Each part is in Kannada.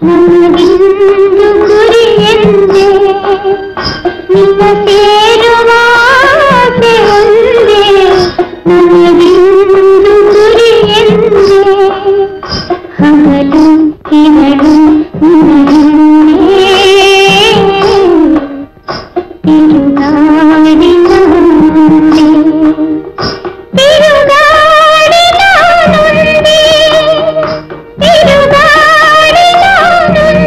ನಮಗಿಂದು ಗುರಿ ಎಂದೆ ನಿನ್ನ ಸೇರುವ ಆಸೆ ಒಂದೇ ನಮಗಿಂದು ಗುರಿ ಎಂದೆ ಹಗಲು ಇವಳು ನಿನ್ನೆ ತಿರುಗಾಡಿ ನಾನುಂಡೆ ತಿರುಗಾಡಿ ನಾನುಂಡೆ ತಿರುಗಾಡಿ ನಾನುಂಡೆ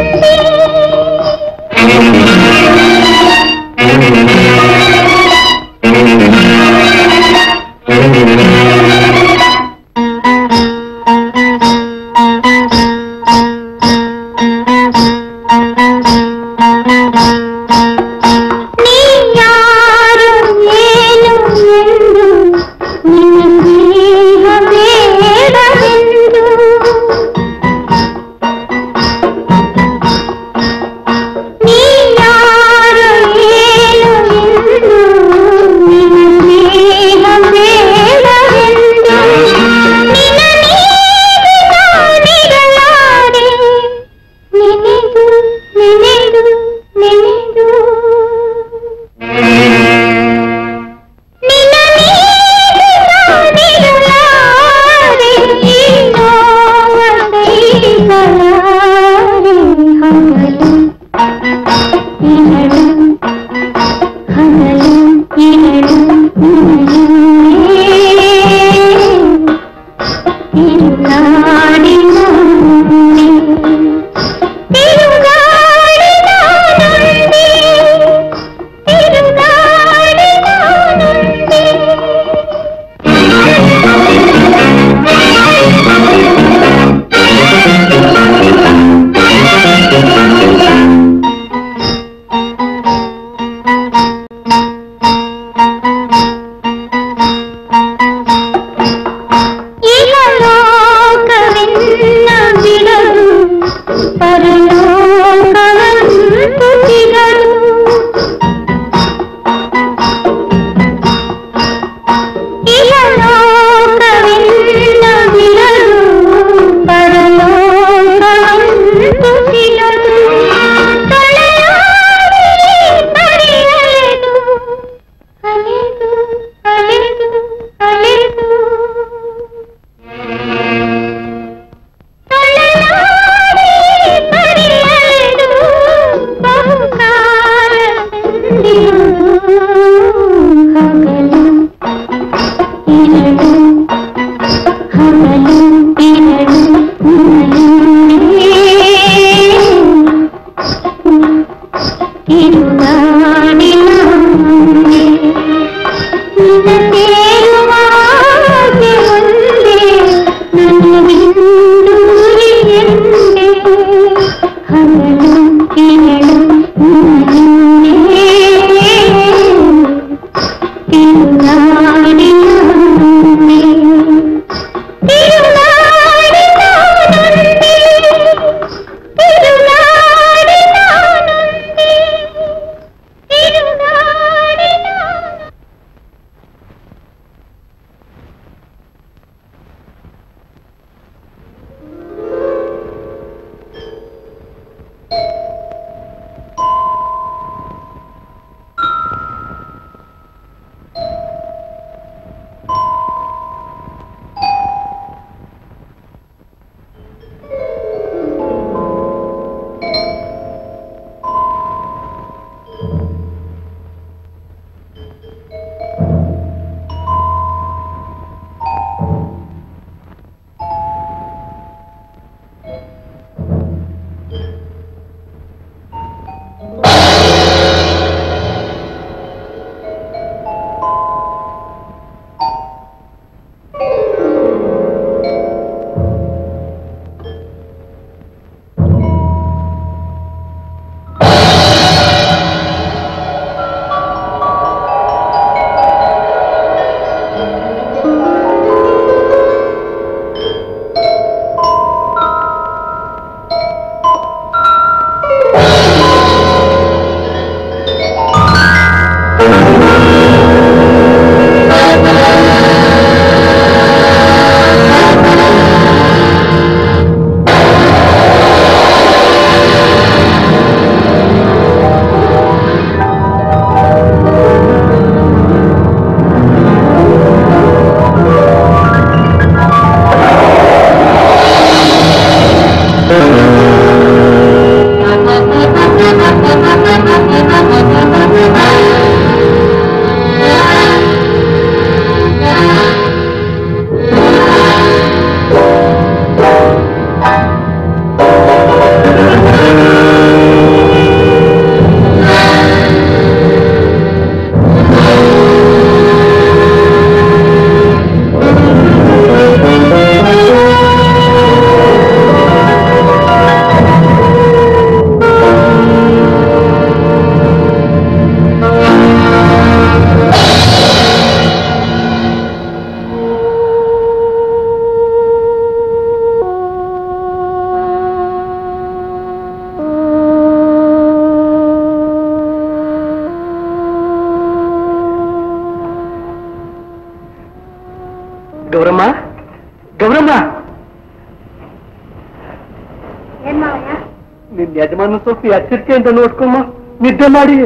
ನಿನ್ ಯಜಮಾನ ಸ್ವಲ್ಪ ಎಚ್ಚರಿಕೆಯಿಂದ ನೋಡ್ಕೊಮ್ಮ ನಿದ್ದೆ ಮಾಡಿ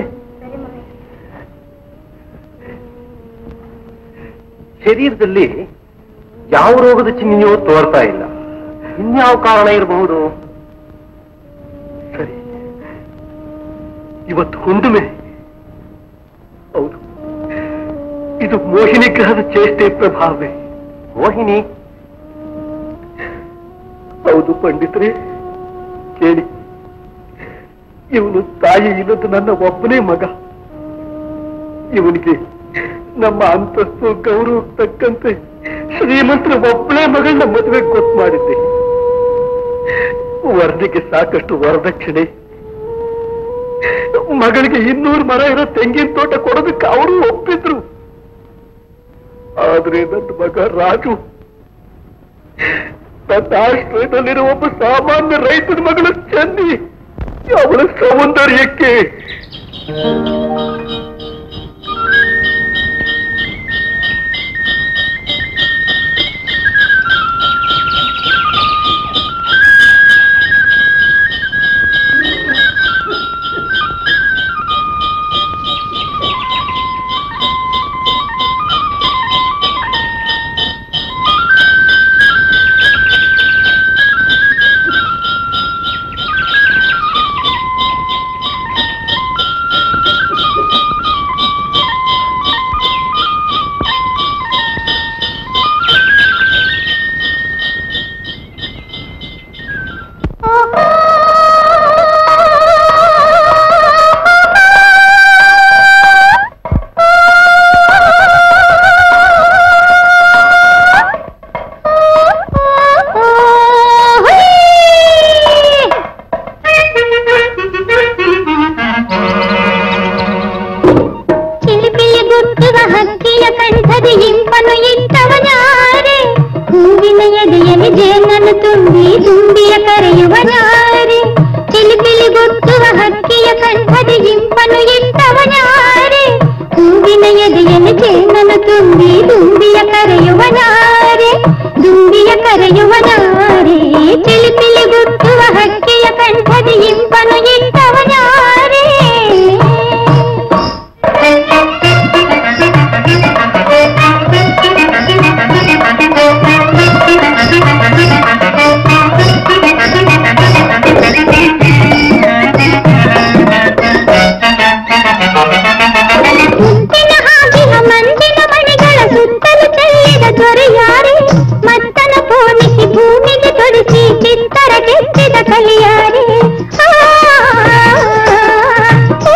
ಶರೀರದಲ್ಲಿ ಯಾವ ರೋಗದ ಚಿಹ್ನೆಯೋ ತೋರ್ತಾ ಇಲ್ಲ ಇನ್ಯಾವ ಕಾರಣ ಇರಬಹುದು ಸರಿ ಇವತ್ತು ಹುಣ್ಣಿಮೆ ಹೌದು ಇದು ಮೋಹಿನಿ ಗ್ರಹದ ಚೇಷ್ಟೆ ಪ್ರಭಾವವೇ ಮೋಹಿನಿ ಹೌದು ಪಂಡಿತರೇ ಕೇಳಿ ಇವನು ತಾಯಿ ಇಲ್ಲದ ನನ್ನ ಒಬ್ಬನೇ ಮಗ ಇವನಿಗೆ ನಮ್ಮ ಅಂತಸ್ತು ಗೌರವ ತಕ್ಕಂತೆ ಶ್ರೀಮಂತರ ಒಬ್ಬನೇ ಮಗಳನ್ನ ಮದುವೆ ಗೊತ್ತು ಮಾಡಿದ್ದೆ ವರದಿಗೆ ಸಾಕಷ್ಟು ವರದಕ್ಷಿಣೆ ಮಗಳಿಗೆ ಇನ್ನೂರು ಮರ ಇರೋ ತೆಂಗಿನ ತೋಟ ಕೊಡೋದಕ್ಕೆ ಅವರು ಒಪ್ಪಿದ್ರು ಆದ್ರೆ ನನ್ನ ಮಗ ರಾಜು ತನ್ನ ಆಶ್ರಯದಲ್ಲಿರುವ ಒಬ್ಬ ಸಾಮಾನ್ಯ ರೈತನ ಮಗಳು ಚೆನ್ನಿ ಅವಳ ಸೌಂದರ್ಯಕ್ಕೆ ಚಿಲಿಪಿಲಿ ಗುಟ್ಟುವ ಹಕ್ಕಿಯ ಕಂಠದಿ ಇಂಪನು ಇಟ್ಟವನಾರೆ ಹೂವಿನ ಎದೆಯಲ್ಲಿ ಜೇನನ್ನು ತುಂಬಿ ತುಂಬಿಯ ಕರೆಯುವನಾರೆ ಚಿಲಿಪಿಲಿ ಗುಟ್ಟುವ ಹಕ್ಕಿಯ ಕಂಠದಿ ಇಂಪನು ಇಟ್ಟವನಾರೆ ಹೂವಿನ ಎದೆಯಲ್ಲಿ ಜೇನನ್ನು ತುಂಬಿ ತುಂಬಿಯ ಕರೆಯುವನಾರೆ ದುಂಬಿಯ ಕರೆಯುವನಾರೆ ಚಿಲಿಪಿಲಿ ಗುಟ್ಟುವ ಹಕ್ಕಿಯ ಕಂಠದಿ ಇಂಪನು ಇಟ್ಟವನಾರೆ ಮುಂಚಿನ ಹಾಗಿನ ಮಂಜಿನ ಮಣಿಗಳ ಸುತ್ತಲೂ ಚೆಲ್ಲಿದ ದೊರೆಯಾರೆ ಮತ್ತನ ಪೋಣಿಸಿ ಭೂಮಿಗೆ ತೊಡಿಸಿ ಚಿತ್ತರ ಕೆತ್ತಿದ ಕಲಿಯಾರೆ ಆ, ಓ.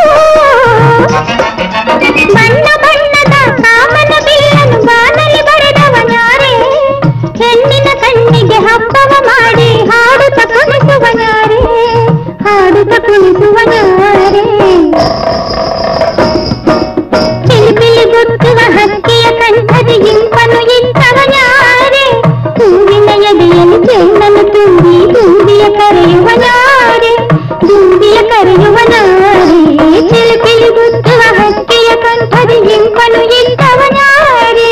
ಬಣ್ಣ ಬಣ್ಣದ ಕಾಮನ ಬಿಲ್ಲನು ಬಾನಲಿ ಬರೆದವನಾರೆ ಹೆಣ್ಣಿನ ಕಣ್ಣಿಗೆ ಹಬ್ಬವ ಮಾಡಿ ಹಾಡುತ್ತ ಕುಣಿಸುವನಾರೆ ಹಾಡುತ್ತ ಕುಣಿಸುವನಾರೆ ಚಿಲಿಪಿಲಿ ಗುಟ್ಟುವ ಹಕ್ಕಿಯ ಕಂಠದಿ ಇಂಪನು ಇಟ್ಟವನಾರೆ ಹೂವಿನ ಎದೆಯಲ್ಲಿ ಚೆನ್ನನು ತುಂಬಿ ದುಂಬಿಯ ಕರೆಯುವನಾರೆ ದುಂಬಿಯ ಕರೆಯುವನಾರೆ ಚಿಲಿಪಿಲಿ ಗುಟ್ಟುವ ಹಕ್ಕಿಯ ಕಂಠದಿ ಇಂಪನು ಇಟ್ಟವನಾರೆ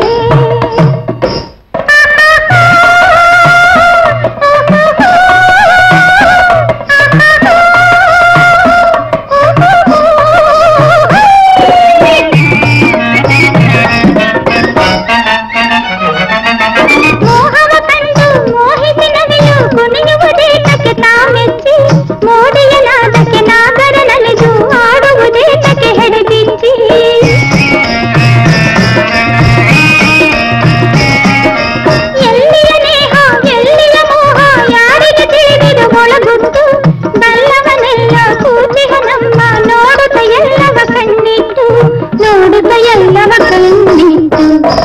ಮೋಹವ ಕಂಡು ಮೋಹಿಸಿ ನವಿಲು ಕುಣಿಯುವುದೇತಕ್ಕೆ ತಾಮೆಚ್ಚಿ ಮೋಡಿಯ ನಾದಕ್ಕೆ ನಾಗರ ನಲಿದು ಆಡುವುದೇತಕ್ಕೆ ಹೆಡೆಬಿಚ್ಚಿ ಎಲ್ಲಿಯ ನೇಹ ಎಲ್ಲಿಯ ಮೋಹ ಯಾರಿಗೆ ತಿಳಿದಿದು ಒಳಗುಟ್ಟು ಬಲ್ಲವನೆಲ್ಲ ಕೂಚಿಹ ನಮ್ಮ ನೋಡುತ್ತ ಎಲ್ಲವ ಕಣ್ಣಿಟ್ಟು ನೋಡುತ್ತ ಎಲ್ಲವ ಕಣ್ಣಿಟ್ಟು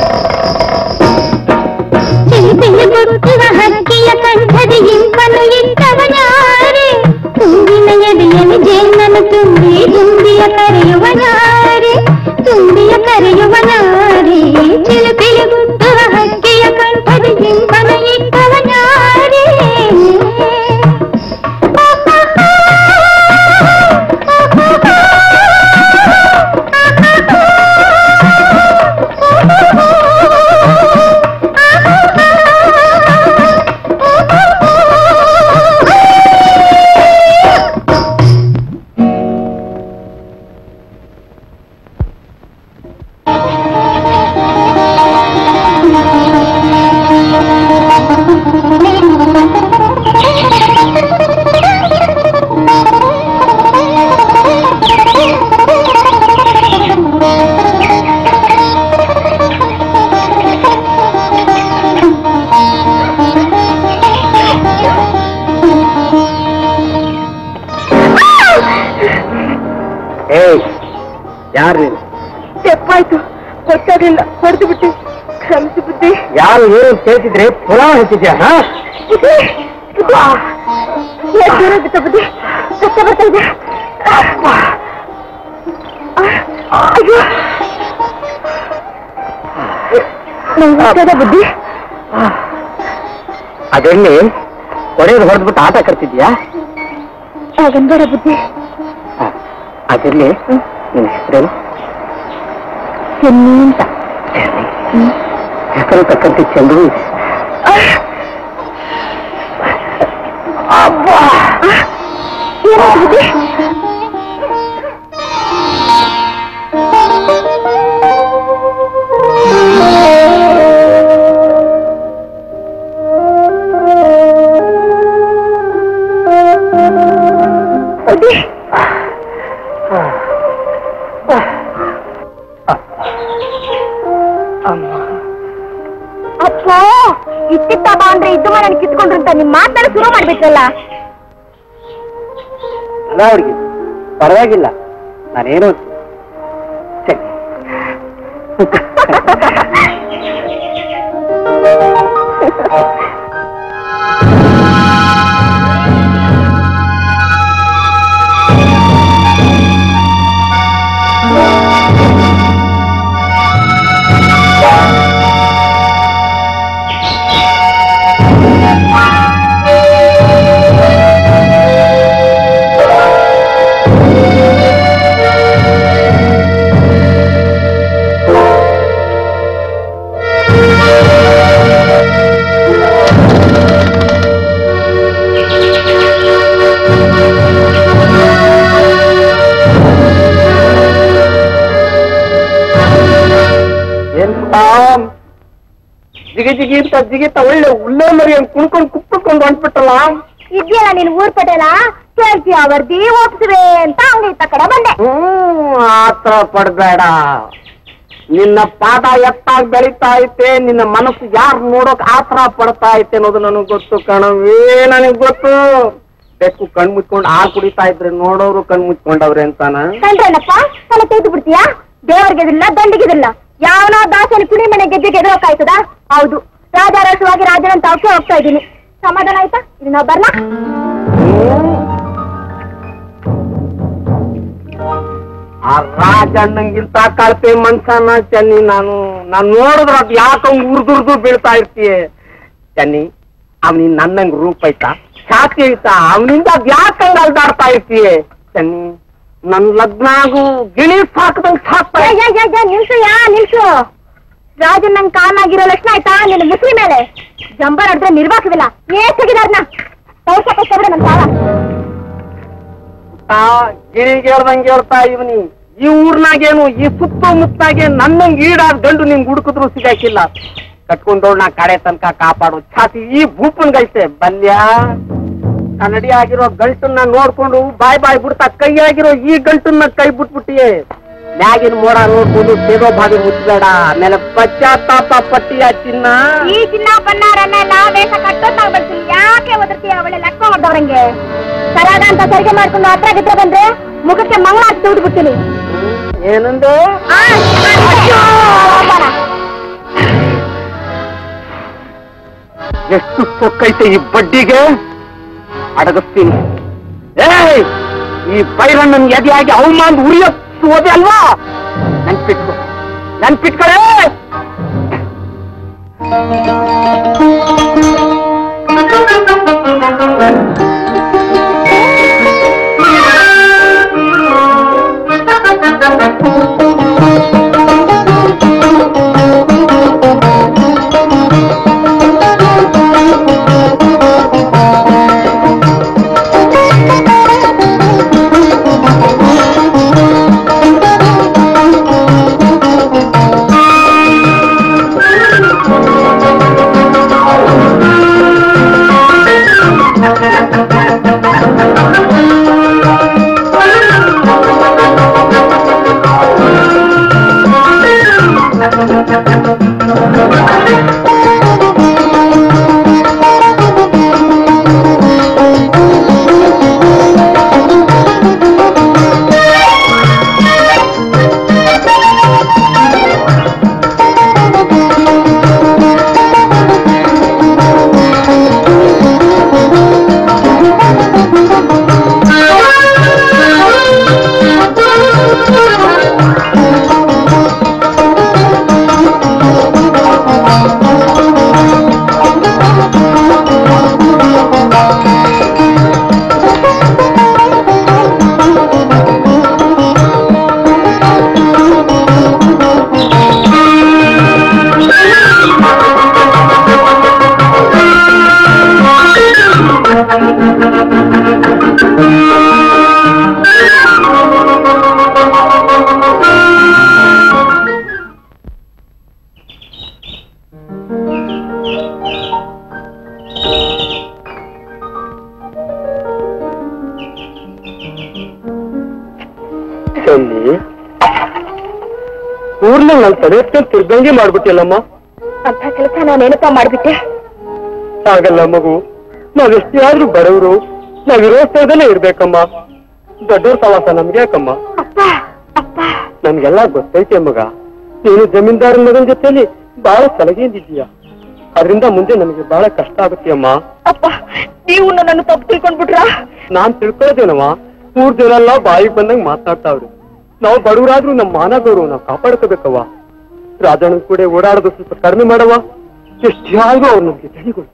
ಚಿಲಿಪಿಲಿ ಗುಟ್ಟುವ ಹಕ್ಕಿಯ ಕಂಠದಿ ಇಂಪನು ಇಟ್ಟವನಾರೆ ತುಂಬಿನ ಎದೆಯಲ್ಲಿ ಜೇನನ್ನು ತುಂಬಿ ತುಂಬಿಯ ಕರೆಯುವನಾರೆ ತುಂಬಿಯ ಕರೆಯುವನಾರೆ ಚಿಲಿಪಿಲಿ ಗುಟ್ಟುವ ಹಕ್ಕಿಯ ಕಂಠದಿ ಇಂಪನು ಇಟ್ಟವನಾರೆ ಏಯ್ ಯಾರು ನೀನು ತೆಪ್ಪಾಯ್ತು ಗೊತ್ತಾಗ್ಲಿಲ್ಲ ಹೊಡೆದು ಬಿಟ್ಟು ಕ್ಷಮಿಸಿ ಬುದ್ಧಿ ಯಾರು ಏನು ಕೇಳ್ತಿದ್ರೆ ಪುಲಾವ್ ಹೆಚ್ಚಿದ್ಯಾ ಹಾ ಬುದ್ಧಿ ಬುದ್ಧಿ ಎಷ್ಟು ದೂರ ಬಿತ್ತ ಬುದ್ಧಿ ಕಷ್ಟ ಬರ್ತಾ ಇದೆ ಆ, ಅಯ್ಯೋ ನಂಗೆ ಬುದ್ಧಿ ಅದೆಲ್ಲಿ ಹೊಡೆಯೋದು ಹೊಡೆದ್ಬಿಟ್ಟು ಆಟ ಕಟ್ತಿದ್ಯಾ ಹಾಗನ್ಬೇಡ ಬುದ್ಧಿ ಅದೆಲ್ಲಿ ನಿನ್ನ ಹೆಸರೇನು ಚೆನ್ನಿ ಅಂತ ಹೆಸರು ತಕ್ಕಂತೆ ಚಂದ್ರು ಇದೆ ಏನಾಯ್ತು ಬುದ್ಧಿ ಬುದ್ಧಿ ಅಪ್ಪ ಇತ್ತಿತ್ತ ಬಾ ಅಂದ್ರೆ ಇದ್ದು ಮನೆ ಕಿತ್ಕೊಂಡ್ರು ಅಂತ ನಿಮ್ ಮಾತನ್ನ ಶುರು ಮಾಡ್ಬಿಟ್ರಲ್ಲ ಅಲ್ಲ ಅವ್ರಿಗೆ ಪರವಾಗಿಲ್ಲ ನಾನೇನು ಛೆ. ಎಂತ ಜಿಗಿ ಜಿಗಿ ಅಂತ ಜಿಗಿತ ಒಳ್ಳೆ ಉಳ್ಳೆ ಮರಿ ಹಂಗ್ ಕುಣ್ಕೊಂಡ್ ಕುಪ್ಪಿಕೊಂಡು ಹೊಂಟ್ಬಿಟ್ಟಲ್ಲ ಇದೆಯಲ್ಲ ನೀನ್ ಊರ್ ಪಟೇಲ ಕೇಳ್ತೀಯ ವರ್ದಿ ಹೋಗ್ಸುವೆ ಅಂತ ಹಂಗ ಇತ್ತ ಕಡೆ ಬಂದೆ ಹ್ಮ್ ಆತರ ಪಡ್ಬೇಡ ನಿನ್ನ ಪಾದ ಎತ್ತಾಗಿ ಬೆಳೀತಾ ಐತೆ ನಿನ್ನ ಮನಸ್ಸು ಯಾರು ನೋಡೋಕ್ ಆತರ ಪಡ್ತಾ ಐತೆ ಅನ್ನೋದು ನನಗ್ ಗೊತ್ತು ಕಣವೇ ನನಗ್ ಗೊತ್ತು ಬೆಕ್ಕು ಕಣ್ ಮುಚ್ಕೊಂಡು ಹಾಲು ಕುಡಿತಾ ಇದ್ರೆ ನೋಡೋರು ಕಣ್ ಮುಚ್ಕೊಂಡವ್ರೆ ಅಂತಾನ ಕಂಡ್ರೇನಪ್ಪ ತಲೆ ತೆಗೆದು ಬಿಡ್ತೀಯಾ ದೇವರಿಗೆದಿಲ್ಲ ದಂಡಿಗೆದಿಲ್ಲ ಯಾವನೋ ದಾಸನ ಕುಣಿ ಮನೆ ಗೆಜ್ಜೆಗೆ ಎದುರೋಕಾಯ್ತದ ಹೌದು ರಾಜಾರೋಷವಾಗಿ ರಾಜನಂತ ಅವಕ್ಕೆ ಹೋಗ್ತಾ ಇದ್ದೀನಿ ಸಮಾಧಾನ ಆಯ್ತಾ ಇದು ನಾವು ಬರ್ಲಾ ಆ ರಾಜಣ್ಣಂಗಿಂತ ಕಳಪೆ ಮನ್ಸನ ಚೆನ್ನಿ ನಾನು ನಾನ್ ನೋಡಿದ್ರ ಅದ್ ಯಾಕಂಗ್ ಉರ್ದುರ್ದು ಬೀಳ್ತಾ ಇರ್ತೀಯ ಚೆನ್ನಿ ಅವನಿನ್ ನನ್ನಂಗ್ ರೂಪ ಐತಾ ಛಾತಿ ಐತಾ ಅವನಿಂದ ಅದ್ ಯಾಕಂಗ್ ಅಲ್ದಾಡ್ತಾ ಇರ್ತೀಯ ಚೆನ್ನಿ ನನ್ ಲಗ್ನಾಗು ಗಿಣಿ ಸಾಕದಂಗ್ ಸಾಕ್ತಾ ಏ, ಏ, ಏ, ಏ, ನಿಲ್ಸು ಯಾ ನಿಲ್ಸು ರಾಜನ್ ನಂಗ್ ಕಾಮಾಗಿರೋ ಲಕ್ಷಣ ಆಯ್ತಾ ನಿನ್ನ ಮುಸ್ಲಿ ಮೇಲೆ ಜಂಬ ನಡೆದ್ರೆ ನಿರ್ವಾಹವಿಲ್ಲ ಏ ತೆಗಿದಾರ್ನ ತೋರ್ಸಕ್ಕೆ ನನ್ ಸಾಲ ಆ ಗಿಣಿಗೆ ಹೇಳ್ದಂಗೆ ಹೇಳ್ತಾ ಇವನಿ ಈ ಊರ್ನಾಗೇನು ಈ ಸುತ್ತಮುತ್ತಾಗೆ ನನ್ನಂಗ್ ಈಡಾದ ಗಂಡು ನಿಂಗ್ ಹುಡುಕಿದ್ರು ಸಿಗಾಕಿಲ್ಲ ಕಟ್ಕೊಂಡೋಳ್ ನಾ ಕಡೆ ತನಕ ಕಾಪಾಡು ಛಾತಿ ಈ ಭೂಪನ್ಗೈತೆ ಬಲ್ಯ ಕನ್ನಡಿ ಆಗಿರೋ ಗಂಟನ್ನ ನೋಡ್ಕೊಂಡು ಬಾಯ್ ಬಾಯ್ ಬಿಡ್ತಾ ಕೈಯಾಗಿರೋ ಈ ಗಂಟನ್ನ ಕೈ ಬಿಟ್ಬಿಟ್ಟಿಯೇ ಮ್ಯಾಗಿನ ಮೋಡ ನೋಡ್ಕೊಂಡು ಸೇದೋ ಬಾವಿ ಮುಚ್ಚಬೇಡ ಆಮೇಲೆ ಪಶ್ಚಾತ್ತಾಪ ಪಟ್ಟಿಯ ಚಿನ್ನ ಈ ಚಿನ್ನ ಬಣ್ಣಾರನ್ನೆಲ್ಲ ವೇಷ ಕಟ್ಟೋದ್ ಬರ್ತೀನಿ ಯಾಕೆ ಒದರ್ತೀಯ ಅವಳೆ ಲೆಕ್ಕ ಹೊಡ್ದವ್ರಂಗೆ ಸರಾಗ ಅಂತ ಸರಿಗೆ ಮಾಡ್ಕೊಂಡು ಹತ್ರ ಗಿತ್ರ ಬಂದ್ರೆ ಮುಖಕ್ಕೆ ಮಂಗಳ ಹಾಕಿ ಬಿಡ್ತೀನಿ ಏನಂದೆ ಆ, ಅಯ್ಯೋ, ಹೋಗೋಣ. ಎಷ್ಟು ಸೊಕ್ಕೈತೆ ಈ ಬಡ್ಡಿಗೆ ಅಡಗಿಸ್ತೀನಿ ಏಯ್ ಈ ಬೈರಣ್ಣನ್ ಎದೆಯಾಗಿ ಅವಮಾನ ಉರಿಯೋದೆ ಅಲ್ವಾ ನೆನ್ಪಿಟ್ಕೊ ನೆನ್ಪಿಟ್ಕೊಳೆ ಆ ಊರ್ನಲ್ಲಿ ನನ್ ತಲೆ ಎತ್ಕೊಂಡು ತಿರ್ಗಂಗೆ ಮಾಡ್ಬಿಟ್ಟಿಲ್ಲಮ್ಮ ಅಂತ ಕೆಲಸ ನಾನೇನಪ್ಪ ಮಾಡ್ಬಿಟ್ಟೆ ಹಾಗಲ್ಲ ಮಗು ನಾವೆಷ್ಟೇ ಆದ್ರೂ ಬಡವರು ನಾವಿರೋ ಸ್ಥಳದಲ್ಲೇ ಇರ್ಬೇಕಮ್ಮ ದೊಡ್ಡವ್ರ ಸವಾಸ ನಮ್ಗೆ ಯಾಕಮ್ಮ ಅಪ್ಪ ಅಪ್ಪ ನನ್ಗೆಲ್ಲ ಗೊತ್ತೈತೆ ಮಗ ನೀನು ಜಮೀನ್ದಾರ ಮಗನ ಜೊತೆಲಿ ಬಹಳ ಸಲಹೆಯಿಂದಿದ್ದೀಯ ಅದರಿಂದ ಮುಂದೆ ನನಗೆ ಬಹಳ ಕಷ್ಟ ಆಗುತ್ತೆ ಅಮ್ಮ ಅಪ್ಪ ನೀವು ನನ್ನನ್ನು ತಪ್ಪು ತಿಳ್ಕೊಂಡ್ಬಿಟ್ರಾ ನಾನ್ ತಿಳ್ಕೊಳ್ಳೋದೇನವ ಮೂರ್ ಜನ ಎಲ್ಲ ಬಾಯಿಗೆ ಬಂದಂಗ್ ಮಾತಾಡ್ತಾವ್ರು ನಾವು ಬಡವರಾದ್ರೂ ನಮ್ಮ ಮಾನ ಗೌರವ ನಾವು ಕಾಪಾಡ್ಕೋಬೇಕವ್ವ ರಾಜಣ್ಣನ್ ಕೂಡ ಓಡಾಡೋದು ಸ್ವಲ್ಪ ಕಡಿಮೆ ಮಾಡವ ಎಷ್ಟೇ ಆದ್ರೂ ಅವ್ರು ನಮ್ಗೆ ತಿಳಿಗಳು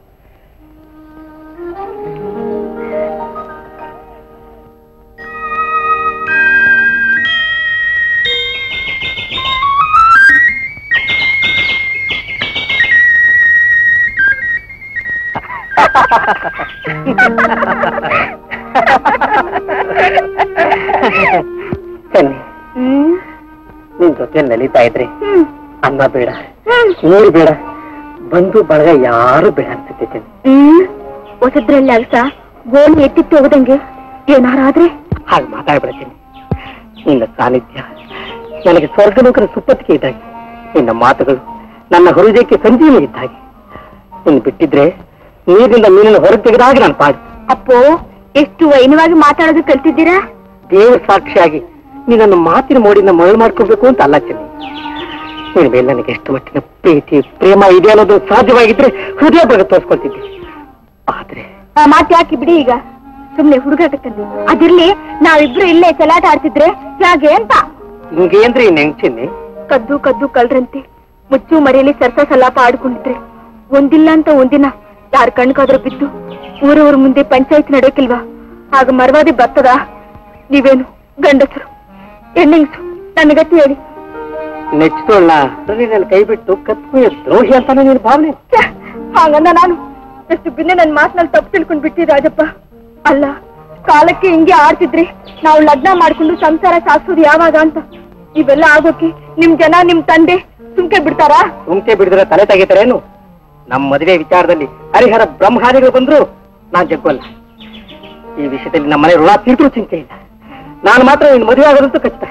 ಹ್ಮ್ ನಿನ್ ಜೊತೆ ನಲಿತಾ ಇದ್ರಿ ಹ್ಮ್ ಅನ್ನ ಬೇಡ ಹ್ಮ್ ನೀರು ಬೇಡ ಬಂದು ಬಳಗ ಯಾರು ಬೇಡ ಅನ್ಸುತ್ತೆ ಚೆನ್ನಿ. ಹ್ಮ್ ಹೊಸದ್ರಲ್ಲಿ ಅಲ್ಸ ಗೋಣಿ ಎತ್ತಿತ್ತು ಹೋಗದಂಗೆ ಏನಾರಾದ್ರೆ ಹಾಗೆ ಮಾತಾಡ್ಬಿಡ್ತೀನಿ ನಿನ್ನ ಸಾನ್ನಿಧ್ಯ ನನಗೆ ಸ್ವರ್ಗಲೋಕದ ಸುಪ್ಪತ್ತಿಗೆ ಇದ್ದಾಗೆ ನಿನ್ನ ಮಾತುಗಳು ನನ್ನ ಹೃದಯಕ್ಕೆ ಸಂಜೀವನಿ ಇದ್ದಾಗೆ ನಿನ್ನ ಬಿಟ್ಟಿದ್ರೆ ನೀರಿನಿಂದ ಮೀನನ್ನು ಹೊರಗೆ ತೆಗೆದಾಗ ನಾನು ಪಾಡು ಅಪ್ಪೋ ಎಷ್ಟು ವೈನವಾಗಿ ಮಾತಾಡೋದು ಕಲ್ತಿದ್ದೀರಾ ದೇವರ ಸಾಕ್ಷಿಯಾಗಿ ನಿನ್ನನ್ನು ಮಾತಿನ ಮೋಡಿನ ಮರಳು ಮಾಡ್ಕೋಬೇಕು ಅಂತ ಅಲ್ಲ ಚೆನ್ನಿ ನಿನ್ನ ಮೇಲೆ ನನಗೆ ಎಷ್ಟು ಮಟ್ಟಿನ ಪ್ರೀತಿ ಪ್ರೇಮ ಇದೆ ಅನ್ನೋದು ಸಾಧ್ಯವಾಗಿದ್ರೆ ಹೃದಯ ಬಗ್ಗೆ ತೋರಿಸ್ಕೊಳ್ತಿದ್ದೆ ಆದ್ರೆ ಆ ಮಾತು ಯಾಕೆ ಬಿಡಿ ಈಗ ಸುಮ್ನೆ ಹುಡುಗಾಟಕ್ಕಂದು ಅದಿರ್ಲಿ ನಾವಿಬ್ರು ಇಲ್ಲೇ ಚಲಾಟ ಆಡ್ತಿದ್ರೆ ಹೇಗೆ ಅಂತ ಹಿಂಗೆ ಅಂದ್ರೆ ಇನ್ನು ಹೆಂಗ್ ಚೆನ್ನಿ ಕದ್ದು ಕದ್ದು ಕಳ್ರಂತೆ ಮುಚ್ಚು ಮರೆಯಲ್ಲಿ ಸರ್ಸ ಸಲಾಪ ಆಡ್ಕೊಂಡಿದ್ರೆ ಒಂದಿಲ್ಲ ಅಂತ ಒಂದಿನ ಯಾರ ಕಣ್ಕಾದ್ರೂ ಬಿದ್ದು ಊರವ್ರ ಮುಂದೆ ಪಂಚಾಯತ್ ನಡೆಯೋಕಿಲ್ವಾ ಆಗ ಮರವಾದಿ ಬರ್ತದ ನೀವೇನು ಗಂಡಸರು ಹೆಣ್ಣಿಂಗ್ಸು ನನ್ನ ಗತಿ ಹೇಳಿ ನೆಚ್ಚಿದೋಳ್ನ ನನ್ನ ಕೈ ಬಿಟ್ಟು ಕತ್ಕುಯ ದ್ರೋಹಿ ಅಂತಾನೆ ನಿನ್ನ ಭಾವನೆ ಛೆ, ಹಾಗಂದ ನಾನು ಎಷ್ಟು ಬಿನ್ನೆ ನನ್ನ ಮಾತಿನಲ್ಲಿ ತಪ್ಪು ತಿಳ್ಕೊಂಡ್ ಬಿಟ್ಟಿ ರಾಜಪ್ಪ ಅಲ್ಲ ಕಾಲಕ್ಕೆ ಹಿಂಗೆ ಆಡ್ತಿದ್ರಿ ನಾವು ಲಗ್ನ ಮಾಡ್ಕೊಂಡು ಸಂಸಾರ ಸಾಕ್ಸೋದು ಯಾವಾಗ ಅಂತ ಇವೆಲ್ಲ ಆಗೋಕೆ ನಿಮ್ ಜನ ನಿಮ್ ತಂದೆ ಸುಮ್ಕೆ ಬಿಡ್ತಾರಾ ಸುಮ್ಕೆ ಬಿಡಿದ್ರೆ ತಲೆ ತೆಗಿತಾರೇನು ನಮ್ಮ ಮದುವೆ ವಿಚಾರದಲ್ಲಿ ಹರಿಹರ ಬ್ರಹ್ಮಾದಿಗಳು ಬಂದ್ರು ನಾನ್ ಜಗ್ಗೋಲ್ಲ ಈ ವಿಷಯದಲ್ಲಿ ನಮ್ಮ ಮನೆ ಋಣ ತೀರ್ದ್ರು ಚಿಂತೆ ಇಲ್ಲ ನಾನು ಮಾತ್ರ ನಿನ್ನ ಮದುವೆ ಆಗೋದಂತೂ ಖಚಿತ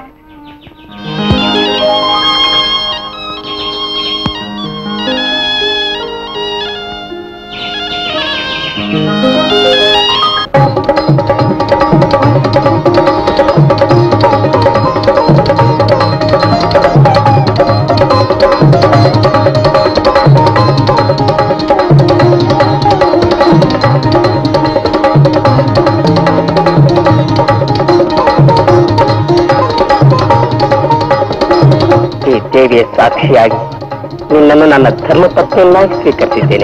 ಈ ದೇವಿಯ ಸಾಕ್ಷಿಯಾಗಿ ನಿನ್ನನ್ನು ನನ್ನ ಧರ್ಮ ಪತ್ನಿಯನ್ನಾಗಿ ಸ್ವೀಕರಿಸಿದ್ದೇನೆ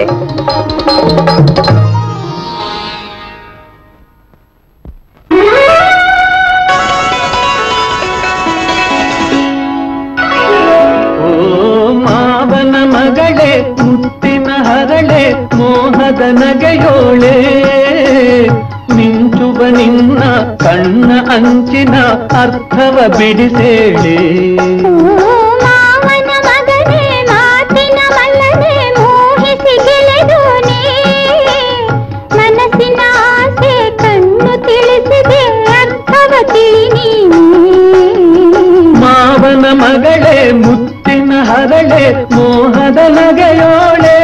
ಓ ಮಾವನ ಮಗಳೇ ಮುತ್ತಿನ ಹರಳೆ ಮೋಹದ ನಗೆಯೋಳೆ ಮಿಂಚುವ ನಿನ್ನ ಕಣ್ಣ ಅಂಚಿನ ಅರ್ಥವ ಬಿಡಿಸೇಳೆ ಮಾವನ ಮಗನೇ ಮಾತಿನ ಮಲ್ಲನೆ ಮೋಹಿಸಿ ಗೆಳೆದೋನೆ ಮನಸ್ಸಿನ ಆಸೆ ಕಣ್ಣು ತಿಳಿಸಿದೆ ಅರ್ಥವ ತಿಳಿ ನೀನು ಮಾವನ ಮಗಳೇ ಮುತ್ತಿನ ಹರಳೆ ಮೋಹದ ನಗೆಯೋಳೆ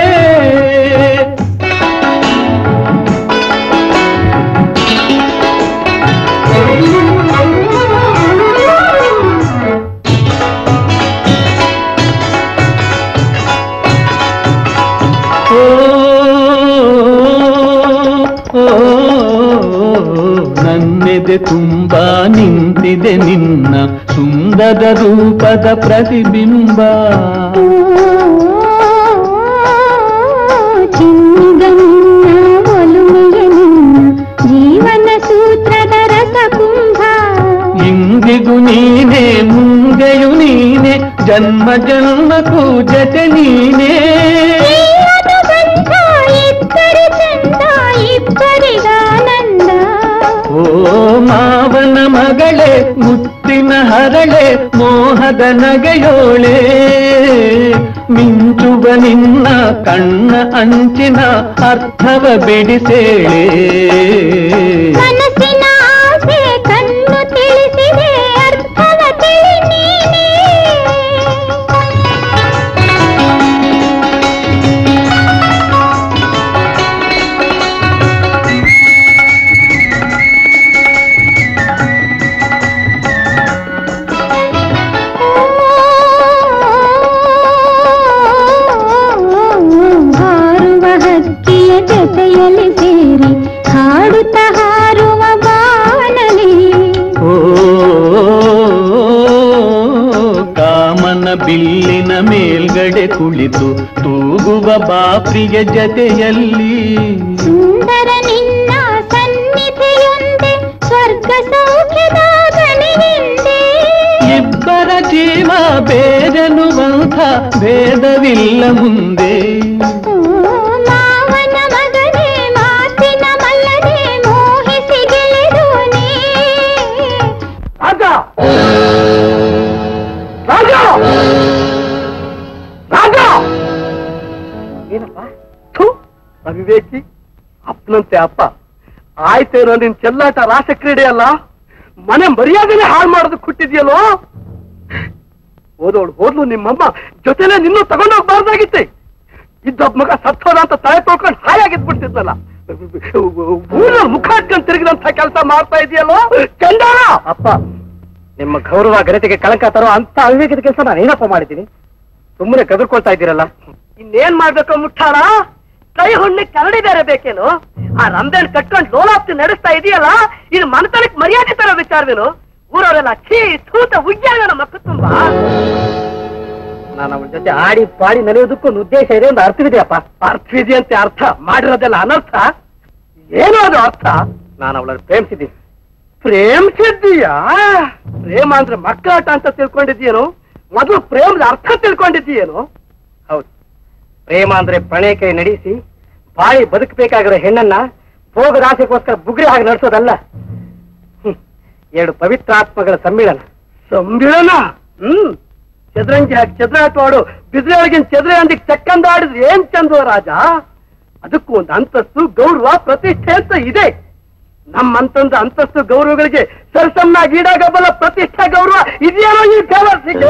ಓ, ಓ, ನನ್ನೆದೆ ತುಂಬ ನಿಂತಿದೆ ನಿನ್ನ ಸುಂದರ ರೂಪದ ಪ್ರತಿಬಿಂಬ ಚಿನ್ನಗನ್ನ ಒಲುಮೆಯ ನಿನ್ನ ಜೀವನ ಸೂತ್ರದ ರಸಕುಂಭ ಇಂದಿಗೂ ನೀನೆ ಮುಂದೆಯು ನೀನೆ ಜನ್ಮ ಜನ್ಮಕ್ಕೂ ಜತೆ ನೀನೇ ಜೀವನ ಬಂಧ ಇಬ್ಬರು ಚಂದ ಇಬ್ಬರಿಗಾನಂದ ಓ ಮಾವನ ಮಗಳೇ ಮುತ್ತಿನ ಹರಳೆ ಮೋಹದ ನಗೆಯೋಳೆ ಮಿಂಚುವ ನಿನ್ನ ಕಣ್ಣ ಅಂಚಿನ ಅರ್ಥವ ಬಿಡಿಸೇಳೆ ಮನಸ್ಸಿನ ಆಸೆ ಕಣ್ಣು ತಿಳಿಸಿದೆ ಅರ್ಥವ ತಿಳಿ ನೀನೇ ಕುಳಿತು ತೂಗುವ ಬಾಪ್ರಿಯ ಜತೆಯಲ್ಲಿ ಸುಂದರ ನಿನ್ನ ಸನ್ನಿಧಿಯೊಂದೆ ಸ್ವರ್ಗ ಸೌಖ್ಯದ ಗಣಿಯಿಂದೆ ಇಬ್ಬರ ಜೀವ ಬೇರೆನ್ನುವಂಥ ಭೇದವಿಲ್ಲ ಮುಂದೆ ಓ ಮಾವನ ಮಗನೇ ಮಾತಿನ ಮಲ್ಲನೆ ಮೋಹಿಸಿ ಗೆಳೆದು ನೀ ರಾಜ ರಾಜ ರಾಜ ಏನಪ್ಪ ಥು, ಅವಿವೇಕಿ ಅಪ್ಪನಂತೆ ಅಪ್ಪ ಆಯ್ತೇನೋ ನಿನ್ ಚೆಲ್ಲಾಟ ರಾಸ ಕ್ರೀಡೆ ಅಲ್ಲ ಮನೆ ಮರ್ಯಾದೆನೆ ಹಾಳು ಮಾಡೋದಕ್ಕೆ ಹುಟ್ಟಿದ್ಯಲ್ಲೋ ಓದೋಳು ಹೋದ್ಲು ನಿಮ್ಮಮ್ಮ ಜೊತೆಲೆ ನಿನ್ನೂ ತಗೊಂಡೋಗ್ಬಾರ್ದಾಗಿತ್ತೆ ಇದ್ದೊಬ್ಬ ಮಗ ಸತ್ತೋದ ಅಂತ ತಲೆ ತೊಳ್ಕೊಂಡು ಹಾಯಾಗಿದ್ಬಿಡ್ತಿದ್ನಲ್ಲ ಊರಲ್ಲಿ ಮುಖ ಹಟ್ಕೊಂಡು ತಿರುಗಿದಂತ ಕೆಲಸ ಮಾಡ್ತಾ ಇದೆಯಲ್ಲೋ ಚಂದಾಳ ಅಪ್ಪ ನಿಮ್ಮ ಗೌರವ ಘನತೆಗೆ ಕಳಂಕ ತರೋ ಅಂತ ಅವಿವೇಕದ ಕೆಲಸ ನಾನು ಏನಪ್ಪ ಮಾಡಿದ್ದೀನಿ ಸುಮ್ಮನೆ ಕದರ್ಕೊಳ್ತಾ ಇದ್ದೀರಲ್ಲ ಇನ್ನೇನ್ ಮಾಡ್ಬೇಕು ಮುಟ್ಟಾಳ ಕೈ ಹುಣ್ಣಿ ಕರಡಿ ಬೇರೆ ಬೇಕೇನು ಆ ರಂಬೆನ್ ಕಟ್ಕೊಂಡು ಲೋಲಾಪ್ತಿ ನಡೆಸ್ತಾ ಇದೆಯಲ್ಲ ಇದು ಮನತನಕ್ಕೆ ಮರ್ಯಾದೆ ತರ ವಿಚಾರವೇನು ಊರವರೆಲ್ಲ ಛೀ ತೂತ ಉಗ್ಯಾಗ ಮಕ್ಕ ತುಂಬಾ ನಾನು ಅವಳ ಜೊತೆ ಆಡಿ ಪಾಡಿ ನಡೆಯೋದಕ್ಕೂ ಒಂದು ಉದ್ದೇಶ ಇದೆ ಒಂದು ಅರ್ಥವಿದೆಯಪ್ಪ ಅರ್ಥವಿದೆ ಅಂತ ಅರ್ಥ ಮಾಡಿರೋದೆಲ್ಲ ಅನರ್ಥ ಏನೋ ಅದು ಅರ್ಥ ನಾನು ಅವಳನ್ನು ಪ್ರೇಮಿಸಿದ್ದೀನಿ ಪ್ರೇಮಿಸಿದ್ದೀಯಾ ಪ್ರೇಮ ಅಂದ್ರೆ ಮಕ್ಕಳಾಟ ಅಂತ ತಿಳ್ಕೊಂಡಿದ್ದೀಯೇನು ಮೊದಲು ಪ್ರೇಮದ ಅರ್ಥ ತಿಳ್ಕೊಂಡಿದ್ದೀಯೇನು ಹೌದು ಪ್ರೇಮ ಅಂದ್ರೆ ಪ್ರಣಯಕ್ಕೆ ನಡೆಸಿ ಬಾಳಿ ಬದುಕಬೇಕಾಗಿರೋ ಹೆಣ್ಣನ್ನ ಭೋಗದ ಆಸೆಗೋಸ್ಕರ ಬುಗ್ರಿ ಹಾಗೆ ನಡೆಸೋದಲ್ಲ ಹ್ಮ್. ಎರಡು ಪವಿತ್ರಾತ್ಮಗಳ ಸಮ್ಮಿಳನ ಸಮ್ಮಿಳನ ಹ್ಮ್ ಚದ್ರಂಗಿ ಹಾಕಿ ಚದ್ರಾಟ ಆಡು ಬಿದ್ರೆಯೊಳಗಿನ ಚದ್ರೆ ಅಂದಿಗೆ ಚಕ್ಕಂದಾಡಿದ್ರೆ ಏನ್ ಚಂದ ರಾಜ ಅದಕ್ಕೂ ಒಂದು ಅಂತಸ್ತು ಗೌರವ ಪ್ರತಿಷ್ಠೆ ಅಂತ ಇದೆ ನಮ್ಮಂತಂದ ಅಂತಸ್ತು ಗೌರವಗಳಿಗೆ ಸರ್ಸಮ್ನಾಗಿ ಈಡಾಗಬಲ್ಲ ಪ್ರತಿಷ್ಠಾ ಗೌರವ ಇದೆಯೇನೋ ಈ ದೇವರ್ಸಿಗೆ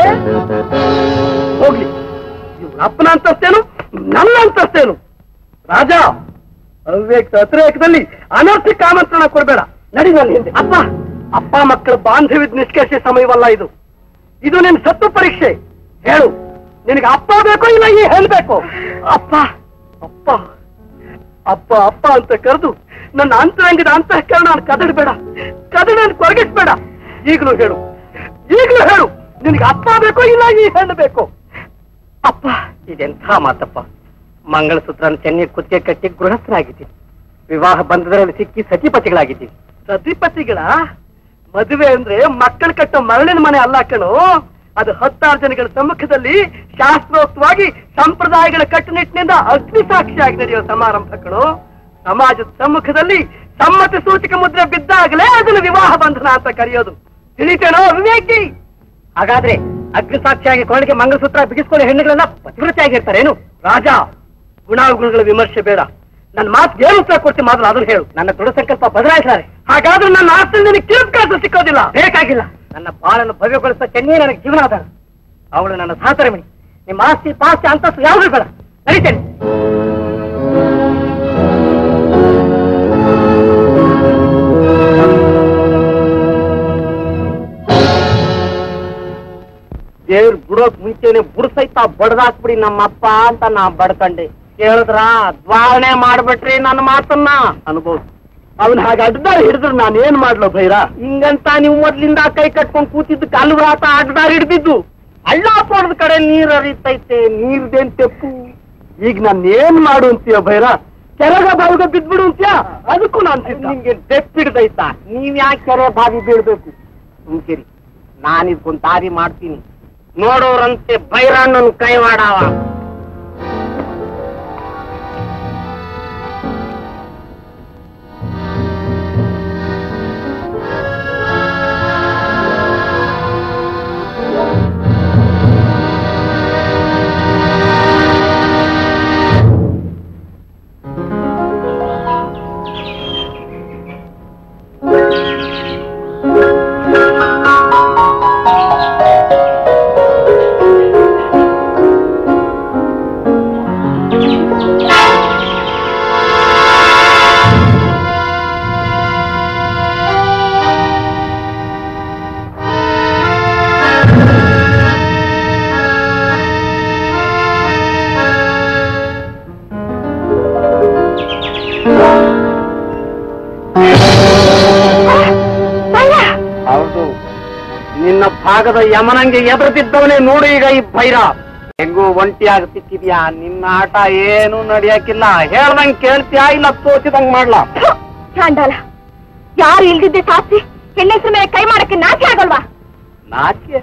ಹೋಗ್ಲಿ ಇವ್ರ ಅಪ್ಪನ ಅಂತಸ್ತೇನು ನನ್ನ ಅಂತಸ್ತೇನು ರಾಜ ಅವ್ಯಕ್ತ ಅತಿರೇಕದಲ್ಲಿ ಅನರ್ಥಕ ಆಮಂತ್ರಣ ಕೊಡಬೇಡ ನಡಿ ನನ್ನ ಹಿಂದೆ ಅಪ್ಪ ಅಪ್ಪ ಮಕ್ಕಳ ಬಾಂಧವ್ಯದ ನಿಷ್ಕರ್ಷೆ ಸಮಯವಲ್ಲ ಇದು ಇದು ನಿನ್ ಸತ್ತು ಪರೀಕ್ಷೆ ಹೇಳು ನಿನಗೆ ಅಪ್ಪ ಬೇಕೋ ಇಲ್ಲ ಈ ಹೇಳ್ಬೇಕು ಅಪ್ಪ ಅಪ್ಪ ಅಪ್ಪ ಅಪ್ಪ ಅಂತ ಕರೆದು ನನ್ನ ಅಂತರಂಗದ ಅಂತಃಕರಣ ಕದಡಬೇಡ ಕದಡ ಕೊರಗಿಸ್ಬೇಡ ಈಗಲೂ ಹೇಳು ಈಗಲೂ ಹೇಳು ನಿನಗೆ ಅಪ್ಪ ಬೇಕೋ ಇಲ್ಲ ಈ ಹೆಣ್ಣು ಬೇಕು ಅಪ್ಪ ಇದೆಂಥ ಮಾತಪ್ಪ ಮಂಗಳಸೂತ್ರನ ಚೆನ್ನಿ ಕುತ್ತಿಗೆ ಕಟ್ಟಿ ಗೃಹಸ್ಥನಾಗಿದ್ದೀನಿ ವಿವಾಹ ಬಂಧದಲ್ಲಿ ಸಿಕ್ಕಿ ಸತಿಪತಿಗಳಾಗಿದ್ದೀನಿ ಸತಿಪತಿಗಳ ಮದುವೆ ಅಂದ್ರೆ ಮಕ್ಕಳ ಕಟ್ಟೋ ಮರಳಿನ ಮನೆ ಅಲ್ಲ ಕಣು ಅದು ಹತ್ತಾರು ಜನಗಳ ಸಮ್ಮುಖದಲ್ಲಿ ಶಾಸ್ತ್ರೋಕ್ತವಾಗಿ ಸಂಪ್ರದಾಯಗಳ ಕಟ್ಟುನಿಟ್ಟಿನಿಂದ ಅಗ್ನಿ ಸಾಕ್ಷಿಯಾಗಿ ನಡೆಯೋ ಸಮಾರಂಭ ಕಣು ಸಮಾಜದ ಸಮ್ಮುಖದಲ್ಲಿ ಸಮ್ಮತಿ ಸೂಚಕ ಮುದ್ರೆ ಬಿದ್ದಾಗಲೇ ಅದನ್ನು ವಿವಾಹ ಬಂಧನ ಅಂತ ಕರೆಯೋದು ತಿಳಿತೇನೋ ವಿವೇಕಿ ಹಾಗಾದ್ರೆ ಅಗ್ನಿ ಸಾಕ್ಷಿಯಾಗಿ ಕೊನೆಗೆ ಮಂಗಲಸೂತ್ರ ಬಿಗಿಸ್ಕೊಳ್ಳೋ ಹೆಣ್ಣುಗಳೆಲ್ಲ ಪತಿವ್ರತೆಯಾಗಿರ್ತಾರೇನು ರಾಜ ಗುಣಾಗುಣಗಳ ವಿಮರ್ಶೆ ಬೇಡ ನನ್ನ ಮಾತು ಏನು ಉತ್ತರ ಕೊಡ್ತೀನಿ ಮಾತ್ರ ಅದನ್ನು ಹೇಳು ನನ್ನ ದೃಢ ಸಂಕಲ್ಪ ಬದಲಾಯಿಸಲಾರೆ ಹಾಗಾದ್ರೆ ನನ್ನ ಆಸ್ತಿ ನಿನಗೆ ಕಿರುಕಾಸ ಸಿಕ್ಕೋದಿಲ್ಲ ಬೇಕಾಗಿಲ್ಲ ನನ್ನ ಬಾಳನ್ನು ಭವ್ಯಗೊಳಿಸುವ ಚೆನ್ನಿ ನನಗೆ ಜೀವನ ಆಧಾರ ಅವಳು ನನ್ನ ಸಹತರಮಿಣಿ ನಿಮ್ಮ ಆಸ್ತಿ ಪಾಸ್ತಿ ಅಂತಸ್ತು ಯಾವುದು ಬೇಡ ನಡೀತೇನೆ ದೇವ್ರ ಬಿಡೋಕ್ ಮುಂಚೆನೆ ಬುಡ್ಸೈತ ಬಡದಾಕ್ಬಿಡಿ ನಮ್ಮಪ್ಪ ಅಂತ ನಾ ಬಡ್ಕಂಡೆ ಕೇಳಿದ್ರ ದ್ವಾರಣೆ ಮಾಡ್ಬಿಟ್ರಿ ನನ್ನ ಮಾತನ್ನ ಅನುಭವ ಅವನ್ ಹಾಗೆ ಅಡ್ಡದಾರಿ ಹಿಡಿದ್ರು ನಾನು ಏನ್ ಮಾಡ್ಲೋ ಭೈರ ಹಿಂಗಂತ ನೀವು ಮೊದ್ಲಿಂದ ಕೈ ಕಟ್ಕೊಂಡ್ ಕೂತಿದ್ದು ಕಲ್ವರಾತ ಅಡ್ಡದಾರಿ ಹಿಡ್ದಿದ್ದು ಹಳ್ಳ ಪೋಡದ ಕಡೆ ನೀರ್ ಹರಿತೈತೆ ನೀರ್ದೇನ್ ತೆಪ್ಪು ಈಗ ನಾನು ಏನ್ ಮಾಡು ಅಂತೀಯ ಭೈರ ಕೆರೆಗ ಬಾವಿಗೆ ಬಿದ್ಬಿಡು ಅಂತೀಯ ಅದಕ್ಕೂ ನಾನು ನಿಮ್ಗೆ ತೆಪ್ಪಿಡ್ದೈತಾ ನೀವ್ ಯಾಕೆ ಕೆರೆ ಬಾವಿ ಬೀಳ್ಬೇಕು ಸುಮ್ಕಿರಿ ನಾನಿದ್ಕೊಂದ್ ದಾರಿ ಮಾಡ್ತೀನಿ ನೋಡೋರಂತೆ ಬೈರಣ್ಣನ್ ಕೈವಾಡವ ಹೌದು ನಿನ್ನ ಭಾಗದ ಯಮನಂಗೆ ಎದುರುತ್ತಿದ್ದವನೇ ನೋಡು ಈಗ ಈ ಭೈರ ಹೆಂಗೂ ಒಂಟಿಯಾಗಿ ಸಿಕ್ಕಿದ್ಯಾ ನಿನ್ನ ಆಟ ಏನು ನಡೆಯಕ್ಕಿಲ್ಲ ಹೇಳ್ದಂಗ್ ಕೇಳ್ತೀಯಾ ಇಲ್ಲ ತೋಚಿದಂಗ್ ಮಾಡ್ಲಾ ಚಾಂಡಾಲ ಯಾರು ಇಲ್ದಿದ್ದೆ ಸಾಕ್ಷಿ ಹೆಣ್ಣೆಸ್ರ ಮೇಲೆ ಕೈ ಮಾಡಕ್ಕೆ ನಾಚೆ ಆಗಲ್ವಾ ನಾಚಿಕೆ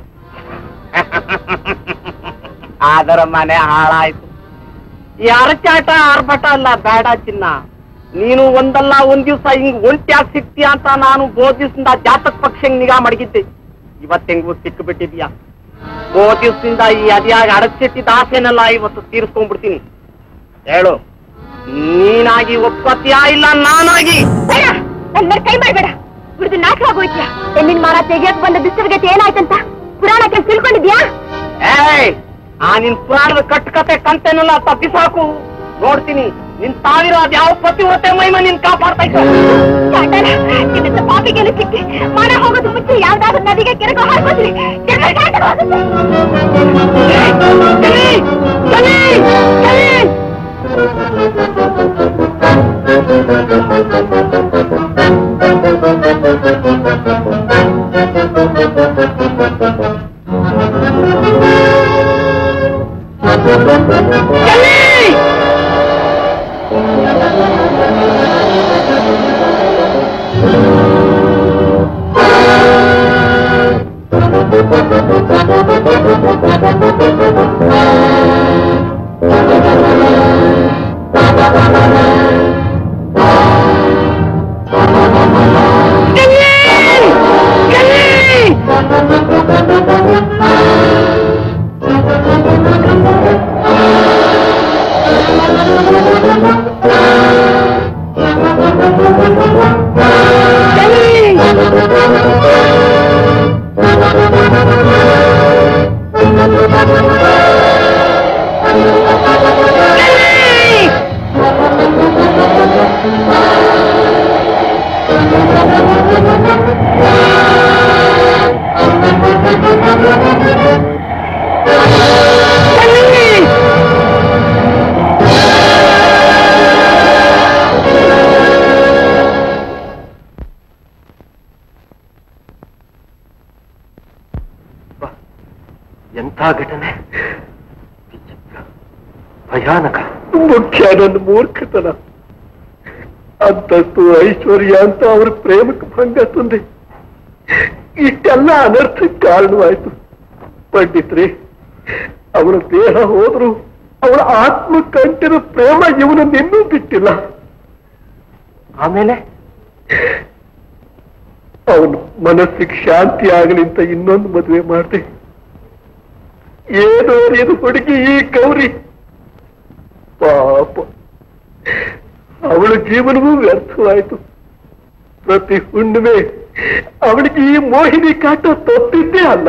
ಅದರ ಮನೆ ಹಾಳಾಯ್ತು ಈ ಅರಚಾಟ ಆರ್ಭಟ ಅಲ್ಲ ಬೇಡ ಚಿನ್ನ ನೀನು ಒಂದಲ್ಲ ಒಂದ್ ದಿವ್ಸ ಹಿಂಗ್ ಒಂಟಿಯಾಗಿ ಸಿಕ್ತೀಯ ಅಂತ ನಾನು ಬೋಧಿಸಿಂದ ಜಾತಕ ಪಕ್ಷ ನಿಗಾ ಮಡಗಿದ್ದೆ ಇವತ್ತು ಹೆಂಗೂ ಸಿಕ್ಕು ಬಿಟ್ಟಿದ್ಯಾ ದಿವ್ಸದಿಂದ ಈ ಅದಿಯಾಗಿ ಅಡಚಿಟ್ಟಿದ್ದ ಆಸೆನೆಲ್ಲ ಇವತ್ತು ತೀರಿಸ್ಕೊಂಡ್ಬಿಡ್ತೀನಿ ಹೇಳು ನೀನಾಗಿ ಒಪ್ಪತ್ತೀಯಾ ಇಲ್ಲ ನಾನಾಗಿ ಬೇಡ ನನ್ ಮೇಲೆ ಕೈ ಮಾಡಬೇಡ ಇವ್ರದ್ದು ನಾಶ ಆಗೋಯ್ತ್ಯಾ ಹೆಣ್ಣಿನ ಮಾರ ತೆಗಿಯಕ್ ಬಂದ ದುಷ್ಟರಿಗೆ ಏನಾಯ್ತಂತ ಪುರಾಣಕ್ಕೆ ತಿಳ್ಕೊಂಡಿದ್ಯಾ ಏಯ್ ಆ ನಿನ್ ಪುರಾಣದ ಕಟ್ಟುಕತೆ ಕಂತೆನೆಲ್ಲ ತಪ್ಪಿಸಾಕು ನೋಡ್ತೀನಿ ನಿನ್ ಸಾವಿರ ಅದ್ ಯಾವ ಪತಿವ್ರತೆ ಮೈಮ ನಿನ್ ಕಾಪಾಡ್ತಾ ಇತ್ತು ಚಾಂಡಾಲ ನಿನ್ನ ಪಾಪಿಗೆಲ್ಲ ಸಿಕ್ಕಿ ಮಾನ ಹೋಗೋದು ಮುಂಚೆ ಯಾವ್ದಾದ್ರು ನದಿಗೆ ಕೆರಗೋ ಹಾಕೋದ್ರಿ ಎಂಥ ಘಟನೆ ವಿಚಿತ್ರ ಭಯಾನಕ ಮುಖ್ಯ ನನ್ನ ಮೂರ್ಖತನ ಅಂತಸ್ತು ಐಶ್ವರ್ಯ ಅಂತ ಅವ್ರ ಪ್ರೇಮಕ್ಕೆ ಭಂಗ ತಂದೆ ಇಷ್ಟೆಲ್ಲ ಅನರ್ಥಕ್ಕೆ ಕಾರಣವಾಯ್ತು ಪಂಡಿತ್ರಿ ಅವಳ ದೇಹ ಹೋದ್ರು ಅವಳ ಆತ್ಮ ಕಂಟಿನ ಪ್ರೇಮ ಇವನನ್ನು ಇನ್ನೂ ಬಿಟ್ಟಿಲ್ಲ ಆಮೇಲೆ ಅವನು ಮನಸ್ಸಿಗೆ ಶಾಂತಿ ಆಗಲಿ ಅಂತ ಇನ್ನೊಂದು ಮದುವೆ ಮಾಡಿದೆ ಏನೋ ಇದು ಹುಡುಗಿ ಈ ಗೌರಿ ಪಾಪ ಅವಳ ಜೀವನವೂ ವ್ಯರ್ಥವಾಯಿತು ಪ್ರತಿ ಹುಣ್ಣಿಮೆ ಅವಳಿಗೆ ಈ ಮೋಹಿನಿ ಕಾಟ ತಪ್ಪಿದ್ದೇ ಅಲ್ಲ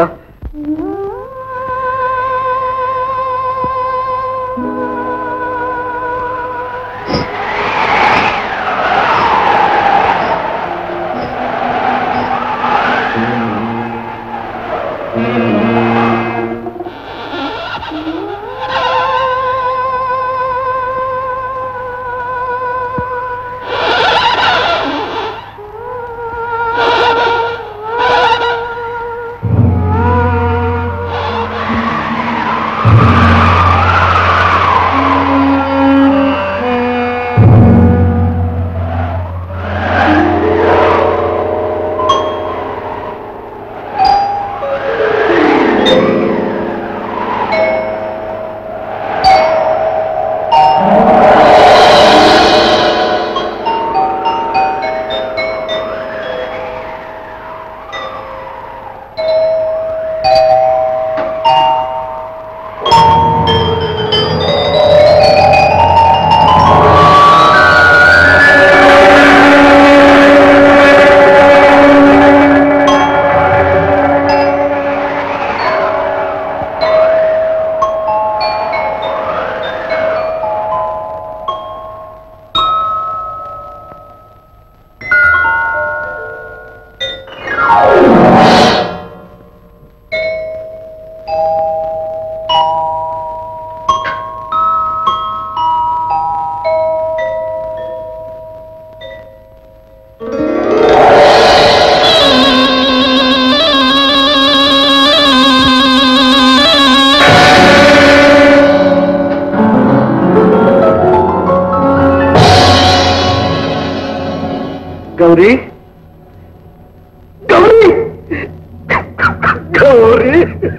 ಗೌರಿ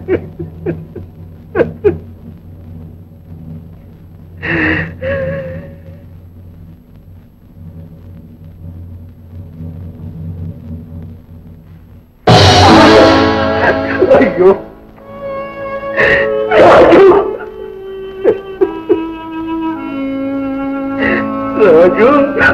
ಅಯ್ಯೋ ರಾಜು ರಾಜು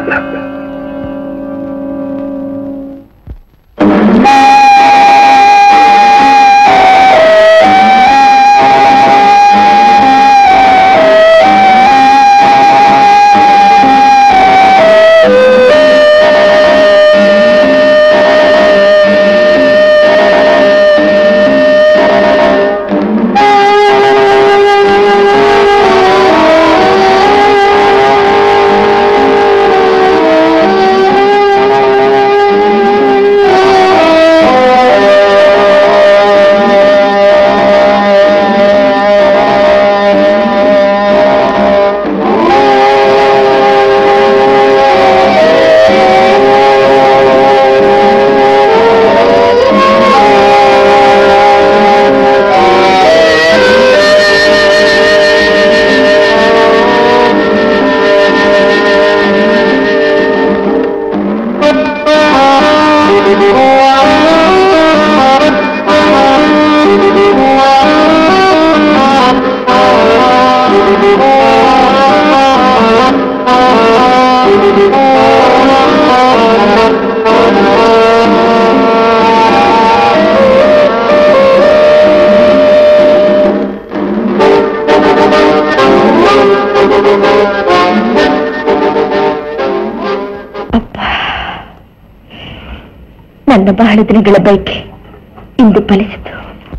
ನನ್ನ ಬಹಳ ದಿನಗಳ ಬೈಕೆ ಇಂದು ಫಲಿಸಿತು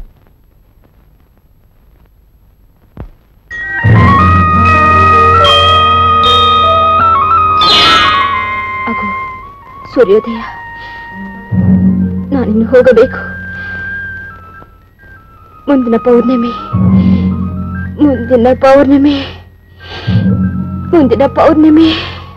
ಅಗೋ ಸೂರ್ಯೋದಯ ನಾನಿನ್ನು ಹೋಗಬೇಕು ಮುಂದಿನ ಪೌರ್ಣಿಮೆ ಮುಂದಿನ ಪೌರ್ಣಿಮೆ ಮುಂದಿನ ಪೌರ್ಣಿಮೆ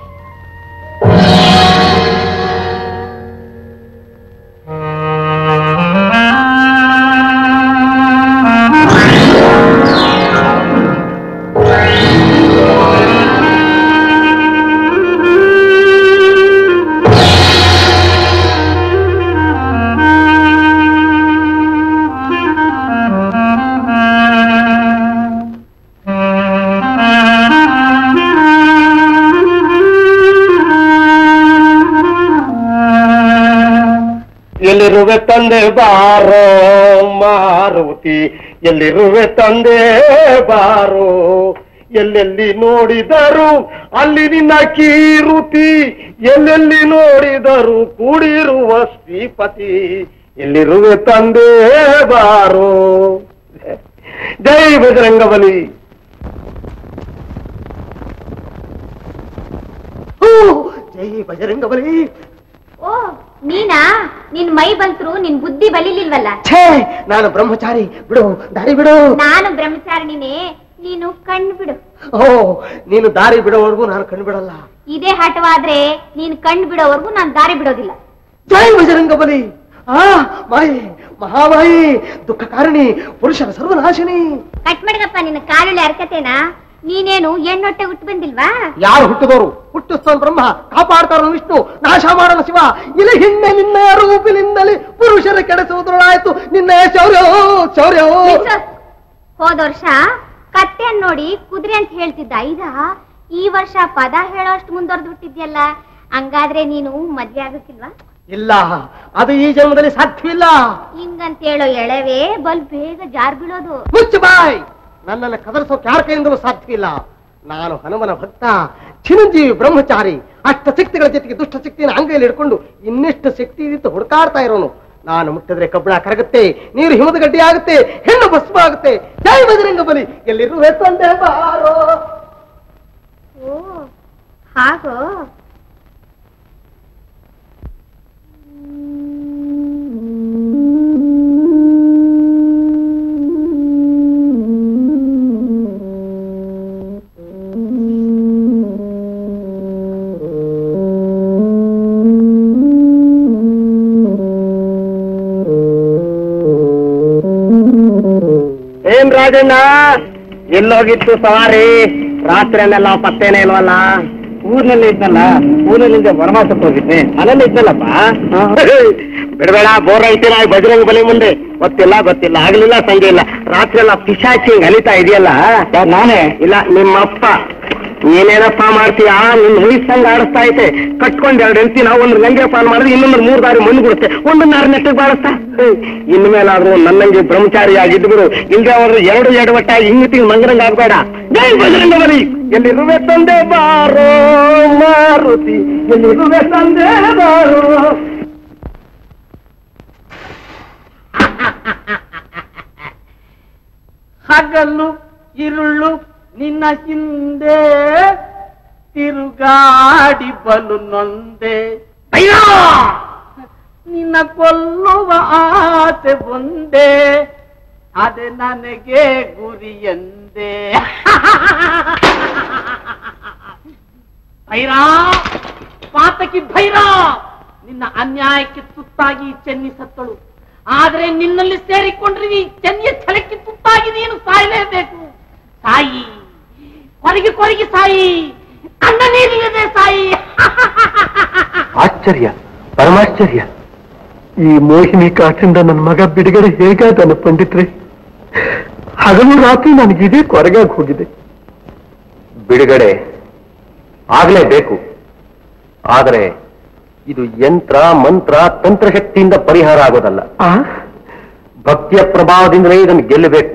ಎಲ್ಲಿರುವೆ ತಂದೆ ಬಾರೋ ಮಾರುತಿ ಎಲ್ಲಿರುವೆ ತಂದೆ ಬಾರೋ ಎಲ್ಲೆಲ್ಲಿ ನೋಡಿದರು ಅಲ್ಲಿ ನಿನ್ನ ಕೀರುತಿ ಎಲ್ಲೆಲ್ಲಿ ನೋಡಿದರು ಕೂಡಿರುವ ಶ್ರೀಪತಿ ಎಲ್ಲಿರುವೆ ತಂದೆ ಬಾರೋ ಜೈ ಬಜರಂಗಬಲಿ ಹೂ, ಜೈ ಬಜರಂಗಬಲಿ ಓ ನೀನಾ ನಿನ್ ಮೈ ಬಂತ್ರು ನಿನ್ ಬುದ್ಧಿ ಬಲಿಲಿಲ್ವಲ್ಲ ಛೇ ನಾನು ಬ್ರಹ್ಮಚಾರಿ ಬಿಡು ದಾರಿ ಬಿಡು ನಾನು ಬ್ರಹ್ಮಚಾರಿಣಿನೇ ನೀನು ಕಣ್ಣು ಬಿಡು ಓ ನೀನು ದಾರಿ ಬಿಡೋವರೆಗೂ ನಾನು ಕಣ್ಣು ಬಿಡಲ್ಲ ಇದೇ ಹಠವಾದ್ರೆ ನೀನ್ ಕಣ್ಣು ಬಿಡೋವರೆಗೂ ನಾನ್ ದಾರಿ ಬಿಡೋದಿಲ್ಲ ಜೈ ಬಜರಂಗ ಬಲಿ ಆ ಮಾಯಿ ಮಹಾಮಾಯಿ ದುಃಖ ಕಾರಣಿ ಪುರುಷರ ಸರ್ವನಾಶಿನಿ ಕಟ್ ಮಡಗಪ್ಪ ನಿನ್ನ ಕಾಲುಳ್ಳಿ ಅರ್ಕತೇನಾ ನೀನೇನು ಹೆಣ್ಣೊಟ್ಟೆ ಹುಟ್ಟು ಬಂದಿಲ್ವಾ ಯಾರು ಹುಟ್ಟಿದವರು ಹುಟ್ಟಿಸ್ತವನು ಬ್ರಹ್ಮ ಕಾಪಾಡ್ತಾರ ವಿಷ್ಣು ನಾಶ ಮಾಡೋಣ ಶಿವ ಇಲ್ಲಿ ಹಿಂದೆ ನಿನ್ನ ರೂಪಿನಿಂದಲೇ ಪುರುಷರ ಕೆಡಿಸುವುದರೊಳಾಯ್ತು ನಿನ್ನ ಶೌರ್ಯ ಶೌರ್ಯ ನಿಲ್ಸು. ಹೋದ ವರ್ಷ ಕತ್ತೆ ನೋಡಿ ಕುದುರೆ ಅಂತ ಹೇಳ್ತಿದ್ದ ಐದ ಈ ವರ್ಷ ಪದ ಹೇಳೋಷ್ಟು ಮುಂದುವರೆದು ಬಿಟ್ಟಿದ್ಯಲ್ಲ ಹಂಗಾದ್ರೆ ನೀನು ಮದ್ವೆ ಆಗಕ್ಕಿಲ್ವಾ ಇಲ್ಲ ಅದು ಈ ಜನ್ಮದಲ್ಲಿ ಸಾಧ್ಯವಿಲ್ಲ ಹಿಂಗಂತ ಹೇಳೋ ಎಳವೆ ಬಲ್ ಬೇಗ ಜಾರ್ ಬೀಳೋದು ಮುಚ್ಚು ಬಾಯ್ ನನ್ನನ್ನು ಕದರಿಸೋಕೆ ಯಾರ ಕೈಯಿಂದಲೂ ಸಾಧ್ಯವಿಲ್ಲ ನಾನು ಹನುಮನ ಭಕ್ತ ಚಿರಂಜೀವಿ ಬ್ರಹ್ಮಚಾರಿ ಅಷ್ಟ ಶಕ್ತಿಗಳ ಜೊತೆಗೆ ದುಷ್ಟ ಶಕ್ತಿಯನ್ನು ಅಂಗೈಯಲ್ಲಿ ಹಿಡ್ಕೊಂಡು ಇನ್ನೆಷ್ಟು ಶಕ್ತಿ ಇದ್ದು ಹುಡುಕಾಡ್ತಾ ಇರೋನು ನಾನು ಮುಟ್ಟಿದ್ರೆ ಕಬ್ಬಣ ಕರಗುತ್ತೆ ನೀರು ಹಿಮದ ಗಡ್ಡಿ ಆಗುತ್ತೆ ಹೆಣ್ಣು ಭಸ್ಮ ಆಗುತ್ತೆ ಜೈ ಬಜರಂಗ ಬಲಿ ಎಲ್ಲಿರುವೆ ತಂದೆ ಬಾರೋ ಓ ಹಾಗೋ ರಾಜಣ್ಣ ಎಲ್ಲೋಗಿತ್ತು ಸವಾರಿ ರಾತ್ರಿಯನ್ನೆಲ್ಲ ಪತ್ತೇನೆ ಇಲ್ವಲ್ಲ ಊರ್ನಲ್ಲಿ ಇದ್ನಲ್ಲ ಊರಿನಿಂದ ವನವಾಸಕ್ಕೆ ಹೋಗಿದ್ದೆ ಮನೇಲಿ ಇದ್ನಲ್ಲಪ್ಪ ಬಿಡಬೇಡ ಬೋರ್ ಐತಿನ ಬಜರಂಗ ಬಲಿ ಮುಂದೆ ಗೊತ್ತಿಲ್ಲ ಗೊತ್ತಿಲ್ಲ ಆಗ್ಲಿಲ್ಲ ಸಂಜೆ ಇಲ್ಲ ರಾತ್ರಿ ಎಲ್ಲ ಪಿಶಾಚಿ ಹಿಂಗ್ ಅಲಿತಾ ಇದೆಯಲ್ಲ ನಾನೇ ಇಲ್ಲ ನಿಮ್ಮಪ್ಪ ನೀನೇನಪ್ಪ ಮಾಡ್ತೀಯಾ ನಿನ್ ವಯಸ್ಸಂಗ ಆಡಿಸ್ತಾ ಐತೆ ಕಟ್ಕೊಂಡ್ ಎರಡು ಹೆಂಡ್ತಿ ನಾವು ಒಂದು ಗಂಗೆ ಪಾಲ್ ಮಾಡಿದ್ರೆ ಇನ್ನೊಂದು ಮೂರ್ ದಾರಿ ಮಣ್ಣು ಬಿಡುತ್ತೆ ಒಂದೊಂದು ಆರು ನೆಟ್ಟಿಗೆ ಬಾಳಿಸ್ತಾ ಇನ್ ಮೇಲಾದ್ರೂ ನನ್ನಂಗೆ ಬ್ರಹ್ಮಚಾರಿಯಾಗಿದ್ಬಿಡು ಇಲ್ದೆ ಅವರು ಎರಡು ಎಡವಟ್ಟಾಗಿ ಹಿಂಗತಿ ಮಂಗರಂಗ ಆಗ್ಬೇಡ ಜೈ ಬಜರಂಗ ಬಲಿ ಎಲ್ಲಿರುವೆ ತಂದೆ ಬಾರೋ ಮಾರುತಿ ಎಲ್ಲಿರುವೆ ತಂದೆ ಬಾರೋ ಹಗಲು ಇರುಳು ನಿನ್ನ ಹಿಂದೆ ತಿರುಗಾಡಿ ಬಲು ನೊಂದೆ ನಿನ್ನ ಕೊಲ್ಲುವ ಆಸೆ ಬಂದೆ ಅದೆ ನನಗೆ ಗುರಿಯಂದೆ ಭೈರಾ ಪಾತಕಿ ಭೈರಾ ನಿನ್ನ ಅನ್ಯಾಯಕ್ಕೆ ತುತ್ತಾಗಿ ಚೆನ್ನಿ ಸತ್ತಳು ಆದ್ರೆ ನಿನ್ನಲ್ಲಿ ಸೇರಿಕೊಂಡ್ರೆ ನೀ ಚೆನ್ನಿಯ ಛಲಕ್ಕೆ ತುತ್ತಾಗಿ ನೀನು ಸಾಯಲೇಬೇಕು ಸಾಯಿ ಕೊರಗಿ ಕೊರಗಿ ಸಾಯಿ ಕಣ್ಣ ನೀರಿಲ್ಲದೆ ಸಾಯಿ ಆಶ್ಚರ್ಯ ಪರಮಾಶ್ಚರ್ಯ ಈ ಮೋಹಿನಿ ಕಾಟಿಂದ ನನ್ನ ಮಗ ಬಿಡುಗಡೆ ಹೇಗಾದನು ಪಂಡಿತ್ರೆ ಹಗಲು ರಾತ್ರಿ ನನಗಿದೇ ಕೊರಗಾಗಿ ಹೋಗಿದೆ ಬಿಡುಗಡೆ ಆಗಲೇಬೇಕು ಆದರೆ ಇದು ಯಂತ್ರ ಮಂತ್ರ ತಂತ್ರಶಕ್ತಿಯಿಂದ ಪರಿಹಾರ ಆಗೋದಲ್ಲ ಆ ಭಕ್ತಿಯ ಪ್ರಭಾವದಿಂದಲೇ ಇದನ್ನು ಗೆಲ್ಲಬೇಕು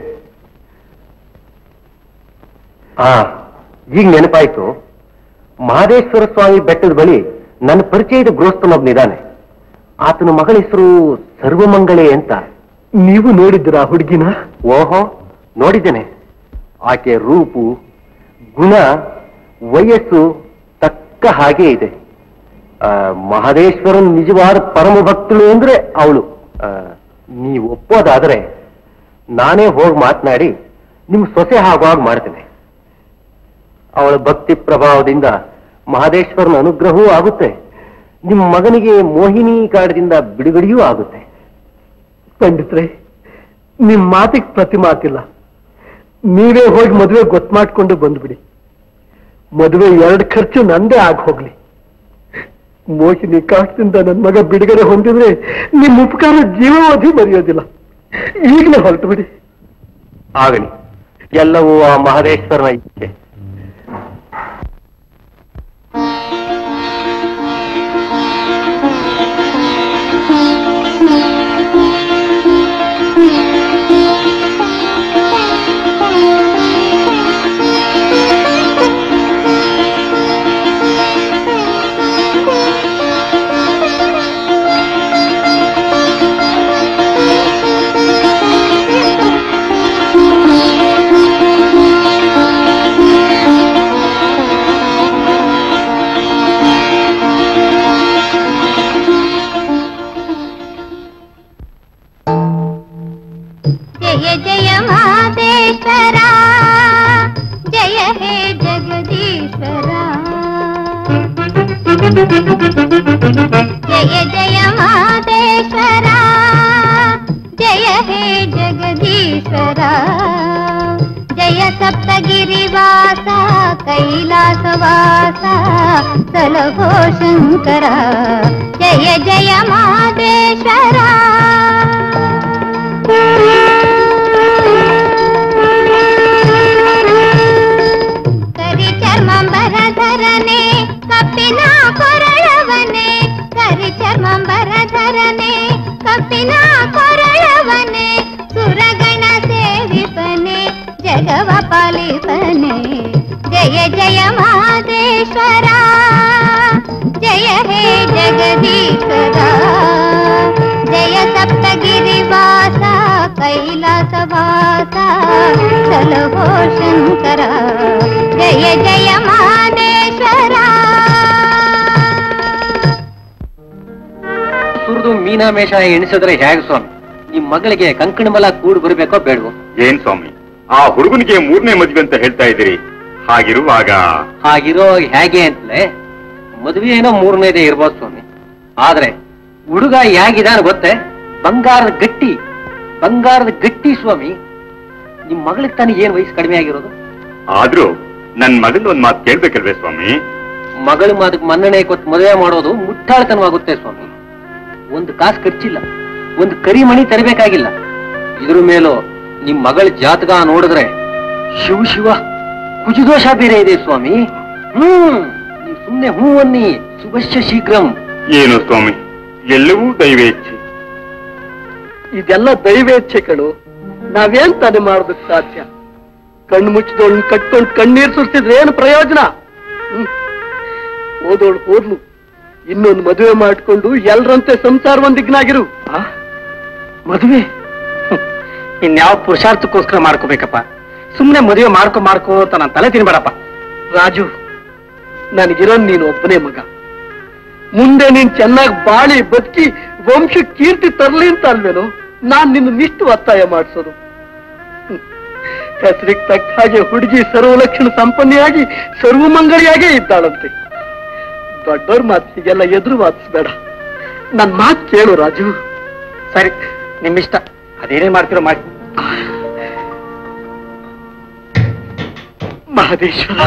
ಆ ಈಗ ನೆನಪಾಯ್ತು ಮಹದೇಶ್ವರ ಸ್ವಾಮಿ ಬೆಟ್ಟದ ಬಳಿ ನನ್ನ ಪರಿಚಯದ ಗೃಹಸ್ಥನೊಬ್ಬನಿದ್ದಾನೆ ಆತನ ಮಗಳ ಹೆಸರು ಸರ್ವಮಂಗಳೆ ಅಂತ ನೀವು ನೋಡಿದ್ದೀರಾ ಆ ಹುಡುಗಿನ ಓಹೋ ನೋಡಿದ್ದೇನೆ ಆಕೆ ರೂಪು ಗುಣ ವಯಸ್ಸು ತಕ್ಕ ಹಾಗೆ ಇದೆ ಆ, ಮಹದೇಶ್ವರನ್ ನಿಜವಾದ ಪರಮ ಭಕ್ತಳು ಅಂದ್ರೆ ಅವಳು ನೀವು ಒಪ್ಪೋದಾದ್ರೆ ನಾನೇ ಹೋಗಿ ಮಾತನಾಡಿ ನಿಮ್ ಸೊಸೆ ಆಗುವಾಗ ಮಾಡ್ತೇನೆ ಅವಳ ಭಕ್ತಿ ಪ್ರಭಾವದಿಂದ ಮಹದೇಶ್ವರನ ಅನುಗ್ರಹವೂ ಆಗುತ್ತೆ ನಿಮ್ಮ ಮಗನಿಗೆ ಮೋಹಿನಿ ಕಾಡದಿಂದ ಬಿಡುಗಡೆಯೂ ಆಗುತ್ತೆ ಪಂಡಿತ್ರೆ ನಿಮ್ ಮಾತಿಗೆ ಪ್ರತಿ ಮಾತಿಲ್ಲ ನೀವೇ ಹೋಗಿ ಮದುವೆ ಗೊತ್ತು ಮಾಡ್ಕೊಂಡು ಬಂದ್ಬಿಡಿ ಮದುವೆ ಎರಡು ಖರ್ಚು ನಂದೇ ಆಗ ಹೋಗ್ಲಿ ಮೋಹಿನಿ ಕಾಟದಿಂದ ನನ್ನ ಮಗ ಬಿಡುಗಡೆ ಹೊಂದಿದ್ರೆ ನಿಮ್ ಉಪಕಾರ ಜೀವಾವಧಿ ಮರೆಯೋದಿಲ್ಲ ಈಗಲೇ ಹೊರಟು ಬಿಡಿ ಆಗಲಿ ಎಲ್ಲವೂ ಆ ಮಹದೇಶ್ವರನ ಇಚ್ಛೆ ಜಯ ಜಯ ಮಾದೇಶ್ವರ ಜಯ ಹೇ ಜಗದೀಶ್ವರ ಜಯ ಜಯ ಮಾದೇಶ್ವರ ಜಯ ಹೇ ಜಗದೀಶ್ವರ ಜಯ ಸಪ್ತಗಿರಿವಾಸ ಕೈಲಾಸವಾಸ ಸಲಹೋ ಶಂಕರ ಜಯ ಜಯ ಮಾದೇಶ್ವರ ಕರಿ ಚರ್ಮಂಬರಧರನೆ ಕಪ್ಪಿನ ಕೊರಳವನೆ ಕರಿ ಚರ್ಮಂಬರಧರನೆ ಕಪ್ಪಿನ ಕೊರಳವನೆ ಸುರಗಣ ಸೇವಿಪನೆ ಜಗವ ಪಾಲಿಪನೆ ಜಯ ಜಯ ಮಹದೇಶ್ವರ ಜಯ ಹೇ ಜಗದೀಶ್ವರ ಜಯ ಸಪ್ತಗಿರಿವಾಸ ಕೈಲಾಸವಾಸ ಸಲಹೋ ಶಂಕರ ಜಯ ಜಯ ಮಹದೇಶ್ವರ ಸುರಿದು ಮೀನಾಮೇಷ ಎಣಿಸಿದ್ರೆ ಹೇಗೆ ಸ್ವಾಮಿ ನಿಮ್ ಮಗಳಿಗೆ ಕಂಕಣ ಬಲ ಕೂಡು ಬರಬೇಕೋ ಬೇಡವೋ ಏನ್ ಸ್ವಾಮಿ ಆ ಹುಡುಗನಿಗೆ ಮೂರನೇ ಮದ್ವೆ ಅಂತ ಹೇಳ್ತಾ ಇದ್ದೀರಿ ಹಾಗಿರುವಾಗ ಹಾಗಿರೋ ಹೇಗೆ ಅಂತಲೇ ಮದುವೆ ಏನೋ ಮೂರನೇದೇ ಇರ್ಬೋದು ಸ್ವಾಮಿ ಆದ್ರೆ ಹುಡುಗ ಹೇಗಿದಾನ ಗೊತ್ತೇ ಬಂಗಾರದ ಗಟ್ಟಿ ಬಂಗಾರದ ಗಟ್ಟಿ ಸ್ವಾಮಿ ನಿಮ್ ಮಗಳಿಗೆ ತಾನೇ ಏನ್ ವಯಸ್ಸು ಕಡಿಮೆ ಆಗಿರೋದು ಆದ್ರೂ ನನ್ ಮಗನ್ ಒಂದ್ ಮಾತು ಕೇಳ್ಬೇಕಲ್ವೇ ಸ್ವಾಮಿ ಮಗಳ ಮಾತಕ್ಕೆ ಮನ್ನಣೆ ಕೊಟ್ಟು ಮದುವೆ ಮಾಡೋದು ಮುಟ್ಟಾಳ್ತನವಾಗುತ್ತೆ ಸ್ವಾಮಿ ಒಂದು ಕಾಸು ಖರ್ಚಿಲ್ಲ ಒಂದು ಕರಿಮಣಿ ತರಬೇಕಾಗಿಲ್ಲ ಇದ್ರ ಮೇಲೂ ನಿಮ್ ಮಗಳ ಜಾತಕ ನೋಡಿದ್ರೆ ಶಿವ ಶಿವ ಕುಜದೋಷ ಬೇರೆ ಇದೆ ಸ್ವಾಮಿ ಹ್ಮ್ ನೀವು ಸುಮ್ನೆ ಹೂ ಅನ್ನಿ ಶುಭಶ್ಯ ಶೀಘ್ರಂ ಏನು ಸ್ವಾಮಿ ಎಲ್ಲವೂ ದೈವೇಚ್ಛೆ ಇದೆಲ್ಲ ದೈವೇಚ್ಛೆ ಕಣು ನಾವೇನ್ ತಾನೇ ಮಾಡೋದಕ್ಕೆ ಸಾಧ್ಯ ಕಣ್ಣು ಮುಚ್ಚಿದವಳನ್ನ ಕಟ್ಕೊಂಡು ಕಣ್ಣೀರ್ ಸುರಿಸಿದ್ರೆ ಏನು ಪ್ರಯೋಜನ ಹ್ಮ್. ಹೋದವಳು ಹೋದ್ಲು ಇನ್ನೊಂದು ಮದುವೆ ಮಾಡ್ಕೊಂಡು ಎಲ್ರಂತೆ ಸಂಸಾರ ಒಂದಿಗ್ನಾಗಿರು ಮದುವೆ ಇನ್ಯಾವ ಪುರುಷಾರ್ಥಕ್ಕೋಸ್ಕರ ಮಾಡ್ಕೋಬೇಕಪ್ಪ ಸುಮ್ನೆ ಮದುವೆ ಮಾಡ್ಕೊ ಮಾಡ್ಕೋ ಅಂತ ನಾನು ತಲೆ ತಿನ್ಬೇಡಪ್ಪ ರಾಜು ನನಗಿರೋ ನೀನು ಒಬ್ಬನೇ ಮಗ ಮುಂದೆ ನೀನ್ ಚೆನ್ನಾಗಿ ಬಾಳಿ ಬದುಕಿ ವಂಶ ಕೀರ್ತಿ ತರ್ಲಿ ಅಂತ ಅಲ್ವೇನು ನಾನ್ ನಿನ್ನ ನಿಷ್ಠು ಒತ್ತಾಯ ಮಾಡಿಸೋದು ಹೆಸರಿಗೆ ತಕ್ಕ ಹಾಗೆ ಹುಡುಗಿ ಸರ್ವಲಕ್ಷಣ ಸಂಪನ್ನೆಯಾಗಿ ಸರ್ವಮಂಗಳಿಯಾಗೇ ಇದ್ದಾಳಂತೆ ದೊಡ್ಡವ್ರ ಮಾತಿಗೆಲ್ಲ ಎದುರು ವಾದಿಸ್ಬೇಡ ನನ್ ಮಾತು ಕೇಳು ರಾಜು ಸರಿ ನಿಮ್ಮಿಷ್ಟ ಅದೇನೇ ಮಾಡ್ತಿರೋ ಮಾಡಿ ಮಹದೇಶ್ವರ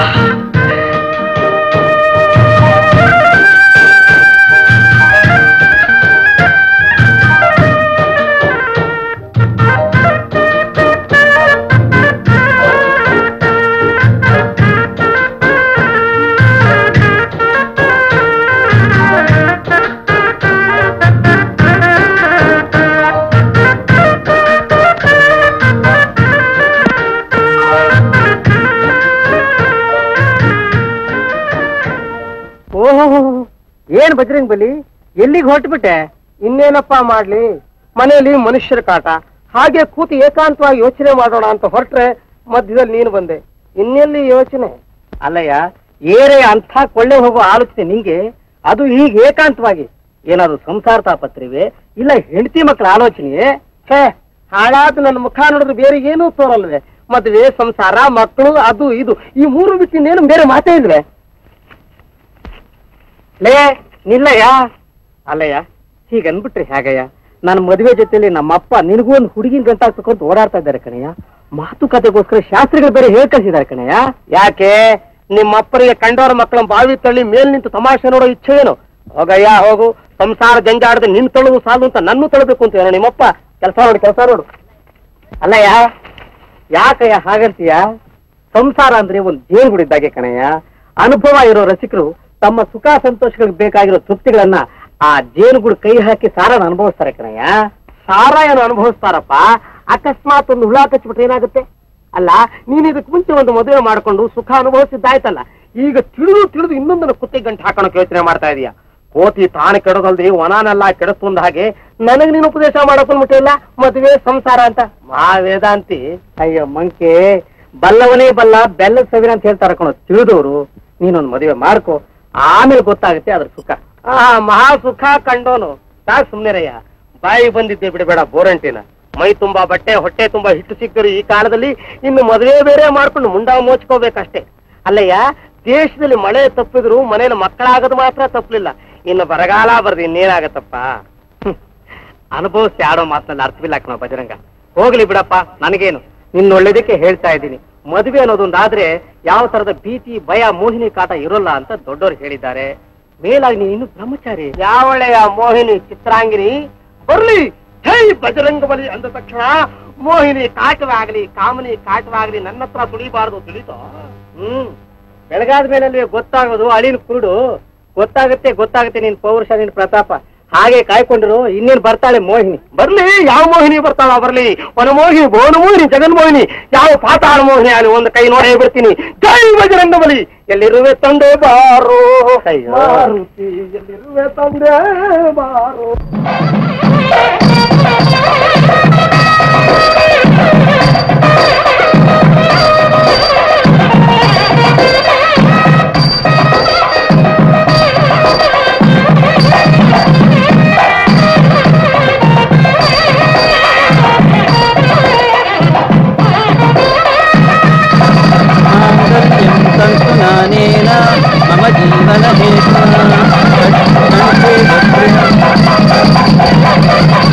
ಓಹೋ ಏನ್ ಬಜರಂಗ್ ಬಲಿ ಎಲ್ಲಿಗೆ ಹೊರಟ್ಬಿಟ್ಟೆ ಇನ್ನೇನಪ್ಪ ಮಾಡ್ಲಿ ಮನೆಯಲ್ಲಿ ಮನುಷ್ಯರ ಕಾಟ ಹಾಗೆ ಕೂತು ಏಕಾಂತವಾಗಿ ಯೋಚನೆ ಮಾಡೋಣ ಅಂತ ಹೊರಟ್ರೆ ಮಧ್ಯದಲ್ಲಿ ನೀನು ಬಂದೆ ಇನ್ನೆಲ್ಲಿ ಯೋಚನೆ ಅಲ್ಲಯ್ಯ ಏರೇ ಅಂಥ ಕೊಳ್ಳೆ ಹೋಗೋ ಆಲೋಚನೆ ನಿಂಗೆ ಅದು ಈಗ ಏಕಾಂತವಾಗಿ ಏನಾದ್ರು ಸಂಸಾರ ತಾಪತ್ರಿವೆ ಇಲ್ಲ ಹೆಂಡತಿ ಮಕ್ಕಳ ಆಲೋಚನೆಯೇ ಛೇ ಹಾಳಾದ ನನ್ನ ಮುಖ ನೋಡಿದ್ರೆ ಬೇರೆ ಏನೂ ತೋರಲ್ವೇ ಮದುವೆ ಸಂಸಾರ ಮಕ್ಕಳು ಅದು ಇದು ಈ ಮೂರು ಬಿಟ್ಟು ಇನ್ನೇನು ಬೇರೆ ಮಾತೇ ಇಲ್ವೇ ಲೇ ನಿಲ್ಲಯ್ಯ ಅಲ್ಲಯ್ಯ ಹೀಗನ್ಬಿಟ್ರಿ ಹೇಗಯ್ಯ ನನ್ನ ಮದುವೆ ಜೊತೆಲಿ ನಮ್ಮಪ್ಪ ನಿನಗೂ ಒಂದು ಹುಡುಗಿನ ಗಂಟಾಕ್ಸ್ಕೊಂತ ಓಡಾಡ್ತಾ ಇದ್ದಾರೆ ಕಣಯ್ಯ ಮಾತುಕತೆಗೋಸ್ಕರ ಶಾಸ್ತ್ರಿಗಳು ಬೇರೆ ಹೇಳ್ ಕಳ್ಸಿದ್ದಾರೆ ಕಣಯ್ಯ ಯಾಕೆ ನಿಮ್ಮಪ್ಪರಿಗೆ ಕಂಡವರ ಮಕ್ಕಳ ಬಾವಿ ತಳ್ಳಿ ಮೇಲ್ ನಿಂತು ತಮಾಷೆ ನೋಡೋ ಇಚ್ಛೆ ಏನು ಹೋಗಯ್ಯ ಹೋಗು ಸಂಸಾರ ಜಂಜಾಡದೆ ನಿನ್ ತೊಳೆದು ಸಾಲು ಅಂತ ನನ್ನೂ ತೊಳಬೇಕು ಅಂತ ಏನೋ ನಿಮ್ಮಪ್ಪ ಕೆಲಸ ನೋಡು ಕೆಲಸ ನೋಡು ಅಲ್ಲಯ್ಯ ಯಾಕಯ್ಯ ಹಾಗಂತೀಯ ಸಂಸಾರ ಅಂದ್ರೆ ಒಂದು ಜೇನುಗುಡಿದ್ದಾಗೆ ಕಣಯ್ಯ ಅನುಭವ ಇರೋ ರಸಿಕರು ತಮ್ಮ ಸುಖ ಸಂತೋಷಗಳಿಗೆ ಬೇಕಾಗಿರೋ ತೃಪ್ತಿಗಳನ್ನ ಆ ಜೇನುಗುಡು ಕೈ ಹಾಕಿ ಸಾರನ ಅನುಭವಿಸ್ತಾರೆ ಕಣಯ್ಯ ಸಾರ ಏನು ಅನುಭವಿಸ್ತಾರಪ್ಪ ಅಕಸ್ಮಾತ್ ಒಂದು ಹುಳ ಕಚ್ಬಿಟ್ರೆ ಏನಾಗುತ್ತೆ ಅಲ್ಲ ನೀನ್ ಇದಕ್ ಮುಂಚೆ ಒಂದು ಮದುವೆ ಮಾಡ್ಕೊಂಡು ಸುಖ ಅನುಭವಿಸಿದ್ದಾಯ್ತಲ್ಲ ಈಗ ತಿಳಿದು ತಿಳಿದು ಇನ್ನೊಂದನ್ನು ಕುತ್ತಿಗೆ ಗಂಟು ಹಾಕೋಣಕ್ಕೆ ಯೋಚನೆ ಮಾಡ್ತಾ ಇದೀಯ ಕೋತಿ ತಾನು ಕೆಡೋದಲ್ದೆ ವನಾನೆಲ್ಲ ಕೆಡಿಸ್ತಂದ ಹಾಗೆ ನನಗ್ ನೀನು ಉಪದೇಶ ಮಾಡೋಕೊಂಡ್ಬಿಟ್ಟಿಲ್ಲ ಮದುವೆ ಸಂಸಾರ ಅಂತ ಮಾ ವೇದಾಂತಿ ಅಯ್ಯೋ ಮಂಕೆ ಬಲ್ಲವನೇ ಬಲ್ಲ ಬೆಲ್ಲದ ಸವಿನ ಅಂತ ಹೇಳ್ತಾರ ಕಣೋ ತಿಳಿದವರು ನೀನೊಂದು ಮದುವೆ ಮಾಡ್ಕೋ ಆಮೇಲೆ ಗೊತ್ತಾಗುತ್ತೆ ಅದ್ರ ಸುಖ ಆ ಮಹಾ ಸುಖ ಕಂಡೋನು ಸಾಕ್ ಸುಮ್ನೆರಯ್ಯ ಬಾಯಿ ಬಂದಿದ್ದೆ ಬಿಡಬೇಡ ಬೋರಂಟಿನ ಮೈ ತುಂಬಾ ಬಟ್ಟೆ ಹೊಟ್ಟೆ ತುಂಬಾ ಹಿಟ್ಟು ಸಿಕ್ಕರು ಈ ಕಾಲದಲ್ಲಿ ಇನ್ನು ಮದುವೆ ಬೇರೆ ಮಾಡ್ಕೊಂಡು ಮುಂಡ ಮೋಚ್ಕೋಬೇಕಷ್ಟೇ ಅಲ್ಲಯ್ಯ ದೇಶದಲ್ಲಿ ಮಳೆ ತಪ್ಪಿದ್ರು ಮನೇಲಿ ಮಕ್ಕಳಾಗದು ಮಾತ್ರ ತಪ್ಪಲಿಲ್ಲ ಇನ್ನು ಬರಗಾಲ ಬರ್ದು ಇನ್ನೇನಾಗತ್ತಪ್ಪ ಹ್ಮ್. ಅನುಭವಿಸಿ ಆಡೋ ಮಾತನಲ್ಲಿ ಅರ್ಥವಿಲ್ಲ ಕಣ ಬಜರಂಗ ಹೋಗ್ಲಿ ಬಿಡಪ್ಪ ನನಗೇನು ನಿನ್ನ ಒಳ್ಳೇದಕ್ಕೆ ಹೇಳ್ತಾ ಇದ್ದೀನಿ ಮದುವೆ ಅನ್ನೋದೊಂದಾದ್ರೆ ಯಾವ ತರದ ಭೀತಿ ಭಯ ಮೋಹಿನಿ ಕಾಟ ಇರೋಲ್ಲ ಅಂತ ದೊಡ್ಡವರು ಹೇಳಿದ್ದಾರೆ ಮೇಲಾಗಿ ನೀನು ಇನ್ನು ಬ್ರಹ್ಮಚಾರಿ ಯಾವಳೆಯ ಮೋಹಿನಿ ಚಿತ್ರಾಂಗಿನಿ ಬರ್ಲಿ ಹೇ ಬಜರಂಗ ಬಲಿ ಅಂದ ತಕ್ಷಣ ಮೋಹಿನಿ ಕಾಟವಾಗ್ಲಿ ಕಾಮನಿ ಕಾಟವಾಗ್ಲಿ ನನ್ನ ಹತ್ರ ತುಳಿಬಾರ್ದು ತಿಳಿತೋ ಹ್ಮ್ ಬೆಳಗಾದ ಮೇಲೆ ಗೊತ್ತಾಗೋದು ಅಳಿನ ಕುರುಡು ಗೊತ್ತಾಗುತ್ತೆ ಗೊತ್ತಾಗುತ್ತೆ ನಿನ್ ಪೌರುಷ ನಿನ್ ಪ್ರತಾಪ ಹಾಗೆ ಕಾಯ್ಕೊಂಡಿರು ಇನ್ನೇನು ಬರ್ತಾಳೆ ಮೋಹಿನಿ ಬರ್ಲಿ ಯಾವ ಮೋಹಿನಿ ಬರ್ತಾಳ ಬರ್ಲಿ ವನಮೋಹಿನಿ ಭುವನಮೋಹಿನಿ ಜಗನ್ಮೋಹಿನಿ ಯಾವ ಪಾತಾಳ ಮೋಹಿನಿ ಅಲ್ಲಿ ಒಂದು ಕೈ ನೋಡೇ ಬಿಡ್ತೀನಿ ಜೈ ಬಜರಂಗ ಬಲಿ ಎಲ್ಲಿರುವೆ ತಂದೆ ಬಾರೋ ಮಾರುತಿ ಎಲ್ಲಿರುವೆ ತಂದೆ ಬಾರೋ माङ्गल्यं तन्तु नानेन मम जीवनहेतुना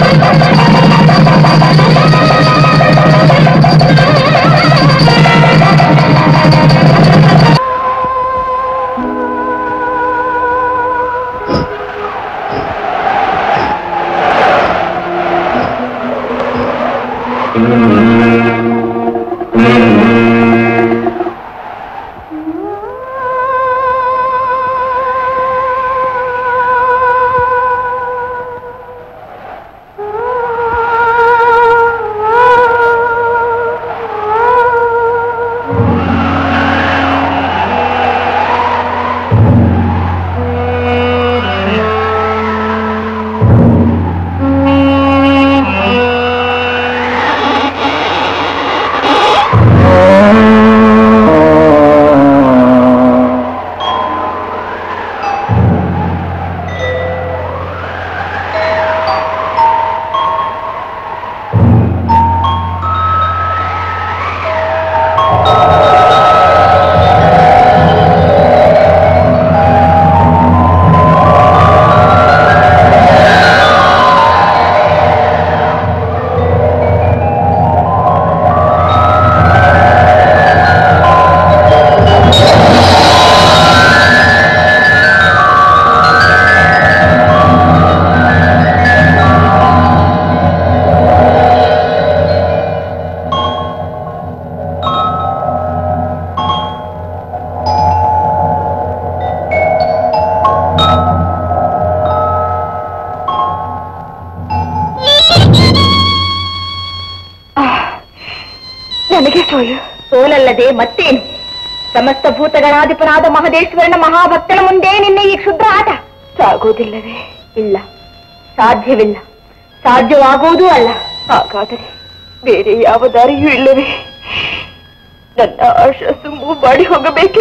ನನಗೆ ಸೋಲು ಸೋಲಲ್ಲದೆ ಮತ್ತೇನು ಸಮಸ್ತ ಭೂತಗಣಾಧಿಪನಾದ ಮಹದೇಶ್ವರನ ಮಹಾಭಕ್ತನ ಮುಂದೆ ನಿನ್ನೆ ಈ ಕ್ಷುದ್ರ ಆಟ ಸಾಗೋದಿಲ್ಲವೇ ಇಲ್ಲ ಸಾಧ್ಯವಿಲ್ಲ ಸಾಧ್ಯವಾಗುವುದೂ ಅಲ್ಲ ಹಾಗಾದರೆ ಬೇರೆ ಯಾವ ದಾರಿಯೂ ಇಲ್ಲವೇ ನನ್ನ ಆಶ ತುಂಬು ಬಾಡಿ ಹೋಗಬೇಕೆ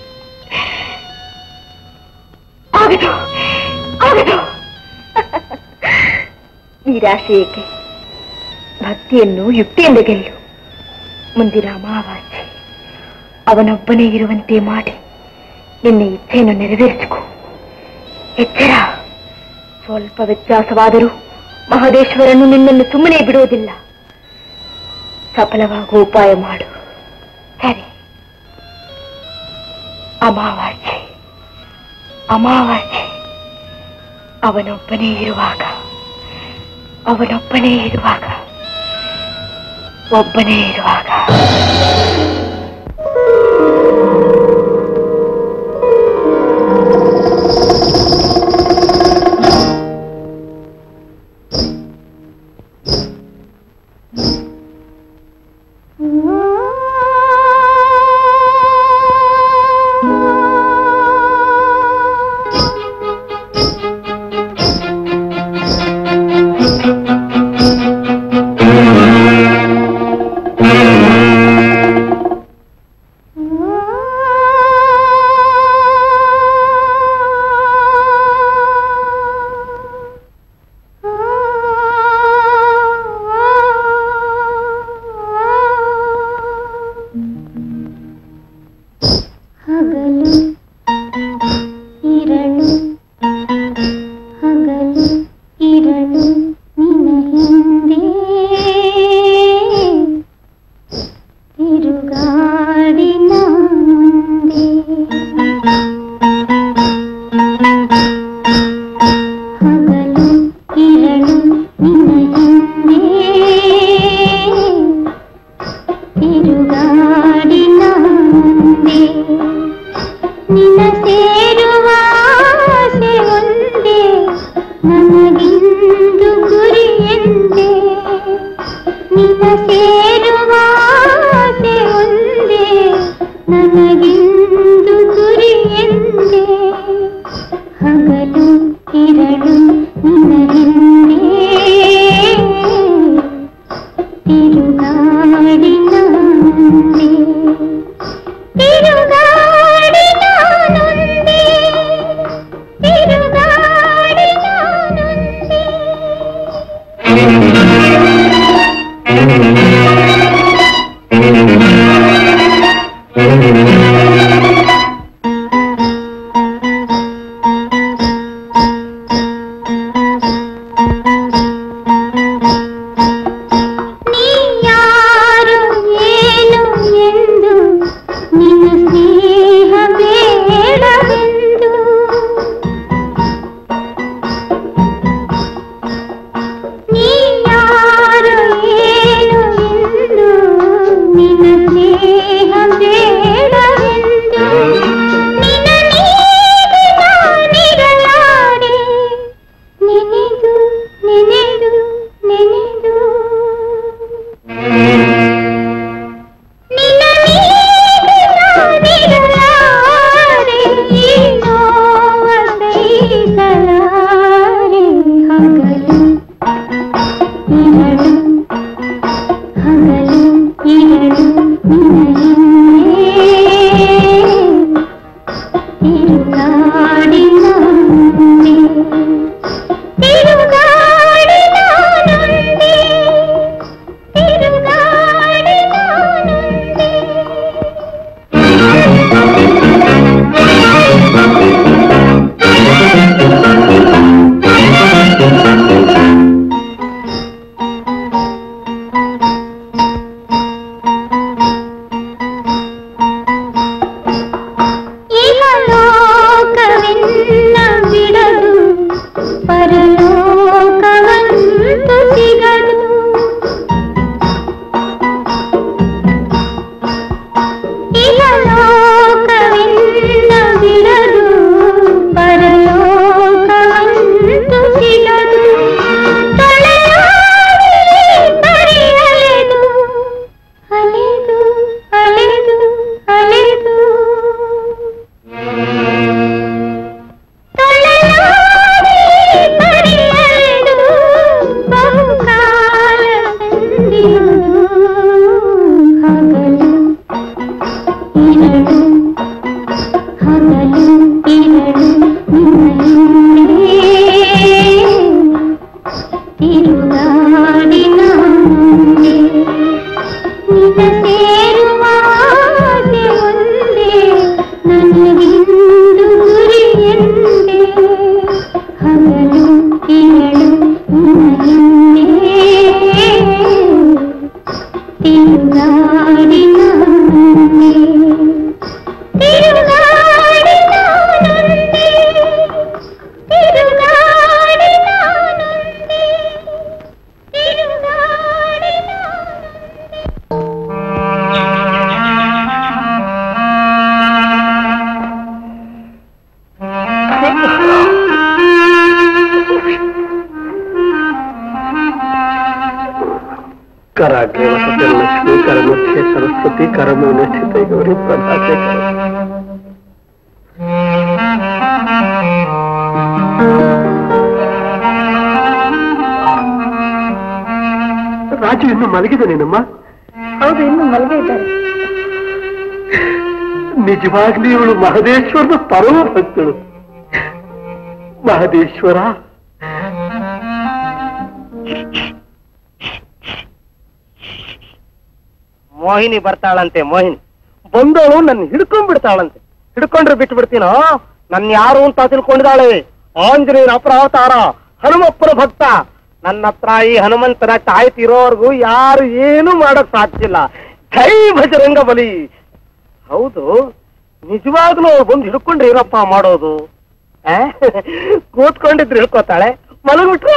ಆಗದು ಆಗದು ನಿರಾಶೆ ಏಕೆ ಭಕ್ತಿಯನ್ನು ಯುಕ್ತಿಯಿಂದ ಗೆಲ್ಲು ಮುಂದಿನ ಅಮಾವಾಸ್ಯೆ ಅವನೊಬ್ಬನೇ ಇರುವಂತೆ ಮಾಡಿ ನಿನ್ನ ಇಚ್ಛೆಯನ್ನು ನೆರವೇರಿಸಿಕೊ ಎಚ್ಚರ ಸ್ವಲ್ಪ ವ್ಯತ್ಯಾಸವಾದರೂ ಮಹದೇಶ್ವರನು ನಿನ್ನನ್ನು ಸುಮ್ಮನೆ ಬಿಡುವುದಿಲ್ಲ ಸಫಲವಾಗುವ ಉಪಾಯ ಮಾಡು ಸರಿ ಅಮಾವಾಸ್ಯೆ ಅಮಾವಾಸ್ಯೆ ಅವನೊಬ್ಬನೇ ಇರುವಾಗ ಅವನೊಬ್ಬನೇ ಇರುವಾಗ ಒಬ್ಬನೇ ಇರುವಾಗ ಹಗಲು ಇರಳು ಹಗಲು ಇರಳು ನಿನ್ನ ಹಿಂದೆ ತಿರುಗಾಡಿನ ಮುಂದೆ ಹಗಲು ಇರಳು ನಿನ್ನ ಹಿಂದೆ ತಿರುಗಾಡಿನ ಮುಂದೆ ನಿನ್ನ ಸೇರುವ ಆಸೆ ಒಂದೇ ನನಗಿಂದು ಗುರಿ ಎಂದೆ ನಿನ್ನ ಸೇರುವ ಆಸೆ ಒಂದೇ ನನಗಿಂದು ಗುರಿ ಎಂದೆ ಹಗಲು ಇರಳು ನಿನ್ನ ಹಿಂದೆ ತಿರುಗಾಡಿನ ಮುಂದೆ ತಿರುಗಾಡಿ ನಾನೊಂದೇ ತಿರುಗಾಡಿ ನಾನೊಂದೇ ನೀ ಯಾರು ಏನು ಎಂದು ನಿನ್ನ ಸ್ನೇಹ ಬೇಡವೆಂದು ನೀ ಯಾರು ಏನು ನೆನೆದು ನಿನ್ನ ನೀಡಿ ನಾನಿರಲಾರೆ, ಈ ನೋವ ಸಹಿಸಲಾರೆ. ಹಗಲು ಇರಳು ಹಗಲು ಇರಳು ನಿನ್ನೆ ತಿರುಗಾಡಿ ನಾನೊಂದೇ ತಿರುಗಾಡಿ ನಾನೊಂದೇ ತಿರುಗಾಡಿ ನಾನೊಂದೇ ಇಹಲೋಕವೆನ್ನ ಬಿಡದು ಪರಲೋಕವಂತು ಸಿಗದು ಇಹಲೋಕವೆನ್ನ ಬಿಡದು ಪರಲೋಕವಂತು ಸಿಗದು ತೊಳೆಯಾಡಿ ಬರಿಯಲೆದು ಅಲೆದು ಅಲೆದು ಅಲೆದು ತೊಳೆಯಾಡಿ ಬರಿಯಲೆದು ಬಹುಕಾಲ ಸಂಧಿಯುವುದು ಹಗಲು ಇರಳು ಹಗಲು ಇರಳು ನಿನ್ನೆ ತಿರುಗಾಡಿ ನಾನೇ ನಿನ್ನ ಸೇರುವ ಆಸೆ ಒಂದೇ ನನಗಿಂದು ಗುರಿಯೆಂದೇ ಹಗಲು ಇರಳು ನಿನ್ನೆ ತಿರುಗಾಡಿ ನಾನೇ ತಿರುಗಾಡಿ ನಾನೊಂದೇ ತಿರುಗಾಡಿ ನಾನೊಂದೇ ತಿರುಗಾಡಿ ನಾನೊಂದೇ ಕರಾಗ್ರೆ ವಸತೆ ಲಕ್ಷ್ಮಿ ಕರಮಧ್ಯೆ ಸರಸ್ವತಿ ಕರಮೂಲೆ ಸ್ಥಿತ ಗೌರಿ ಪ್ರಭಾತೆ ರಾಜು ಇನ್ನು ಮಲಗಿದನೇನಮ್ಮ ಹೌದು ಇನ್ನು ಮಲಗಿ ಇದ್ದಾರೆ ನಿಜವಾಗ್ಲೂ ಇವಳು ಮಹದೇಶ್ವರನ ಪರಮ ಭಕ್ತಳು ಮಹದೇಶ್ವರ ಮೋಹಿನಿ ಬರ್ತಾಳಂತೆ ಮೋಹಿನಿ ಬಂದವಳು ನನ್ನ ಹಿಡ್ಕೊಂಡ್ ಬಿಡ್ತಾಳಂತೆ ಹಿಡ್ಕೊಂಡ್ರೆ ಬಿಟ್ಟು ಬಿಡ್ತೀನೋ ನನ್ನ ಯಾರು ಅಂತ ತಿಳ್ಕೊಂಡಿದ್ದಾಳೆ ಆಂಜನೇಯನ ಅಪರಾವತಾರ ಹನುಮಪ್ಪನ ಭಕ್ತ ನನ್ನ ಹತ್ರ ಈ ಹನುಮಂತನ ಕಾಯ್ತಿರೋರ್ಗು ಯಾರು ಏನು ಮಾಡಕ್ ಸಾಧ್ಯ ಇಲ್ಲ ಜೈ ಭಜರಂಗ ಬಲಿ ಹೌದು ನಿಜವಾಗ್ಲೂ ಅವ್ರು ಬಂದು ಹಿಡ್ಕೊಂಡ್ರೆ ಏನಪ್ಪ ಮಾಡೋದು ಆ? ಕೂತ್ಕೊಂಡಿದ್ರೆ ಹಿಡ್ಕೋತಾಳೆ ಮಲಗ್ಬಿಟ್ರೆ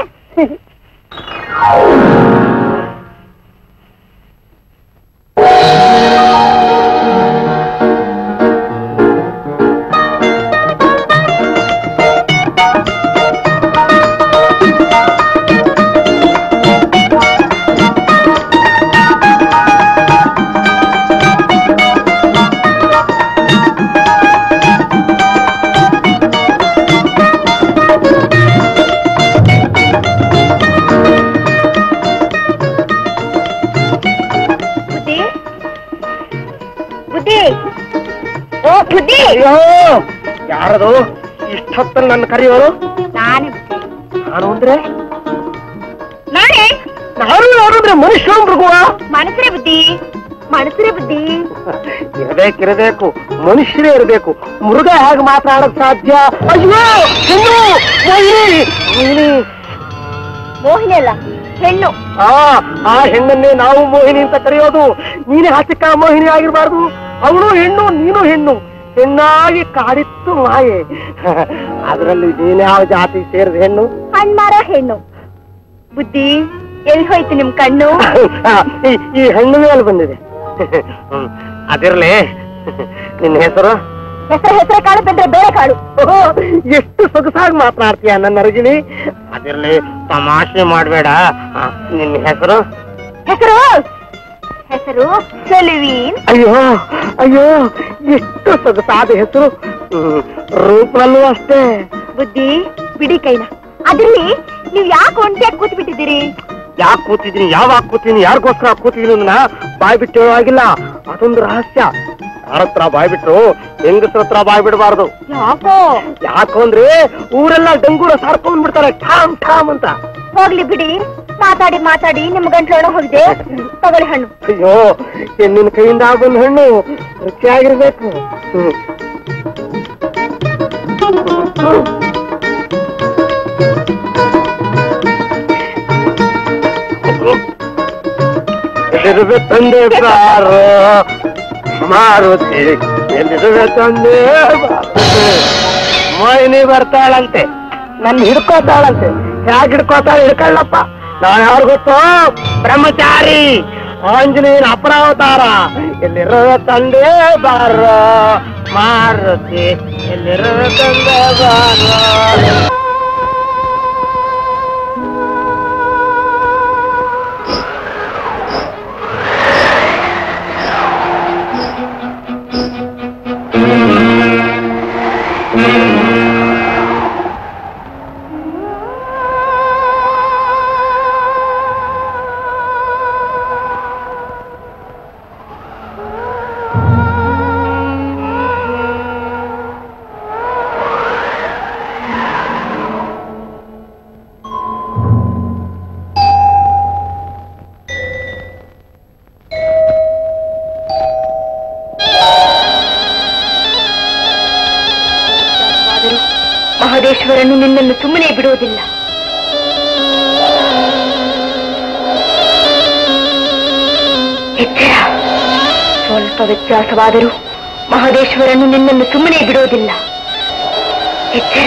ಬುದ್ಧಿ ಬುದ್ಧಿ ಓ ಬುದ್ಧಿ ಅಯ್ಯೋ ಯಾರದು ಇಷ್ಟೊತ್ತಲ್ಲಿ ನನ್ನ ಕರೆಯೋರು ನಾನೇ ನಾನು ಅಂದ್ರೆ ನಾನೇ ನಾನು ಯಾರು ಅಂದ್ರೆ ಮನುಷ್ಯ ಮೃಗುವ ಮನಸ್ಸರೇ ಬುದ್ಧಿ ಮನಸ್ಸರೇ ಬುದ್ಧಿ ಇರಬೇಕಿರಬೇಕು ಮನುಷ್ಯರೇ ಇರಬೇಕು ಮೃಗ ಹೇಗೆ ಮಾತಾಡಕ್ ಸಾಧ್ಯ ಅಯ್ಯೋ ಹೆಣ್ಣು ಮೋಹಿನಿ ಮೋಹಿನಿ ಮೋಹಿನಿ ಅಲ್ಲ ಹೆಣ್ಣು ಆ ಆ ಹೆಣ್ಣನ್ನೇ ನಾವು ಮೋಹಿನಿ ಅಂತ ಕರೆಯೋದು ನೀನೇ ಹಸಿಕ ಮೋಹಿನಿ ಆಗಿರಬಾರ್ದು ಅವಳು ಹೆಣ್ಣು ನೀನು ಹೆಣ್ಣು ಹೆಣ್ಣಾಗಿ ಕಾಡಿತ್ತು ಮಾಯೆ ಅದರಲ್ಲಿ ನೀನ್ಯಾವ ಜಾತಿ ಸೇರಿದ ಹೆಣ್ಣು ಹಣ್ಮಾರ ಹೆಣ್ಣು ಬುದ್ಧಿ ಎಲ್ಲಿ ಹೋಯ್ತು ನಿಮ್ ಕಣ್ಣು ಆ, ಈ- ಈ ಹೆಣ್ಣು ಮೇಲೆ ಬಂದಿದೆ ಹ್ಮ್, ಅದಿರ್ಲಿ ನಿನ್ನ ಹೆಸರು ಹೆಸರು ಹೆಸರು ಕಾಳು ಬೆಂದ್ರೆ ಬೇರೆ ಕಾಳು ಓಹೋ, ಎಷ್ಟು ಸೊಗಸಾಗಿ ಮಾತನಾಡ್ತೀಯ ನನ್ನ ಅರಗಿಣಿ ಅದಿರ್ಲಿ ತಮಾಷೆ ಮಾಡ್ಬೇಡ ಆ, ನಿನ್ನ ಹೆಸರು ಹೆಸರು ಹೆಸರು ಸೆಲ್ವೀನ್ ಅಯ್ಯೋ ಅಯ್ಯೋ ಎಷ್ಟು ಸೊಗಸಾದ ಹೆಸರು ಹ್ಮ್, ರೂಪದಲ್ಲೂ ಅಷ್ಟೇ ಬುದ್ಧಿ ಬಿಡಿ ಕೈನ ಅದ್ರಲ್ಲಿ ನೀವ್ ಯಾಕೆ ಒಂಟಿಯಾಗಿ ಕೂತ್ ಬಿಟ್ಟಿದ್ದೀರಿ ಯಾಕೆ ಕೂತಿದ್ದೀನಿ ಯಾವಾಗ ಕೂತೀನಿ ಯಾರಿಗೋಸ್ಕರ ಕೂತಿದ್ದೀನಿ ನನ್ನ ಬಾಯ್ ಬಿಟ್ಟು ಹೇಳೋ ಆಗಿಲ್ಲ ಅದೊಂದು ರಹಸ್ಯ ಯಾರ ಹತ್ರ ಬಾಯ್ ಬಿಟ್ರು ಹೆಂಗಸ್ರ ಹತ್ರ ಬಾಯ್ ಬಿಡಬಾರ್ದು ಯಾಕೋ ಯಾಕೋ ಅಂದ್ರೆ ಊರೆಲ್ಲ ಡಂಗೂರ ಸಾರ್ಕೊಂಡ್ ಬಿಡ್ತಾರೆ ಠಾಮ್ ಠಾಮ್ ಅಂತ ಹೋಗ್ಲಿ ಬಿಡಿ ಮಾತಾಡಿ ಮಾತಾಡಿ ನಿಮ್ ಗಂಟ್ಲೊಳ ಹೋಗಿದೆ ತಗೊಳ್ಳಿ ಹಣ್ಣು ಅಯ್ಯೋ ಹೆಣ್ಣಿನ ಕೈಯಿಂದ ಬಂದ ಹಣ್ಣು ರುಚಿಯಾಗಿರ್ಬೇಕು ಹ್ಮ್. ಎಲ್ಲಿರುವೆ ತಂದೆ ಬಾರೋ ಮಾರುತಿ ಎಲ್ಲಿರುವೆ ತಂದೆ ಮಾರುತಿ. ಮೋಹಿನಿ ಬರ್ತಾಳಂತೆ ನನ್ನ ಹಿಡ್ಕೋತಾಳಂತೆ ಹೇಗೆ ಹಿಡ್ಕೋತಾಳ ಹಿಡ್ಕೊಳ್ಳಪ್ಪ ನಾವ್ ಯಾರು ಗೊತ್ತೋ ಬ್ರಹ್ಮಚಾರಿ ಆಂಜನೇಯನ ಅಪರಾವತಾರ ಎಲ್ಲಿರುವ ತಂದೆ ಬಾರೋ ಮಾರುತಿ ಎಲ್ಲಿರುವ ತಂದೆ ಬಾರೋ ಆದರೂ ಮಹದೇಶ್ವರನು ನಿನ್ನನ್ನು ಸುಮ್ಮನೆ ಬಿಡುವುದಿಲ್ಲ ಎಚ್ಚರ ಸ್ವಲ್ಪ ವ್ಯತ್ಯಾಸವಾದರೂ ಮಹದೇಶ್ವರನು ನಿನ್ನನ್ನು ಸುಮ್ಮನೆ ಬಿಡುವುದಿಲ್ಲ ಎಚ್ಚರ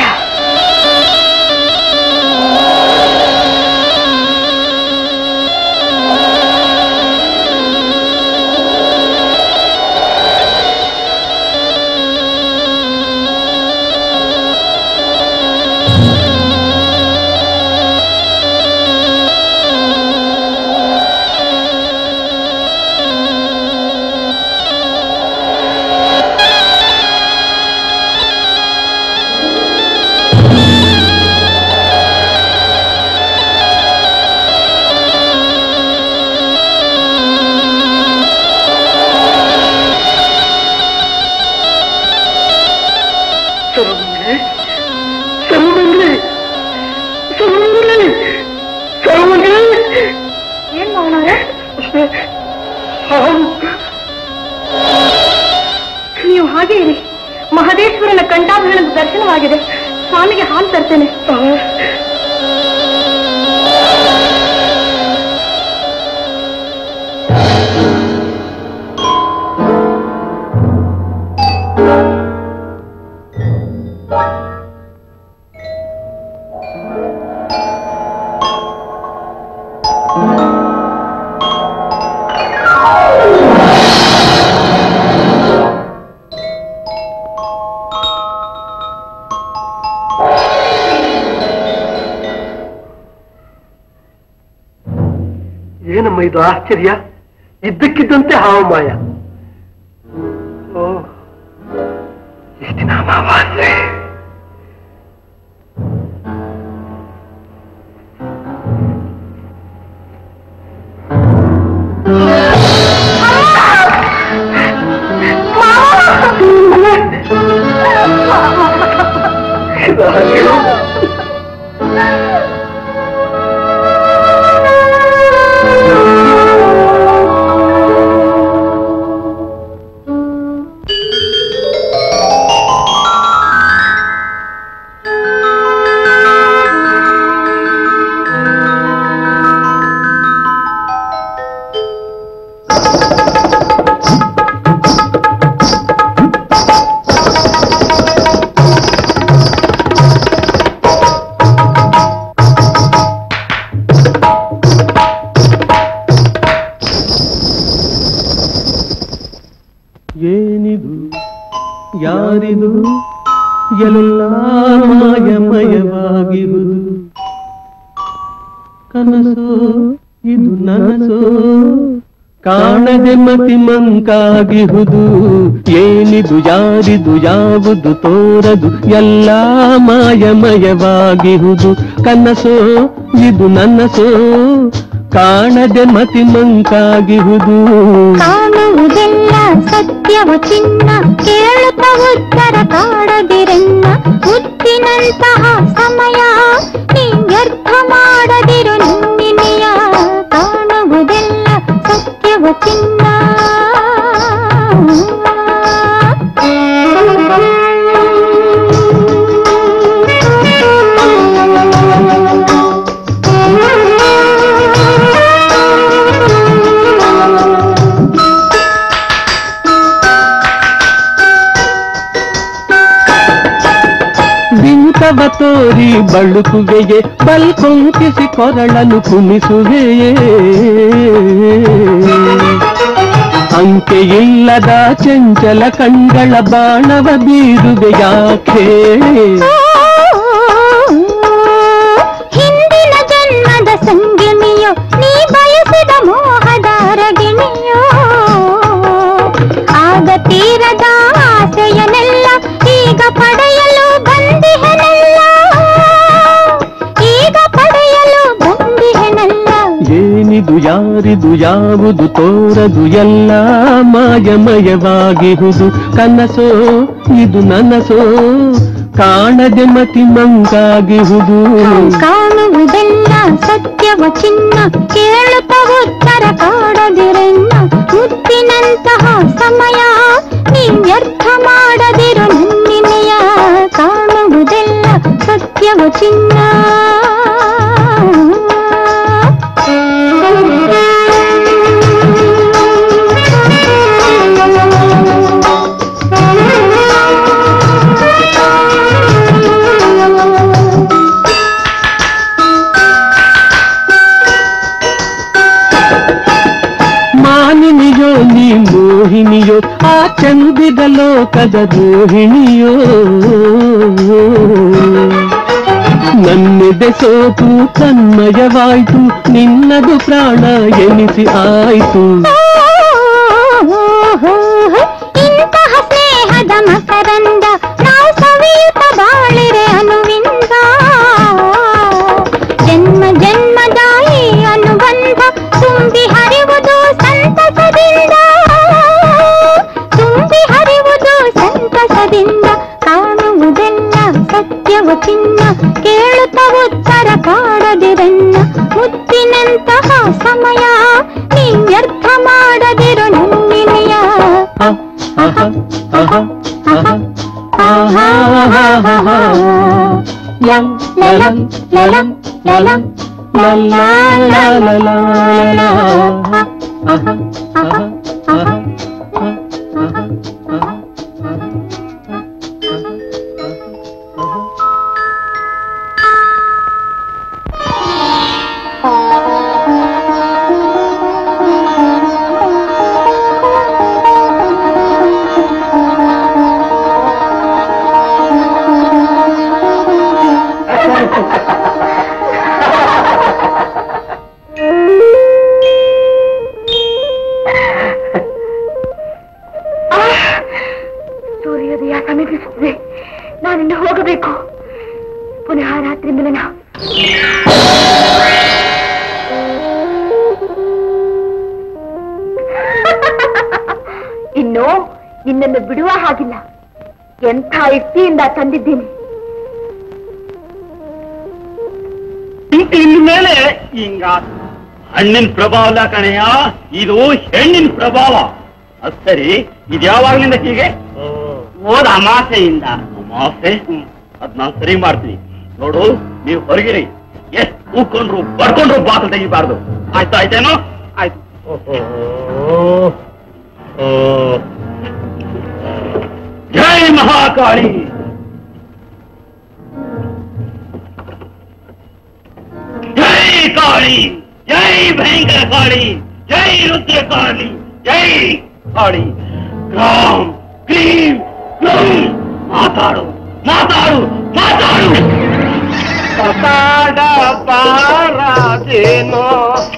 ಸರ್ವಮಂಗಲೆ ಸರ್ವಮಂಗಲೆ ಸರ್ವಮಂಗಲೆ ಸರ್ವಮಂಗಲೆ ಏನ್ ಮಾಡೋಣ ಹಾವು ನೀವು ಹಾಗೆ ಇರಿ ಮಹದೇಶ್ವರನ ಕಂಠಾಭರಣದ ದರ್ಶನವಾಗಿದೆ ಸ್ವಾಮಿಗೆ ಹಾಲು ತರ್ತೇನೆ ಏನಮ್ಮ ಇದು ಆಶ್ಚರ್ಯ ಇದ್ದಕ್ಕಿದ್ದಂತೆ ಹಾವಮಾಯ ಓ ಇಷ್ಟಿನ ಅಮಾವಾಸ್ಯೆ ಆ ಜಾರಿದು ಎಲ್ಲ ಮಾಯಮಯವಾಗಿರುವುದು ಕನಸು ಇದು ನನಸು ಕಾಣದೆ ಮತಿ ಮಂಕಾಗಿರುವುದು ಏನಿದು ಯಾರಿದು ಯಾವುದು ತೋರದು ಎಲ್ಲ ಮಾಯಮಯವಾಗಿರುವುದು ಕನಸು ಇದು ನನಸು ಕಾಣದೆ ಮತಿ ಮಂಕಾಗಿರುವುದು ಕಾಣುವುದೆಲ್ಲ ಸತ್ಯವ ಚಿನ್ನ ಕೇಳುತ್ತ ಉತ್ತರ ಕಾಡದಿರನ್ನ ಮುತ್ತಿನಂತಹ ಸಮಯ ನೀ ವ್ಯರ್ಥ ಮಾಡದಿರು ನಿನ್ನೆಯ ಕಾಣುವುದೆಲ್ಲ ಸತ್ಯವ ಚಿನ್ನ ಬಿಂಕವ ತೋರಿ ಬಳುಕುವೆಯೇ ಬಲ್ಕೊಂಕಿಸಿ ಕೊರಳನು ಕುಣಿಸುವೆಯೇ ಅಂಕೆಯಿಲ್ಲದ ಚಂಚಲ ಕಣ್ಗಳ ಬಾಣವ ಬೀರುವೆ ಯಾಕೆ ಹಿಂದಿನ ಜನ್ಮದ ಸಂಗಿಣಿಯೋ ನೀ ಬಯಸಿದ ಮೋಹದ ರಗಿಣಿಯೋ ಆಗ ತೀರದ ಆಸೆಯನೆಲ್ಲ ಈಗ ಪಡೆಯಲು ಬಂದಿಹೆನಲ್ಲ ಈಗ ಪಡೆಯಲು ಬಂದಿಹೆನಲ್ಲ ಏನಿದು ಯಾರಿದು ಯಾವುದು ತೋರದು ಎಲ್ಲ ಮಾಯಮಯವಾಗಿರುವುದು ಕನಸೋ ಇದು ನನಸೋ ಕಾಣದೆ ಮತಿ ಮಂಗಾಗಿರುವುದು ಕಾಣುವುದೆಲ್ಲ ಸತ್ಯವ ಚಿನ್ನ ಕೇಳುತ್ತ ಉತ್ತರ ಕಾಡದಿರನ್ನ ಮುತ್ತಿನಂತಹ ಸಮಯ ನೀ ವ್ಯರ್ಥ ಮಾಡದಿರು ನನ್ನಿನೆಯ ಕಾಣುವುದೆಲ್ಲ ಸತ್ಯವ ಚಿನ್ನ ಮಾನಿನಿಯೋ ನೀ ಮೋಹಿನಿಯೋ ಆ ಚಂದಿದ ಲೋಕದ ರೋಹಿಣಿಯೋ ನನ್ನೆದೆ ಸೋತು ತನ್ಮಯವಾಯ್ತು ನಿನ್ನದು ಪ್ರಾಣ ಎನಿಸಿ ಆಯ್ತು ಇಂತಹ ಸ್ನೇಹದ ಮಕರಂದ ನಾವು ಸವಿಯುತ್ತ ಬಾಳಿರೆ ಅನುವಿಂದ ಜನ್ಮ ಜನ್ಮದ ಈ ಅನುಬಂಧ ತುಂಬಿ ಹರಿವುದು ಸಂತಸದಿಂದ ತುಂಬಿ ಹರಿವುದು ಸಂತಸದಿಂದ ಕಾಣುವುದೆಲ್ಲ ಸತ್ಯವ ಚಿನ್ನ ಕೇಳುತ್ತ ಉತ್ತರ ಕಾಡದಿರನ್ನ ಮುತ್ತಿನಂತಹ ಸಮಯ ನೀ ವ್ಯರ್ಥ ಮಾಡದಿರು ನನ್ನಿನೆಯ ಅಹ, ಅಹ, ಅಹ, ಅಹ, ಆಹಾಹಾಹಾಹಾ. ಲಂ, ಲಲಂ, ಲಲಂ, ಲಲಂ, ಲಲ್ಲಾ, ಲಲಲಾ, ಲಲಾ. ಅಹ, ಅಹ, ಅಹ, ಅಹ, ಅಹ, ಅಹ. ಸೂರ್ಯೋದಯ ಸಮೀಪಿಸುತ್ತದೆ ನಾನಿನ್ನು ಹೋಗಬೇಕು ಪುನಃ ರಾತ್ರಿ ಮಿಲನ ಇನ್ನು ನಿನ್ನನ್ನು ಬಿಡುವ ಹಾಗಿಲ್ಲ ಎಂಥ ಯುಕ್ತಿಯಿಂದ ತಂದಿದ್ದೀನಿ ಇನ್ಮೇಲೆ ಹಿಂಗ ಹಣ್ಣಿನ ಪ್ರಭಾವ ಅಲ್ಲ ಕಣಯ್ಯ ಇದು ಹೆಣ್ಣಿನ ಪ್ರಭಾವ ಅದ್ ಸರಿ ಇದು ಯಾವಾಗ್ಲಿಂದ ಹೀಗೆ ಓದ ಅಮಾಸೆಯಿಂದ ಅಮಾಸೆ ಅದ್ ನಾನ್ ಸರಿ ಮಾಡ್ತೀನಿ ನೋಡು ನೀವು ಹೊರಗಿರಿ ಎಷ್ಟ್ ಕೂಕೊಂಡ್ರು ಬಡ್ಕೊಂಡ್ರು ಬಾಕಲ್ ತೆಗಿಬಾರ್ದು ಆಯ್ತು ಆಯ್ತೇನೋ ಆಯ್ತು ಜೈ ಮಹಾಕಾಳಿ ಜೈ ಕಾಳಿ ಜೈ ಭಯಂಕರ ಕಾಳಿ ಜೈ ರುದ್ರ ಕಾಳಿ ಜೈ ಕಾಳಿ ರಾಮ್ ಕ್ಲೀಂ ಕ್ಲೂಂ ಮಾತಾಡು ಮಾತಾಡು ಮಾತಾಡು ಮಾತಾಡ ಬಾರದೇನೋ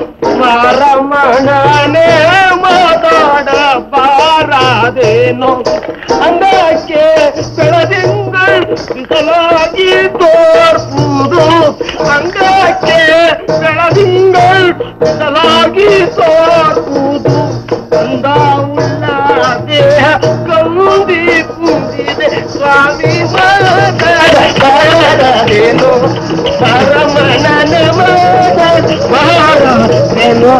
ಮಾರಮಣನೆ ಮಾತಾಡ ಬಾರದೇನೋ ಅಂದಕ್ಕೆ ಬೆಳದಿಂಗಳು ಬಿಸಲಾಗಿ ತೋರ್ಪುದು ಅಂಗಕ್ಕೆ ಬೆಳದಿಂಗಳು ಬಿಸಲಾಗಿ ತೋರ್ಪುದು ಅಂದ ಉಳ್ಳ ದೇಹ ಕಂದಿ ಕುಂದಿದೆ ಸ್ವಾಮಿ ಮಾತಾಡೇನು ಪರಮಣನ ಮಾರೇನು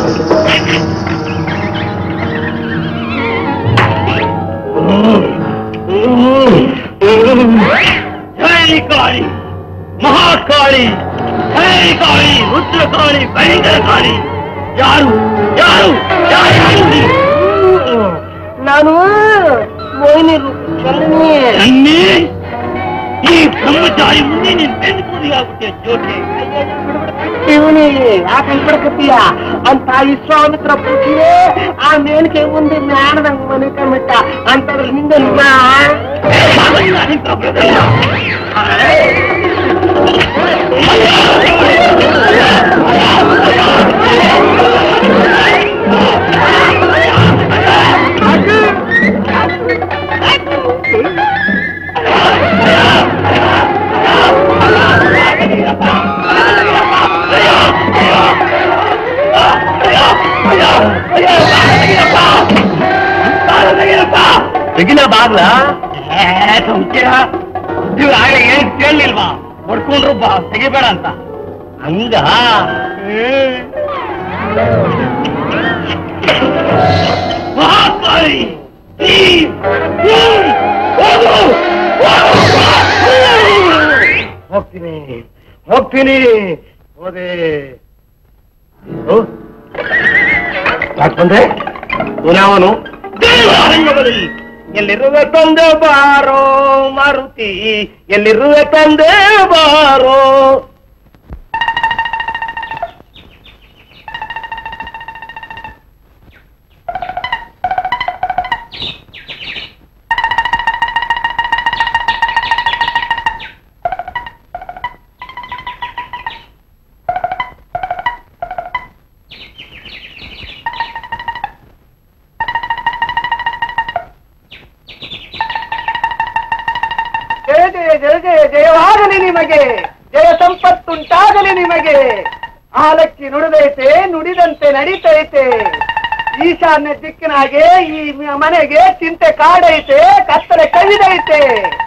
ಜೈ ಕಾಳಿ ಮಹಾಕಾಳಿ ಜೈ ಕಾಳಿ ರುದ್ರಕಾಳಿ ಭಯಂಕರ ಕಾಳಿ ಯಾರು ಯಾರು ಯಾರು ಯಾರು ನೀವು? ನಾನು ಮೋಹಿನಿ ಅನ್ನಿ ಈ ಬ್ರಹ್ಮಚಾರಿ ಮುಂದೆ ನೀನ್ ಬೆಂದು ಕೂದಿಯಾಗುತ್ತೆ ಜೋಕೆ ಇವನಿ ಯಾಕೆ ಬಿಡಕತ್ತೀಯ ಅಂತ ವಿಶ್ವಾಮಿತ್ರ ಪುಟ್ಟಿಯೇ ಆ ಮೇಲ್ಕೆ ಮುಂದೆ ಮ್ಯಾಣದಂಗ್ ಮನಿಕೊಂಬಿಟ್ಟ ಅಂತದ್ರ ಹಿಂದೆ ನಾ ತೆಗಿನ ಬಾಗ್ಲ ಇವ್ರು ಆಗಲೇ ಏನ್ ಕೇಳಲಿಲ್ವಾ ಹೊಡ್ಕೊಂಡ್ರು ಬಾ ತೆಗಿಬೇಡ ಅಂತ ಹಂಗ ಮಹಾಕಾಳಿ ನೀ- ನೀ- ಹೋಗು! ಹೋಗ್ತೀನಿ ಹೋಗ್ತೀನಿ ಹೋದೆ ಯಾಕೆ ಬಂದೆ ಇವನವನು ದೇವರಂಗದಲ್ಲಿ ಎಲ್ಲಿರುವೆ ತಂದೆ ಬಾರೋ ಮಾರುತಿ ಎಲ್ಲಿರುವೆ ತಂದೆ ಬಾರೋ ಜಯ ಜಯ ಜಯ ಜಯ ಜಯವಾಗಲಿ ನಿಮಗೆ ಜಯ ಸಂಪತ್ತುಂಟಾಗಲಿ ನಿಮಗೆ ಆಲಕ್ಕಿ ನುಡಿದೈತೆ ನುಡಿದಂತೆ ನಡೀತೈತೆ ಈಶಾನ್ಯ ದಿಕ್ಕಿನಾಗೆ ಈ ಮನೆಗೆ ಚಿಂತೆ ಕಾಡೈತೆ ಕತ್ತಲೆ ಕವಿದೈತೆ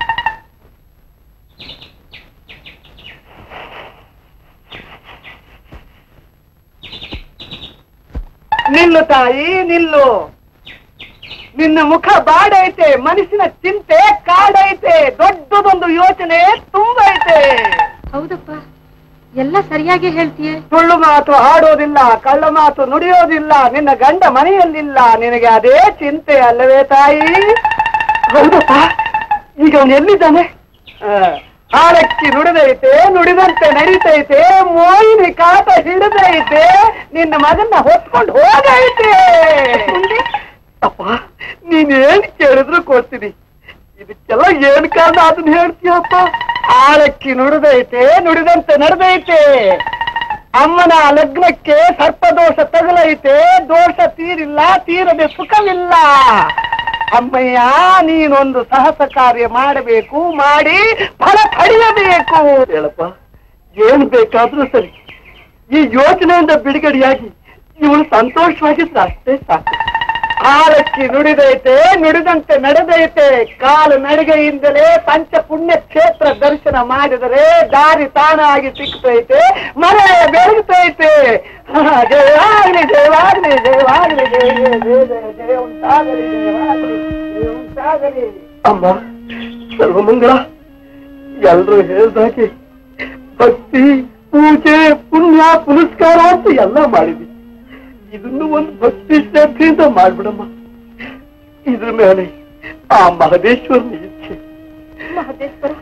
ನಿಲ್ಲು ತಾಯಿ ನಿಲ್ಲು ನಿನ್ನ ಮುಖ ಬಾಡೈತೆ ಮನಸ್ಸಿನ ಚಿಂತೆ ಕಾಡೈತೆ ದೊಡ್ಡದೊಂದು ಯೋಚನೆ ತುಂಬೈತೆ ಹೌದಪ್ಪ ಎಲ್ಲ ಸರಿಯಾಗಿ ಹೇಳ್ತೀಯೇ ಸುಳ್ಳು ಮಾತು ಆಡೋದಿಲ್ಲ ಕಳ್ಳ ಮಾತು ನುಡಿಯೋದಿಲ್ಲ ನಿನ್ನ ಗಂಡ ಮನೆಯಲ್ಲಿಲ್ಲ ನಿನಗೆ ಅದೇ ಚಿಂತೆ ಅಲ್ಲವೇ ತಾಯಿ ಹೌದಪ್ಪ ಈಗ ಅವನು ಎಲ್ಲಿದ್ದಾನೆ ಆ, ಹಾಲಕ್ಕಿ ನುಡಿದೈತೆ ನುಡಿದಂತೆ ನಡೀತೈತೆ ಮೋಹಿನಿ ಕಾಟ ಹಿಡಿದೈತೆ ನಿನ್ನ ಮಗನ್ನ ಹೊತ್ಕೊಂಡು ಹೋಗೈತೆ ಅಪ್ಪ ನೀನೇನ್ ಕೇಳಿದ್ರು ಕೊಡ್ತೀನಿ ಇದಕ್ಕೆಲ್ಲ ಏನ್ ಕಾರಣ ಅದನ್ನ ಹೇಳ್ತೀಯಪ್ಪ ಆಳಕ್ಕಿ ನುಡಿದೈತೆ ನುಡಿದಂತೆ ನಡೆದೈತೆ ಅಮ್ಮನ ಲಗ್ನಕ್ಕೆ ಸರ್ಪದೋಷ ತಗಲೈತೆ ದೋಷ ತೀರಿಲ್ಲ ತೀರದೆ ಸುಖವಿಲ್ಲ ಅಮ್ಮಯ್ಯ ನೀನೊಂದು ಸಾಹಸ ಕಾರ್ಯ ಮಾಡಬೇಕು ಮಾಡಿ ಫಲ ಪಡೆಯಬೇಕು ಹೇಳಪ್ಪ ಏನ್ ಬೇಕಾದ್ರೂ ಸರಿ ಈ ಯೋಚನೆಯಿಂದ ಬಿಡುಗಡೆಯಾಗಿ ಇವಳು ಸಂತೋಷವಾಗಿದ್ರೆ ಅಷ್ಟೇ ಸಾಕು ಆರಕ್ಕಿ ನುಡಿದೈತೆ ನುಡಿದಂತೆ ನಡೆದೈತೆ ಕಾಲು ನಡಿಗೆಯಿಂದಲೇ ಪಂಚ ಪುಣ್ಯ ಕ್ಷೇತ್ರ ದರ್ಶನ ಮಾಡಿದರೆ ದಾರಿ ತಾನಾಗಿ ಸಿಕ್ತೈತೆ ಮನೆ ಬೆಳಗ್ತೈತೆ ಹಾ, ಜಯವಾಗ್ಲಿ ಜಯವಾಗ್ಲಿ ಜಯವಾಗ್ಲಿ ಜಯ ಜಯ ಜಯ ಜಯ ಜಯ ಉಂಟಾಗಲಿ ಜಯವಾಗ್ಲಿ ಜಯ ಉಂಟಾಗಲಿ ಅಮ್ಮ ಸರ್ವಮಂಗಳ ಎಲ್ರು ಹೇಳ್ದಾಗೆ ಭಕ್ತಿ ಪೂಜೆ ಪುಣ್ಯ ಪುನಸ್ಕಾರ ಅಂತ ಎಲ್ಲ ಮಾಡಿದ್ವಿ ಇದನ್ನು ಒಂದು ಭಕ್ತಿ ಶ್ರದ್ಧೆಯಿಂದ ಮಾಡ್ಬಿಡಮ್ಮ ಇದ್ರ ಮೇಲೆ ಆ ಮಹದೇಶ್ವರನ ಇಚ್ಛೆ ಮಹದೇಶ್ವರ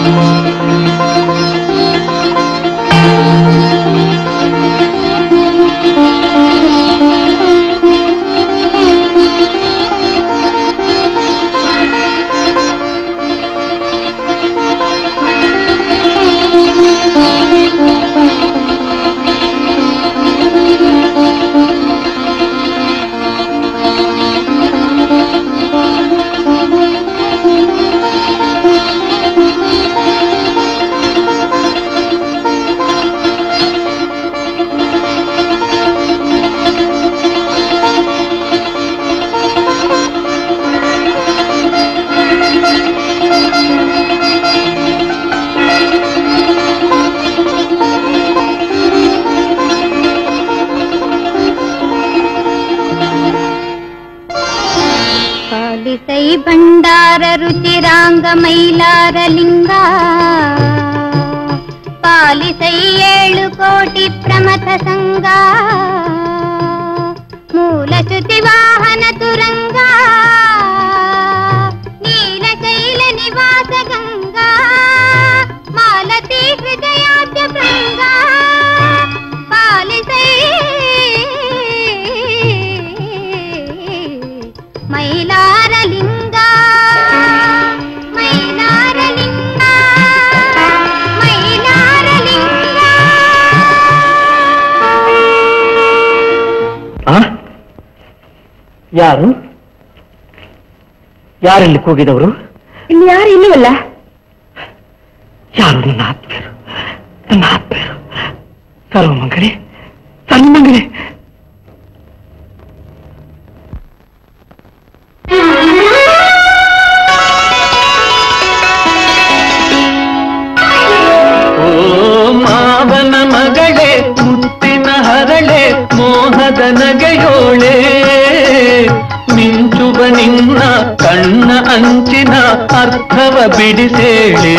ಪಾಲಿಸೈ ಭಂಡಾರ ರುಚಿರಾಂಗ ಮೈಲಾರ ಲಿಂಗ ಪಾಲಿಸೈ ಏಳು ಕೋಟಿ ಪ್ರಮಥ ಸಂಗ ಮೂಲ ಶ್ರುತಿ ವಾಹನ ತುರಂಗ ನೀಲಶೈಲ ನಿವಾಸ ಗಂಗಾ ಮಾಲತಿ ಹೃದಯಾದ್ಯ ಭೃಂಗ ಪಾಲಿಸೈ ಮೈಲಾರ ಲಿಂಗ ಮೈಲಾರ ಲಿಂಗ ಮೈಲಾರ ಲಿಂಗ ಆ? ಯಾರು ಯಾರಲ್ಲಿ ಕೂಗಿದವರು ಇಲ್ಲಿ ಯಾರು ಇಲ್ಲವಲ್ಲ ಯಾರು ನನ್ನ ಆತ್ಮೀಯರು ನನ್ನ ಆತ್ಮೀಯರು ಸರ್ವಮಂಗಳೆ ಸನ್ಮಂಗಳೆ ಓ ಮಾವನ ಮಗಳೇ ಮುತ್ತಿನ ಹರಳೆ ಮೋಹದ ನಗೆಯೋಳೆ ಮಿಂಚುವ ನಿನ್ನ ಕಣ್ಣ ಅಂಚಿನ ಅರ್ಥವ ಬಿಡಿಸೇಳೆ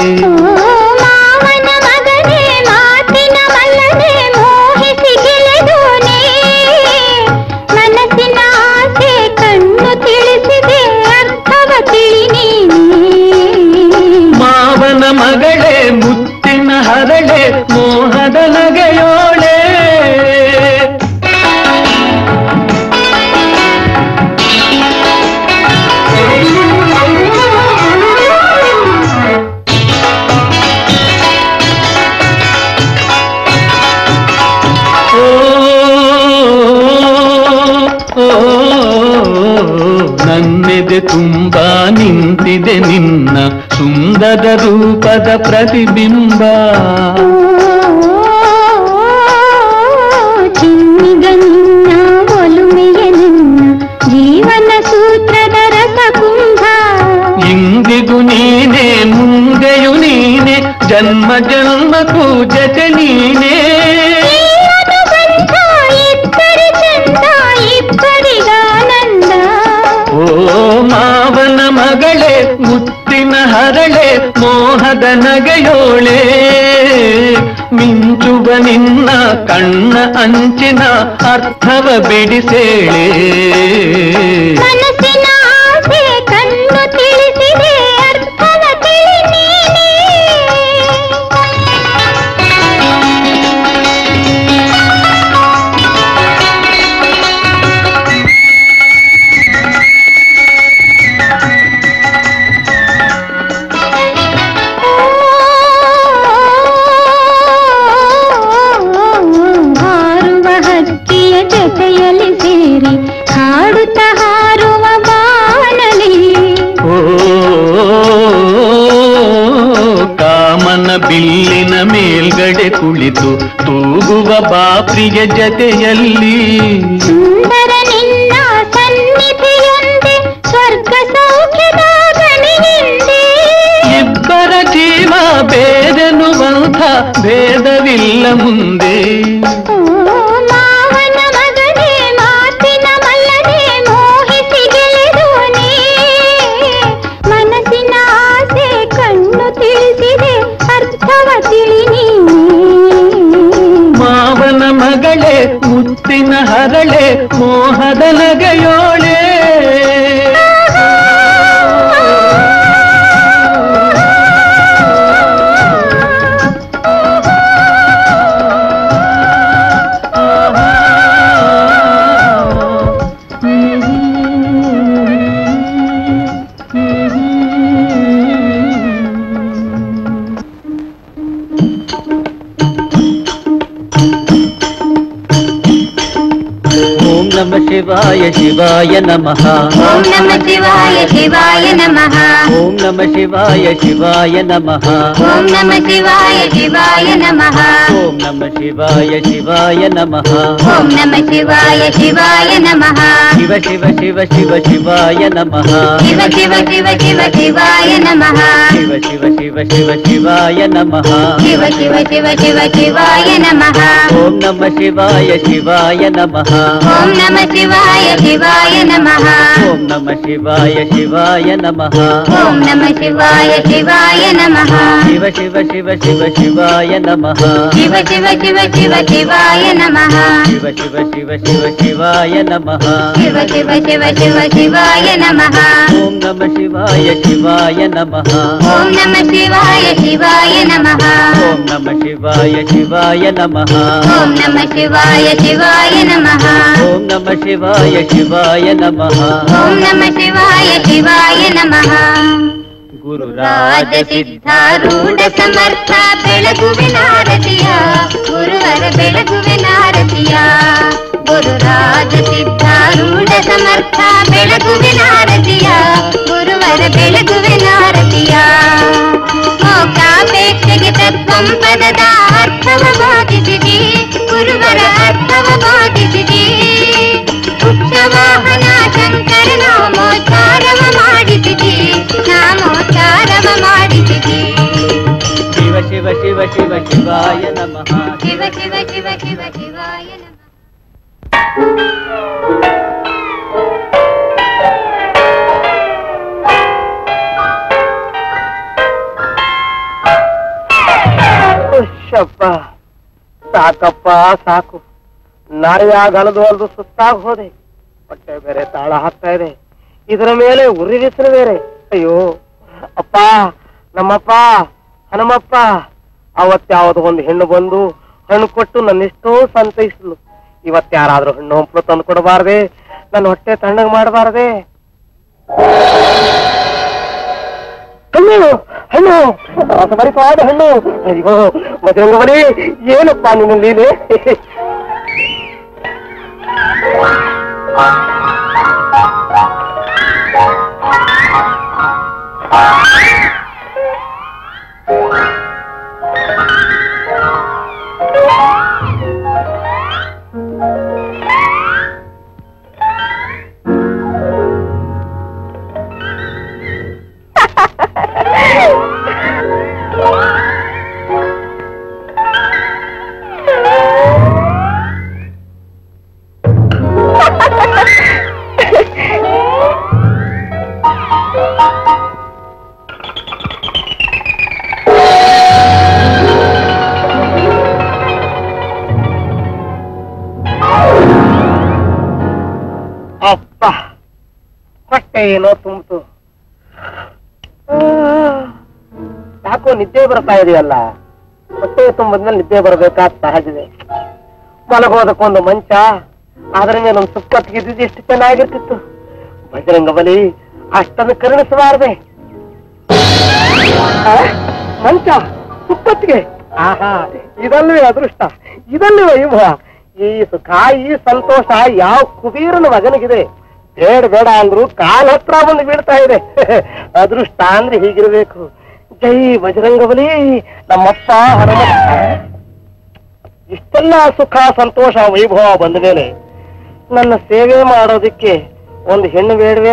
ಮಾವನ ಮಗನೇ ಮಾತಿನ ಮಲ್ಲನೆ ಮೋಹಿಸಿ ಗೆಳೆದೋನೆ ಮನಸ್ಸಿನ ಆಸೆ ಕಣ್ಣು ತಿಳಿಸಿದೆ ಅರ್ಥವ ತಿಳಿ ನೀನೆ ಮಾವನ ಮಗಳೇ ಮುತ್ತಿನ ಹರಳೆ ಮೋಹದ ನಗೆಯೋಳೆ ಓ, ಓ, ನನ್ನೆದೆ ತುಂಬ ನಿಂತಿದೆ ನಿನ್ನ ಸುಂದರ ರೂಪದ ಪ್ರತಿಬಿಂಬ ಚಿನ್ನಿಗ ನಿನ್ನ ಒಲುಮೆಯ ನಿನ್ನ ಜೀವನ ಸೂತ್ರದ ರಸಕುಂಭ ಇಂದಿಗೂ ನೀನೆ ಮುಂದೆಯು ನೀನೆ ಜನ್ಮ ಜನ್ಮಕ್ಕೂ ಜತೆ ನೀನೇ ಅನುಬಂಧ ಇಬ್ಬರಿ ಚಂದ ಇಬ್ಬರಿಗಾನಂದ ಓ ಮಾವನ ಮಗಳೇ ಮುತ್ತಿನ ಹರಳೆ ಮೋಹದ ನಗೆಯೋಳೆ ಮಿಂಚುವ ನಿನ್ನ ಕಣ್ಣ ಅಂಚಿನ ಅರ್ಥವ ಬಿಡಿಸೇಳೆ ಮನಸ್ಸಿನ ಆಸೆ ಕಣ್ಣು ತಿಳಿಸಿದೆ ಅರ್ಥವ ತಿಳಿ ನೀನೇ ಹಾರುವ ಹಕ್ಕಿಯ ಜೊತೆಯಲ್ಲಿ ಸೇರಿ ಹಾಡುತ್ತ ಹಾರುವ ಬಾನಲಿ ಓ ಕಾಮನ ಬಿಲ್ಲಿನ ಮೇಲ್ಗಡೆ ಕುಳಿತು ತೂಗುವ ಬಾಪ್ರಿಯ ಜತೆಯಲ್ಲಿ ಸುಂದರ ನಿನ್ನ ಸನ್ನಿಧಿಯೊಂದೆ ಸ್ವರ್ಗ ಸೌಖ್ಯದ ಗಣಿಯಿಂದೆ ಇಬ್ಬರ ಜೀವ ಬೇರೆನ್ನುವಂಥ ಭೇದವಿಲ್ಲ ಮುಂದೆ ಓ ಮಾವನ ಮಗನೇ ಮಾತಿನ ಮಲ್ಲನೆ ಮೋಹಿಸಿ ಗೆಳೆದೋನೆ ಮನಸ್ಸಿನ ಆಸೆ ಕಣ್ಣು ತಿಳಿಸಿದೆ ಅರ್ಥವ ತಿಳಿ ನೀನೆ ಮಾವನ ಮಗಳೇ ಮುತ್ತಿನ ಹರಳೆ ಮೋಹದ ನಗೆಯೋಳೆ ಶಿವಾಯ ಶಿವಾಯ ನಮಃ ಓಂ ನಮ ಶಿವಾಯ ಶಿವಾಯ ನಮಃ ಓಂ ನಮ ಶಿವಾಯ ಶಿವಾಯ ನಮಃ ಓಂ ನಮ ಶಿವಾಯ ಶಿವಾಯ ನಮಃ ಓಂ ನಮ ಶಿವಾಯ ಶಿವಾಯ ನಮಃ ಓಂ ನಮ ಶಿವಾಯ ಶಿವಾಯ ನಮಃ ಶಿವ ಶಿವ ಶಿವ ಶಿವ ಶಿವಾಯ ನಮಃ ಶಿವ ಶಿವ ಶಿವ ಶಿವ ಶಿವಾಯ ನಮಃ ಶಿವ ಶಿವ ಶಿವ ಶಿವ ಶಿವಾಯ ನಮಃ ಶಿವ ಶಿವ ಶಿವ ಶಿವ ಶಿವಾಯ ನಮಃ ಓಂ ನಮ ಶಿವಾಯ ಶಿವಾಯ ನಮಃ ಓಂ ನಮ ಶಿವಾಯ ಶಿವಾಯ ನಮಃ ಓಂ ನಮ ಶಿವಾಯ ಶಿವಾಯ ನಮಃ ಓಂ ನಮ ಶಿವಾಯ ಶಿವಾಯ ನಮಃ ಶಿವ ಶಿವ ಶಿವ ಶಿವ ಶಿವಾಯ ನಮಃ ಶಿವ ಶಿವ ಶಿವ ಶಿವ ಶಿವಾಯ ನಮಃ ಶಿವ ಶಿವ ಶಿವ ಶಿವ ಶಿವಾಯ ನಮಃ ಶಿವ ಶಿವ ಶಿವ ಶಿವ ಶಿವಾಯ ನಮಃ ಓಂ ನಮ ಶಿವಾಯ ಶಿವಾಯ ನಮಃ ಓಂ ನಮ ಶಿವಾಯ ಶಿವಾಯ ನಮಃ ಓಂ ನಮ ಶಿವಾಯ ಶಿವಾಯ ನಮಃ ಓಂ ನಮ ಶಿವಾಯ ಶಿವಾಯ ನಮಃ ಓಂ ನಮ ಶಿವಾಯ ಶಿವಾಯ ನಮಃ ಓಂ ನಮ ಶಿವಾಯ ಶಿವಾಯ ನಮಃ ಗುರುರಾಜ ರಾಜ ಸಿದ್ಧಾರೂಢ ಸಮರ್ಥ ಬೆಳಗುವೆ ನಾರದಿಯ ಗುರುವರ ಬೆಳಗುವೆ ನಾರದಿಯ ಗುರುರಾಜ ಸಿದ್ಧಾರೂಢ ಸಮರ್ಥ ಬೆಳಗುವೆ ನಾರದಿಯ ಗುರುವರ ಬೆಳಗುವೆ ನಾರದಿಯ ಮೋಕಾಪೇಕ್ಷೆಗೆ ತತ್ವಂ ಪದದ ಅರ್ಥವ ಬೋಧಿಸಿದಿ ಗುರುವರ ಅರ್ಥವ ಬೋಧಿಸಿದಿ ವೃಕ್ಷವಾಹನ ಶಂಕರ ನಾಮೋಚ್ಚಾರವ ಮಾಡಿಸಿದಿ ನಾಮೋಚ್ಚಾರವ ಮಾಡಿಸಿದಿ ಶಿವ ಶಿವ ಶಿವ ಶಿವ ಶಿವಾಯ ನಮಃ ಶಿವ ಶಿವ ಶಿವ ಶಿವ ಶಿವಾಯ ನಮಃ ಶಪ್ಪ ಸಾಕಪ್ಪ ಸಾಕು ನಾಳೆಯಾಗ ಅಲದು ಅಲ್ದು ಸುತ್ತಾಗಿ ಹೋದೆ ಹೊಟ್ಟೆ ಬೇರೆ ತಾಳ ಹಾಕ್ತಾ ಇದೆ ಇದರ ಮೇಲೆ ಉರಿ ಬಿಸಿಲು ಬೇರೆ ಅಯ್ಯೋ ಅಪ್ಪ ನಮ್ಮಪ್ಪ ಹನುಮಪ್ಪ ಅವತ್ಯಾವ್ದು ಒಂದು ಹೆಣ್ಣು ಬಂದು ಹಣ್ಣು ಕೊಟ್ಟು ನನ್ನೆಷ್ಟೋ ಸಂತೈಸಿದ್ಲು ಇವತ್ಯಾರಾದ್ರೂ ಹಣ್ಣು ಹಂಪಲು ತಂದು ಕೊಡಬಾರ್ದೆ ನನ್ನ ಹೊಟ್ಟೆ ತಣ್ಣಗ್ ಮಾಡಬಾರ್ದೆ ಹಣ್ಣು ಹಣ್ಣು ಬರಿಪಾದ ಹಣ್ಣು ಅಯ್ಯೋ ಮಧುರಂಗವನಿ ಏನಪ್ಪ ನಿನ್ನ ಲೀಲೆ ಅಪ್ಪ ಹೊಟ್ಟೆ ಏನೋ ತುಂಬಿತು ಯಾಕೋ ನಿದ್ದೆ ಬರ್ತಾ ಇದೆಯಲ್ಲ ಹೊಟ್ಟೆ ತುಂಬಿದ್ಮೇಲೆ ನಿದ್ದೆ ಬರ್ಬೇಕಾದ ಸಹಜದೆ ಮಲಗೋದಕ್ಕೊಂದು ಮಂಚ ಅದರ ಮೇಲೆ ಒಂದು ಸುಪ್ಪತ್ತಿಗಿದ್ದು ಎಷ್ಟು ಚೆನ್ನಾಗಿರ್ತಿತ್ತು ಬಜರಂಗ ಬಲಿ ಅಷ್ಟನ್ನು ಕರುಣಿಸಬಾರದೆ ಆ? ಮಂಚ ಸುಪ್ಪತ್ತಿಗೆ ಆಹಾ ಇದಲ್ಲವೇ ಅದೃಷ್ಟ ಇದಲ್ಲವೇ ವೈಭವ ಈ ಸುಖ ಈ ಸಂತೋಷ ಯಾವ ಕುಬೀರನ ಮಗನಿಗಿದೆ ಬೇಡ ಬೇಡ ಅಂದ್ರು ಕಾಲ ಹತ್ರ ಬಂದು ಬೀಳ್ತಾ ಇದೆ ಅದೃಷ್ಟ ಅಂದ್ರೆ ಹೀಗಿರ್ಬೇಕು ಜೈ ಬಜರಂಗಬಲಿ ನಮ್ಮಪ್ಪ ಹನುಮಪ್ಪ ಇಷ್ಟೆಲ್ಲ ಸುಖ ಸಂತೋಷ ವೈಭವ ಬಂದ ಮೇಲೆ ನನ್ನ ಸೇವೆ ಮಾಡೋದಿಕ್ಕೆ ಒಂದು ಹೆಣ್ಣು ಬೇಡವೇ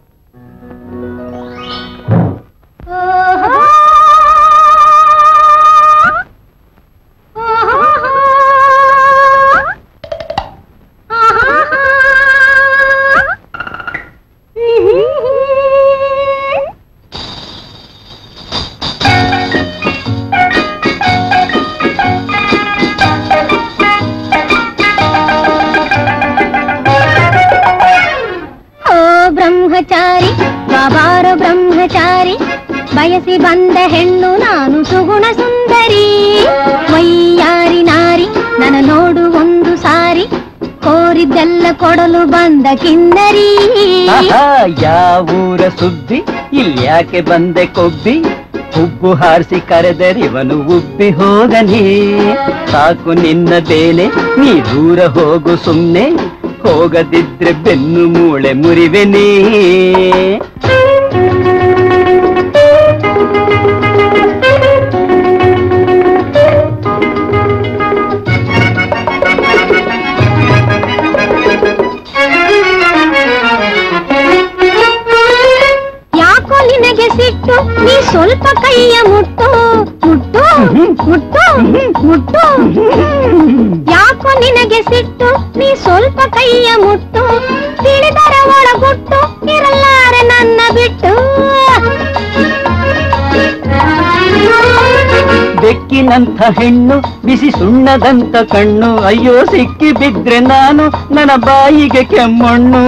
ಓ ಬ್ರಹ್ಮಚಾರಿ ಬಾಬಾರೋ ಬ್ರಹ್ಮಚಾರಿ ಬಯಸಿ ಬಂದ ಹೆಣ್ಣು ನಾನು ಸುಗುಣ ಸುಂದರಿ ವೈಯಾರಿ ನಾರಿ ನನ್ನ ನೋಡು ಒಂದು ಸಾರಿ ಕೋರಿದ್ದೆಲ್ಲ ಕೊಡಲು ಬಂದ ಕಿನ್ನರಿ ಆಹಾ, ಯಾವೂರ ಸುದ್ದಿ ಇಲ್ಯಾಕೆ ಬಂದೆ ಕೊಬ್ಬಿ ಹುಬ್ಬು ಹಾರಿಸಿ ಕರೆದರಿವನು ಉಬ್ಬಿ ಹೋಗಲಿ ಸಾಕು ನಿನ್ನ ಬೇಲೆ ನೀ ದೂರ ಹೋಗು ಸುಮ್ನೆ ಹೋಗದಿದ್ರೆ ಬೆನ್ನು ಮೂಳೆ ಮುರಿವೆನೇ ಯಾಕೋ ನಿನಗೆ ಸಿಟ್ಟು ನೀ ಸ್ವಲ್ಪ ಕೈಯ ಮುಟ್ಟು ಮುಟ್ಟು ಮುಟ್ಟು ಮುಟ್ಟು ಯಾಕೋ ನಿನಗೆ ಸಿಟ್ಟು ನೀ ಸ್ವಲ್ಪ ಕೈಯ ಮುಟ್ಟು ತಿಳಿದರ ಒಳಗುಟ್ಟು ಇರಲಾರೆ ನನ್ನ ಬಿಟ್ಟು ಬೆಕ್ಕಿನಂಥ ಹೆಣ್ಣು ಬಿಸಿ ಸುಣ್ಣದಂತ ಕಣ್ಣು ಅಯ್ಯೋ ಸಿಕ್ಕಿ ಬಿದ್ರೆ ನಾನು ನನ್ನ ಬಾಯಿಗೆ ಕೆಮ್ಮಣ್ಣು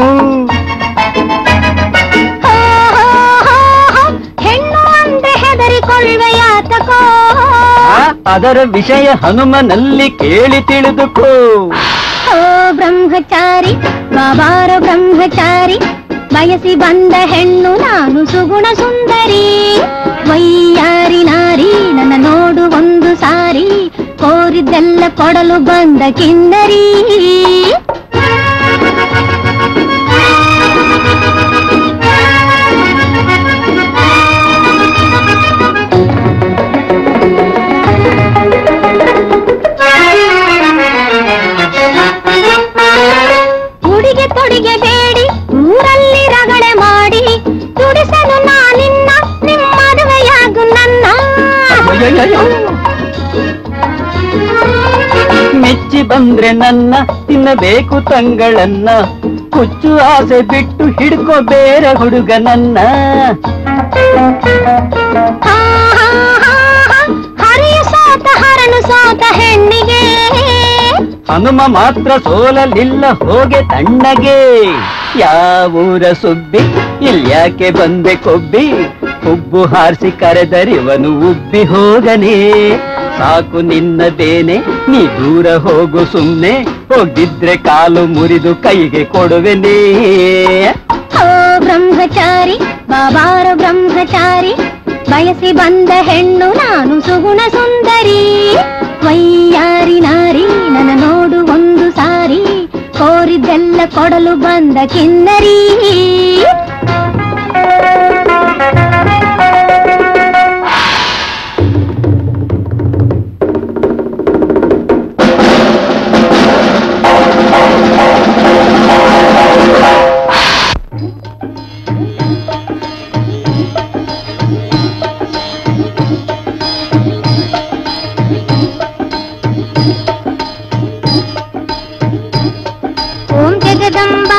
ಹೋ, ಹೋ, ಹೋ, ಹೋ. ಹೆಣ್ಣು ಅಂದ್ರೆ ಹೆದರಿಕೊಳ್ಳುವೆಯಾತಕೋ ಆ, ಅದರ ವಿಷಯ ಹನುಮನಲ್ಲಿ ಕೇಳಿ ತಿಳಿದುಕೋ ಓ ಬ್ರಹ್ಮಚಾರಿ ಬಾಬಾರ ಬ್ರಹ್ಮಚಾರಿ ಬಯಸಿ ಬಂದ ಹೆಣ್ಣು ನಾನು ಸುಗುಣ ಸುಂದರಿ ವೈಯಾರಿ ನಾರಿ ನನ್ನ ನೋಡು ಒಂದು ಸಾರಿ ಕೋರಿದ್ದೆಲ್ಲ ಕೊಡಲು ಬಂದ ಕಿನ್ನರಿ ಉಡಿಗೆ ತೊಡಿಗೆ ಬೇಡಿ ಊರಲ್ಲಿ ರಗಳೆ ಮಾಡಿ ತುಡಿಸಲು ನಾನಿನ್ನ ನಿಮ್ಮ ಮದುವೆಯಾಗು ನನ್ನ ಅಯ್ಯಯ್ಯಯ್ಯೋ. ಮೆಚ್ಚಿ ಬಂದ್ರೆ ನನ್ನ ತಿನ್ನಬೇಕು ತಂಗಳನ್ನ ಹುಚ್ಚು ಆಸೆ ಬಿಟ್ಟು ಹಿಡ್ಕೋ ಬೇರೆ ಹುಡುಗನನ್ನ ಹಾ, ಹಾ, ಹಾ, ಹಾ. ಹರಿಯ ಸೋತ ಹರನು ಸೋತ ಹೆಣ್ಣಿಗೆ ಹನುಮ ಮಾತ್ರ ಸೋಲಲಿಲ್ಲ ಹೋಗೆ ತಣ್ಣಗೆ ಯಾವೂರ ಸುಬ್ಬಿ ಇಲ್ಯಾಕೆ ಬಂದೆ ಕೊಬ್ಬಿ ಹುಬ್ಬು ಹಾರಿಸಿ ಕರೆದರಿವನು ಉಬ್ಬಿ ಹೋಗನೆ ಸಾಕು ನಿನ್ನದೇನೆ ನೀ ದೂರ ಹೋಗು ಸುಮ್ನೆ ಹೋಗಿದ್ರೆ ಕಾಲು ಮುರಿದು ಕೈಗೆ ಕೊಡುವೆನೇ ಓ ಬ್ರಹ್ಮಚಾರಿ ಬಾಬಾರ ಬ್ರಹ್ಮಚಾರಿ ಬಯಸಿ ಬಂದ ಹೆಣ್ಣು ನಾನು ಸುಗುಣ ಸುಂದರಿ ವೈಯಾರಿ ನಾರಿ ನನ್ನ ನೋಡು ಒಂದು ಸಾರಿ ಕೋರಿದ್ದೆಲ್ಲ ಕೊಡಲು ಬಂದ ಕಿನ್ನರಿ ಓಂ ಜಗದಂಬಾ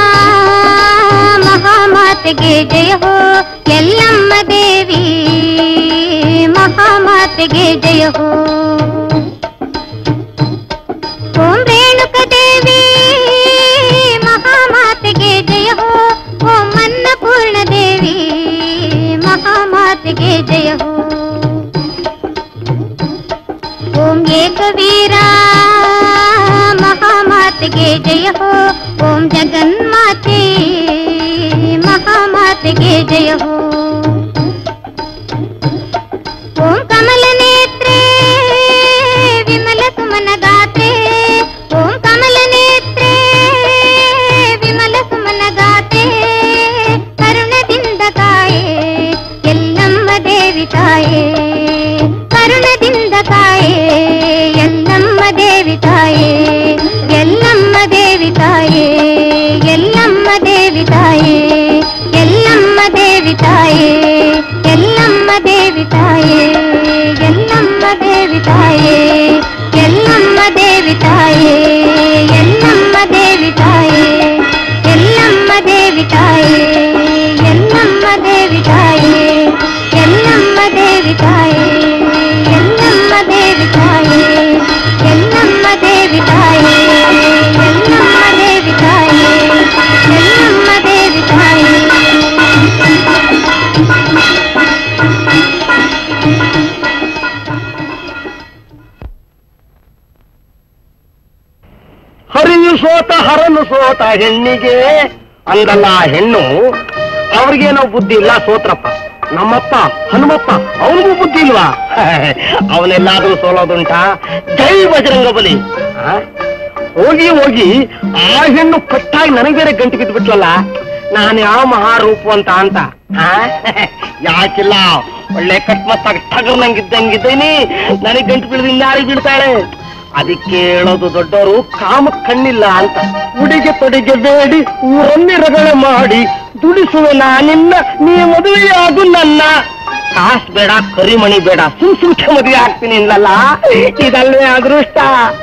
ಮಹಾಮಾತೆಗೆ ಜಯ ಹೋ ಎಲ್ಲಮ್ಮ ದೇವಿ ಮಹಾಮಾತೆಗೆ ಜಯ ಹೋ ಓಂ ರೇಣುಕ ದೇವಿ ಮಹಾಮಾತೆಗೆ ಜಯ ಹೋ ಓಂ ಅನ್ನಪೂರ್ಣ ದೇವಿ ಮಹಾಮಾತೆಗೆ ಜಯ ಹೋ ಓಂ ಏಕವೀರ ಮಹಾಮಾತೆಗೆ ಜಯ ಹೋ ಓಂ ಜಗನ್ಮಾತೆ ಮಹಾಮಾತೆಗೆ ಜಯ ಹೋ ಓಂ ಕಮಲ ನೇತ್ರೆ ವಿಮಲ ಸುಮನ ಗಾತ್ರೆ ಓಂ ಕಮಲ ನೇತ್ರೆ ವಿಮಲ ಸುಮನ ಗಾತೆ ಕರುಣದಿಂದ ಕಾಯೆ ಎಲ್ಲಮ್ಮ ದೇವಿ ತಾಯೇ ಕರುಣದಿಂದ ಕಾಯೆ ಎಲ್ಲಮ್ಮ ದೇವಿ ತಾಯೇ ಎಲ್ಲಮ್ಮ ದೇವಿ ತಾಯೇ ಎಲ್ಲಮ್ಮ ದೇವಿ ತಾಯೇ ಎಲ್ಲಮ್ಮ ದೇವಿ ತಾಯೇ ಎಲ್ಲಮ್ಮ ದೇವಿ ತಾಯೇ ಎಲ್ಲಮ್ಮ ದೇವಿ ತಾಯೇ ಎಲ್ಲಮ್ಮ ದೇವಿ ತಾಯೇ ಎಲ್ಲಮ್ಮ ದೇವಿ ತಾಯೇ ಎಲ್ಲಮ್ಮ ದೇವಿ ತಾಯೇ ಎಲ್ಲಮ್ಮ ದೇವಿ ತಾಯೇ ಎಲ್ಲಮ್ಮ ದೇವಿ ತಾಯೇ ಎಲ್ಲಮ್ಮ ದೇವಿ ತಾಯೇ ಎಲ್ಲಮ್ಮ ದೇವಿ ತಾಯೇ ಎಲ್ಲಮ್ಮ ದೇವಿ ತಾಯೇ ಎಲ್ಲಮ್ಮ ದೇವಿ ತಾಯೇ ಹರಿಯು ಸೋತ ಹರನು ಸೋತ ಹೆಣ್ಣಿಗೆ ಅಂದಲ್ಲ ಆ ಹೆಣ್ಣು ಅವ್ರಿಗೇನೋ ಬುದ್ಧಿ ಇಲ್ಲ ಸೋತ್ರಪ್ಪ ನಮ್ಮಪ್ಪ ಹನುಮಪ್ಪ ಅವನಿಗೂ ಬುದ್ಧಿ ಇಲ್ವಾ ಅವನೆಲ್ಲಾದ್ರೂ ಸೋಲೋದುಂಟಾ ಜೈ ಬಜರಂಗ ಬಲಿ ಆ? ಹೋಗಿ ಹೋಗಿ ಆ ಹೆಣ್ಣು ಕಟ್ಟಾಗಿ ನನಗೆ ಬೇರೆ ಗಂಟು ಬಿದ್ದು ಬಿಟ್ಲಲ್ಲ ನಾನು ಯಾವ ಮಹಾರೂಪು ಅಂತ ಅಂತ ಆ? ಯಾಕಿಲ್ಲ ಒಳ್ಳೆ ಕಟ್ಮತ್ತಾಗ ಟಗರ್ ನಂಗಿದ್ದಂಗಿದ್ದೇನೆ ನನಗೆ ಗಂಟು ಬೀಳದಿಂದ ಯಾರಿಗೆ ಬೀಳ್ತಾಳೆ ಅದಕ್ಕೆ ಹೇಳೋದು ದೊಡ್ಡವರು ಕಾಮ ಕಣ್ಣಿಲ್ಲ ಅಂತ ಉಡಿಗೆ ತೊಡಿಗೆ ಬೇಡಿ ಊರನ್ನಿ ರಗಳೆ ಮಾಡಿ ದುಡಿಸುವೆ ನಾನಿನ್ನ ನೀ ಮದುವೆಯಾಗು ನನ್ನ ಕಾಸ್ ಬೇಡ ಕರಿಮಣಿ ಬೇಡ ಸುಮ್ ಸುಮ್ಕೆ ಮದುವೆ ಆಗ್ತೀನಿ ಇಲ್ಲಲ್ಲ ಇದಲ್ವೇ ಅದೃಷ್ಟ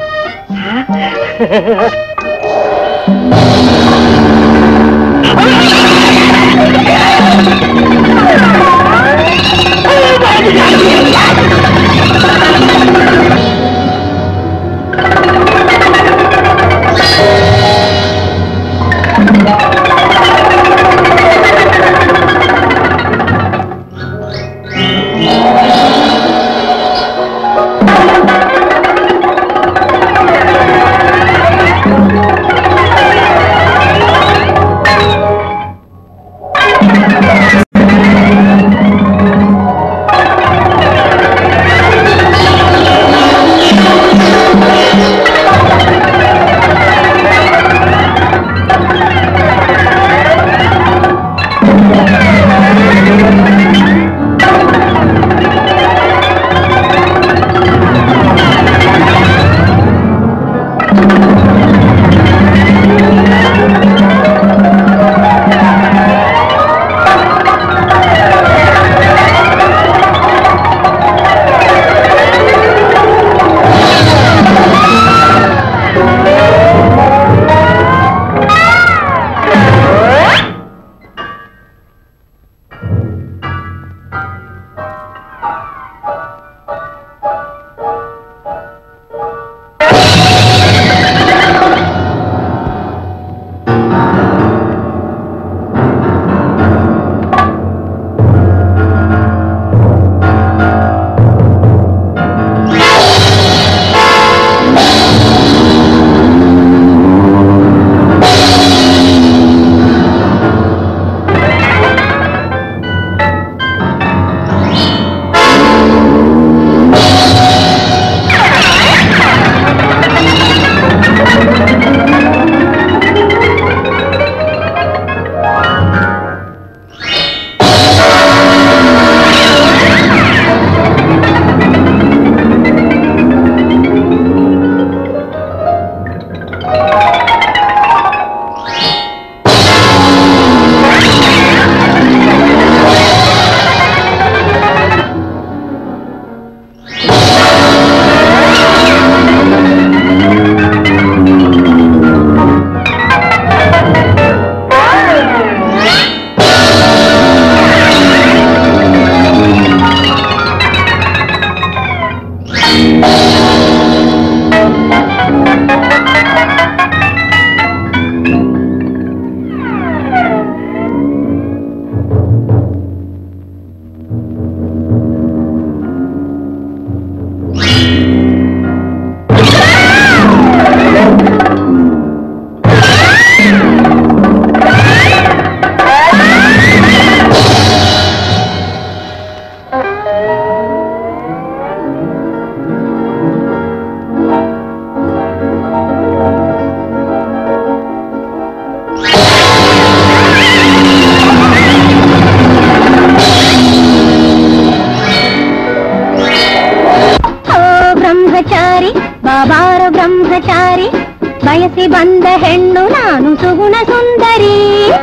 ಓ ಬ್ರಹ್ಮಚಾರಿ ಬಾಬಾರ ಬ್ರಹ್ಮಚಾರಿ ಬಯಸಿ ಬಂದ ಹೆಣ್ಣು ನಾನು ಸುಗುಣ ಸುಂದರಿ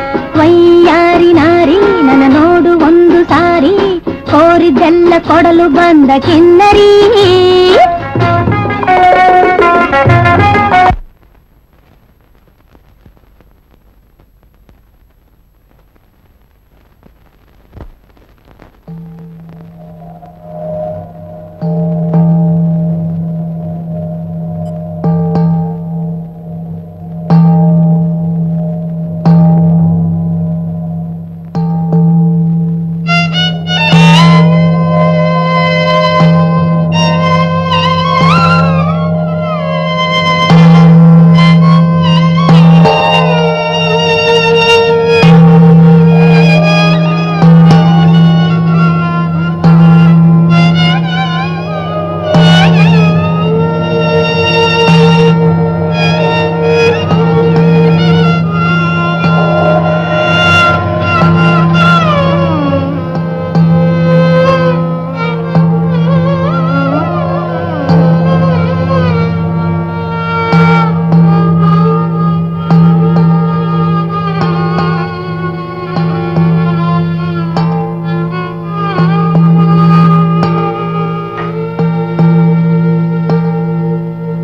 ವೈಯಾರಿ ನಾರಿ ನನ್ನ ನೋಡು ಒಂದು ಸಾರಿ ಕೋರಿದ್ದೆಲ್ಲ ಕೊಡಲು ಬಂದ ಕಿನ್ನರಿ ಆ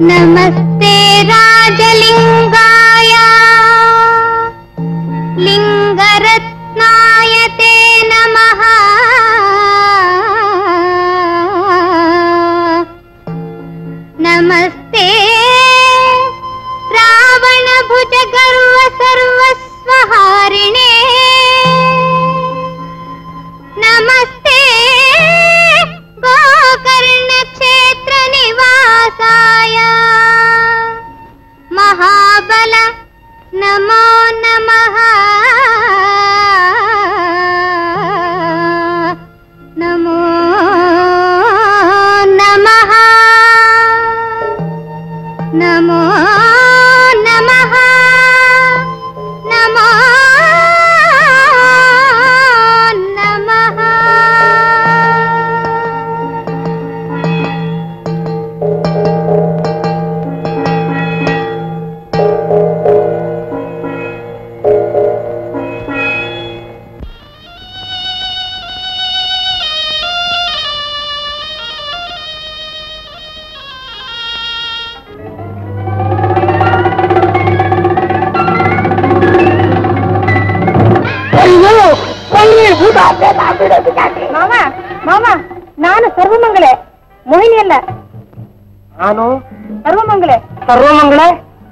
नमस्ते राजलिङ्गाय लिङ्गरत्नाय ते नमः नमस्ते रावणभुजगर्व सर्वस्वहारिणे नमस्ते गोकर्णक्षेत्रनिवासाय महाबल नमो नमः नमो नमः नमो नमः नमो नमः ಮಾವ ಮಾವ ನಾನು ಸರ್ವಮಂಗಳೆ ಮೋಹಿನಿ ಅಲ್ಲ ನಾನು ಸರ್ವಮಂಗಳೆ ಸರ್ವಮಂಗಳೆ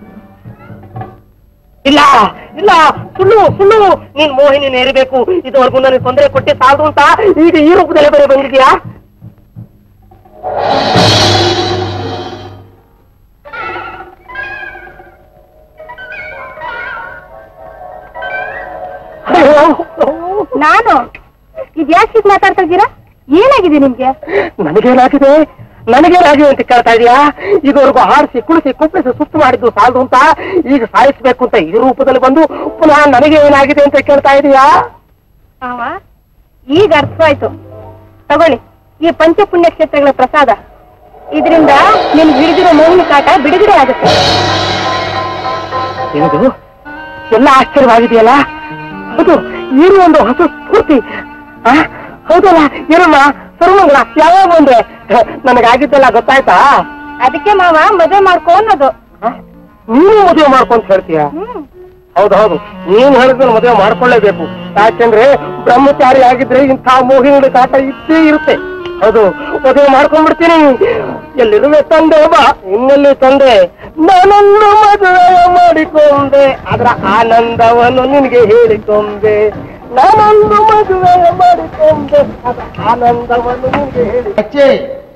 ಇಲ್ಲ ಇಲ್ಲ ಸುಳ್ಳು ಸುಳ್ಳು ನೀನ್ ಮೋಹಿನಿ ಇರಬೇಕು ಇದುವರೆಗೂ ನನಗೆ ತೊಂದರೆ ಕೊಟ್ಟೆ ಸಾಲದು ಅಂತ ಈಗ ಈ ರೂಪದಲ್ಲಿ ಬೇರೆ ಬಂದಿದ್ಯಾ ನಾನು ಇದ್ಯಾಕೆ ಹೀಗ್ ಮಾತಾಡ್ತಾ ಇದ್ದೀರಾ ಏನಾಗಿದೆ ನಿಮ್ಗೆ ನನಗೇನಾಗಿದೆ ನನಗೇನಾಗಿದೆ ಅಂತ ಕೇಳ್ತಾ ಇದೀಯಾ ಇದುವರೆಗೂ ಆಡಿಸಿ ಕುಳಿಸಿ ಕುಪ್ಪಿಸಿ ಸುತ್ತು ಮಾಡಿದ್ದು ಸಾಲದು ಅಂತ ಈಗ ಸಾಯಿಸ್ಬೇಕು ಅಂತ ಈ ರೂಪದಲ್ಲಿ ಬಂದು ಪುನಃ ನನಗೆ ಏನಾಗಿದೆ ಅಂತ ಕೇಳ್ತಾ ಇದೀಯಾ ಮಾವ ಈಗ ಅರ್ಥವಾಯ್ತು ತಗೊಳ್ಳಿ ಈ ಪಂಚಪುಣ್ಯ ಕ್ಷೇತ್ರಗಳ ಪ್ರಸಾದ ಇದರಿಂದ ನಿಮ್ಗೆ ಹಿಡಿದಿರೋ ಮೋಹಿನಿ ಕಾಟ ಬಿಡುಗಡೆ ಆಗುತ್ತೆ ಇದು ಎಲ್ಲ ಆಶ್ಚರ್ಯವಾಗಿದೆಯಲ್ಲ ಹೌದು ಏನು ಒಂದು ಹೊಸ ಸ್ಫೂರ್ತಿ ಆ? ಹೌದಲ್ಲ ಏನಮ್ಮ ಸರ್ವಂಗಳ ಯಾವಾಗ ಬಂದ್ರೆ ನನಗಾಗಿದ್ದೆಲ್ಲ ಗೊತ್ತಾಯ್ತಾ ಅದಕ್ಕೆ ಮಾವ ಮದುವೆ ಮಾಡ್ಕೊ ಅನ್ನೋದು ಆ? ನೀನು ಮದುವೆ ಮಾಡ್ಕೊಂತ ಹೇಳ್ತೀಯ ಹ್ಮ್ ಹೌದು ಹೌದು ನೀನ್ ಹೇಳಿದ್ರೆ ಮದುವೆ ಮಾಡ್ಕೊಳ್ಳೇಬೇಕು ಯಾಕೆಂದ್ರೆ ಬ್ರಹ್ಮಚಾರಿ ಆಗಿದ್ರೆ ಇಂಥ ಮೋಹಿನಿ ಕಾಟ ಇದ್ದೇ ಇರುತ್ತೆ ಹೌದು ಮದುವೆ ಮಾಡ್ಕೊಂಡ್ಬಿಡ್ತೀನಿ ಎಲ್ಲಿರುವೆ ತಂದೆ ಬಾ ಇನ್ನೆಲ್ಲಿ ತಂದೆ ನಾನೊಂದು ಮದುವೆ ಮಾಡಿಕೊಂಡೆ ಅದರ ಆನಂದವನ್ನು ನಿನಗೆ ಹೇಳಿಕೊಂಡೆ ನಾನೊಂದು ಮದುವೆ ಮಾಡಿಕೊಂಡೆ ಅದರ ಆನಂದವನ್ನು ನಿನಗೆ ಹೇಳಿ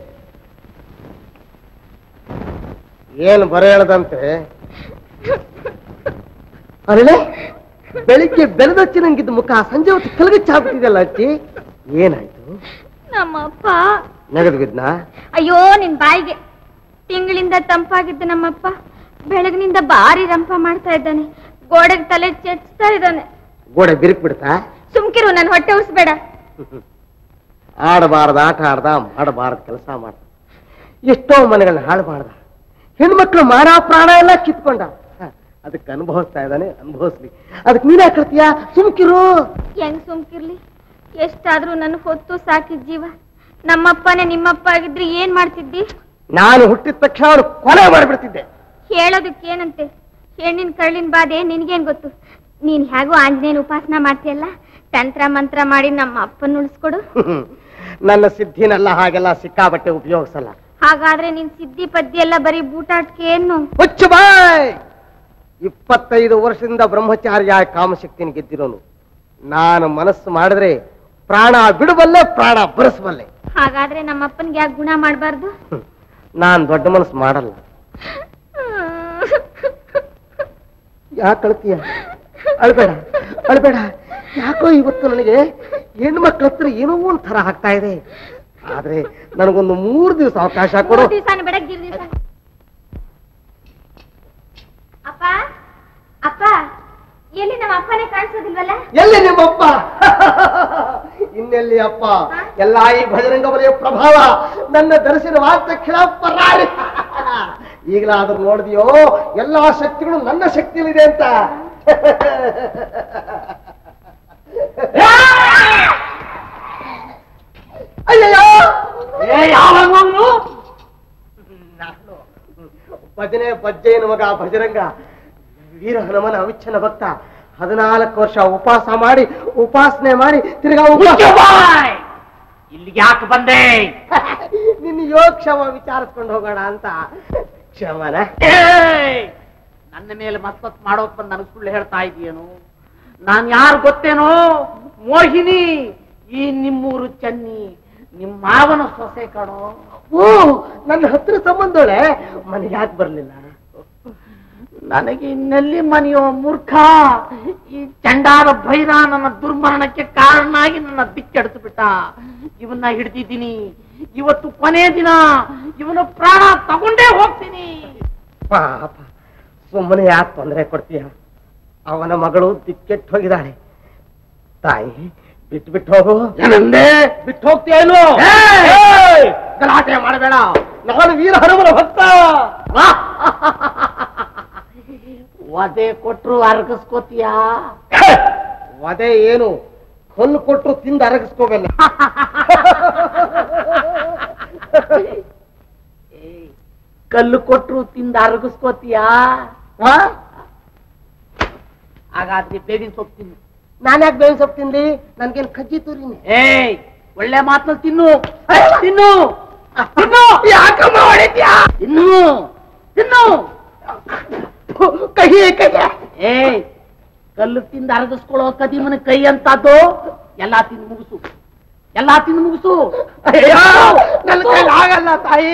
ಏನು ಬರ ಹೇಳದಂತೆ ಅರಳೆ ಬೆಳಿಗ್ಗೆ ಬೆಳೆದಚ್ಚಿ ನಂಗಿದ್ದ ಮುಖ ಸಂಜೆ ಹೊತ್ತು ಕಲಗಚ್ಚಾಗ್ಬಿಟ್ಟಿದೆಯಲ್ಲ ಅಚ್ಚಿ ಏನಾಯ್ತು ನಮ್ಮಪ್ಪ ನಗದು ಬಿದ್ನ ಅಯ್ಯೋ ನಿನ್ ಬಾಯಿಗೆ ತಿಂಗಳಿಂದ ತಂಪಾಗಿದ್ದ ನಮ್ಮಪ್ಪ ಬೆಳಗಿನಿಂದ ಭಾರಿ ರಂಪ ಮಾಡ್ತಾ ಇದ್ದಾನೆ ಗೋಡೆಗೆ ತಲೆ ಚೆಚ್ತಾ ಇದ್ದಾನೆ ಗೋಡೆ ಬಿರುಕ್ ಬಿಡ್ತಾ ಸುಮ್ಕಿರು ನನ್ ಹೊಟ್ಟೆ ಉಸ್ಬೇಡ ಆಡಬಾರ್ದ ಆಟ ಆಡ್ದ ಮಾಡಬಾರ್ದ ಕೆಲಸ ಮಾಡ್ದ ಎಷ್ಟೋ ಮನೆಗಳನ್ನ ಹಾಳಬಾರ್ದ ಹೆಣ್ಮಕ್ಳು ಮಾನ ಪ್ರಾಣ ಎಲ್ಲ ಕಿತ್ಕೊಂಡ ಹ, ಅದಕ್ಕೆ ಅನುಭವಿಸ್ತಾ ಇದ್ದಾನೆ ಅನುಭವಿಸ್ಲಿ ಅದಕ್ಕೆ ನೀನ್ ಯಾಕಳ್ತೀಯ ಸುಮ್ಕಿರು ಹೆಂಗ್ ಸುಮ್ಕಿರ್ಲಿ ಎಷ್ಟಾದ್ರೂ ನನ್ ಹೊತ್ತು ಸಾಕಿದ್ ಜೀವ ನಮ್ಮಪ್ಪನೇ ನಿಮ್ಮಪ್ಪ ಆಗಿದ್ರೆ ಏನ್ ಮಾಡ್ತಿದ್ದಿ ನಾನು ಹುಟ್ಟಿದ ತಕ್ಷಣ ಅವನು ಕೊಲೆ ಮಾಡಿಬಿಡ್ತಿದ್ದೆ ಹೇಳೋದಕ್ಕೇನಂತೆ ಹೆಣ್ಣಿನ ಕಳ್ಳಿನ ಬಾಧೆ ನಿನ್ಗೇನ್ ಗೊತ್ತು ನೀನ್ ಹೇಗೂ ಆಂಜನೇಯನ ಉಪಾಸನ ಮಾಡ್ತೀಯಲ್ಲ ತಂತ್ರ ಮಂತ್ರ ಮಾಡಿ ನಮ್ಮ ಅಪ್ಪನ ಉಳಿಸ್ಕೊಡು ನನ್ನ ಸಿದ್ಧಿನೆಲ್ಲ ಹಾಗೆಲ್ಲ ಸಿಕ್ಕಾಬಟ್ಟೆ ಉಪಯೋಗಿಸಲ್ಲ ಹಾಗಾದ್ರೆ ನಿನ್ ಸಿದ್ಧಿ ಪದ್ಯ ಎಲ್ಲ ಬರೀ ಬೂಟಾಟ್ಕೆ ಏನು ಹುಚ್ಚು ಬಾಯ್ ಇಪ್ಪತ್ತೈದು ವರ್ಷದಿಂದ ಬ್ರಹ್ಮಚಾರ್ಯ ಕಾಮಶಕ್ತಿನ ಗೆದ್ದಿರೋನು ನಾನು ಮನಸ್ಸು ಮಾಡಿದ್ರೆ ಪ್ರಾಣ ಬಿಡಬಲ್ಲೆ ಪ್ರಾಣ ಬರೆಸಬಲ್ಲೆ ಹಾಗಾದ್ರೆ ನಮ್ಮ ಅಪ್ಪನ್ಗೆ ಯಾಕೆ ಗುಣ ಮಾಡಬಾರ್ದು ನಾನ್ ದೊಡ್ಡ ಮನಸ್ಸು ಮಾಡಲ್ಲ ಯಾಕೆ ಅಳ್ತೀಯ ಅಳ್ಬೇಡ ಅಳ್ಬೇಡ ಯಾಕೋ ಇವತ್ತು ನನಗೆ ಹೆಣ್ಮಕ್ಳ ಹತ್ರ ಏನೋ ಒಂದ್ ಥರ ಆಗ್ತಾ ಇದೆ ಆದ್ರೆ ನನಗೊಂದು ಮೂರು ದಿವಸ ಅವಕಾಶ ಕೊಡು ದಿವಸ ಬೆಳಗ್ಗೆ ದಿವಸ ಅಪ್ಪ ಅಪ್ಪ ಎಲ್ಲಿ ನಮ್ಮ ಅಪ್ಪನೇ ಕಾಣಿಸೋದಿಲ್ವಲ್ಲ ಎಲ್ಲಿ ನಿಮ್ಮಪ್ಪ ಇನ್ನೆಲ್ಲಿ ಅಪ್ಪ ಎಲ್ಲ ಈ ಭಜರಂಗ ಬರೆಯ ಪ್ರಭಾವ ನನ್ನ ದರ್ಶನವಾದ ತಕ್ಷಣ ಪರಾರಿ ಈಗಲಾದ್ರೂ ನೋಡಿದ್ಯೋ ಎಲ್ಲಾ ಶಕ್ತಿಗಳು ನನ್ನ ಶಕ್ತಿಯಲ್ಲಿದೆ ಅಂತ ಅಯ್ಯಯ್ಯೋ ಏ, ಯಾವಾಗ ಅವ್ನು? ನಾನು ಭಜನೆ ಬಜ್ಜೆಯನ ಮಗ ಭಜರಂಗ ವೀರ ಹನುಮನ ಅವಿಚ್ಛನ ಭಕ್ತ ಹದಿನಾಲ್ಕು ವರ್ಷ ಉಪವಾಸ ಮಾಡಿ ಉಪಾಸನೆ ಮಾಡಿ ತಿರ್ಗಾ ಉಪವಾಸ ಇಲ್ಲಿಗೆ ಯಾಕೆ ಬಂದೆ ನಿನ್ನ ಯೋಗಕ್ಷಮ ವಿಚಾರಿಸ್ಕೊಂಡು ಹೋಗೋಣ ಅಂತ ಕ್ಷಮನ ಏಯ್! ನನ್ನ ಮೇಲೆ ಮತ್ತತ್ ಮಾಡೋಕ್ ಬಂದು ನನಗೆ ಸುಳ್ಳು ಹೇಳ್ತಾ ಇದೀಯೇನು ನಾನ್ ಯಾರು ಗೊತ್ತೇನೋ ಮೋಹಿನಿ ಈ ನಿಮ್ಮೂರು ಚನ್ನಿ ನಿಮ್ಮ ಮಾವನ ಸೊಸೆ ಕಣೋ ಓ ನನ್ನ ಹತ್ರ ಸಂಬಂಧೋಳೆ ಮನೆಗೆ ಯಾಕೆ ಬರ್ಲಿಲ್ಲ ನನಗೆ ಇನ್ನೆಲ್ಲಿ ಮನೆಯೋ ಮೂರ್ಖ ಈ ಚಂಡಾದ ಭೈರ ನನ್ನ ದುರ್ಮರಣಕ್ಕೆ ಕಾರಣನಾಗಿ ನನ್ನ ಬಿಚ್ಚೆಡ್ತು ಬಿಟ್ಟ ಇವನ್ನ ಹಿಡ್ದಿದ್ದೀನಿ ಇವತ್ತು ಕೊನೆ ದಿನ ಇವನ ಪ್ರಾಣ ತಗೊಂಡೇ ಹೋಗ್ತೀನಿ ಪಾಪ ಸುಮ್ಮನೆ ಯಾಕೆ ತೊಂದರೆ ಕೊಡ್ತೀಯ ಅವನ ಮಗಳು ದಿಕ್ಕೆಟ್ಟು ಹೋಗಿದ್ದಾಳೆ ತಾಯಿ ಬಿಟ್ಟು ಬಿಟ್ಟು ಹೋಗು ಏನಂದೆ ಬಿಟ್ಟು ಹೋಗ್ತೀಯೇನು ಏಯ್! ಗಲಾಟೆ ಮಾಡಬೇಡ ನಾನು ವೀರ ಹನುಮನ ಭಕ್ತ ವಧೆ ಕೊಟ್ರು ಅರ್ಗಸ್ಕೋತೀಯಾ ವದೆ ಏನು ಕಲ್ಲು ಕೊಟ್ರು ತಿಂದು ಅರಗಿಸ್ಕೋಬೇಡ ಏಯ್, ಕಲ್ಲು ಕೊಟ್ರು ತಿಂದ ಅರಗಿಸ್ಕೋತೀಯಾ ಹಾಗಾದ್ರೆ ಬೇವಿನ ಸೊಪ್ಪು ತಿನ್ನು ನಾನು ಯಾಕೆ ಬೇವಿನ ಸೊಪ್ಪು ತಿನ್ಲಿ ನನ್ಗೇನು ಕಜ್ಜಿ ತೂರಿನಿ ಏಯ್ ಒಳ್ಳೆ ಮಾತನ್ನ ತಿನ್ನು ತಿನ್ನು ತಿನ್ನು ಯಾಕಮ್ಮ ಹೊಡಿತ್ಯಾ ತಿನ್ನು ತಿನ್ನು ಕಹಿ ಕಹಿ ಏಯ್ ಕಲ್ಲು ತಿಂದ ಅರಗಿಸ್ಕೊಳ್ಳೋ ಕದಿಮನ ಕೈ ಅಂತದ್ದು ಎಲ್ಲಾ ತಿಂದು ಮುಗಿಸು ಎಲ್ಲಾ ತಿಂದು ಮುಗಿಸು ಅಯ್ಯೋ ನನ್ನ ಕೈಲಿ ಆಗಲ್ಲ ತಾಯಿ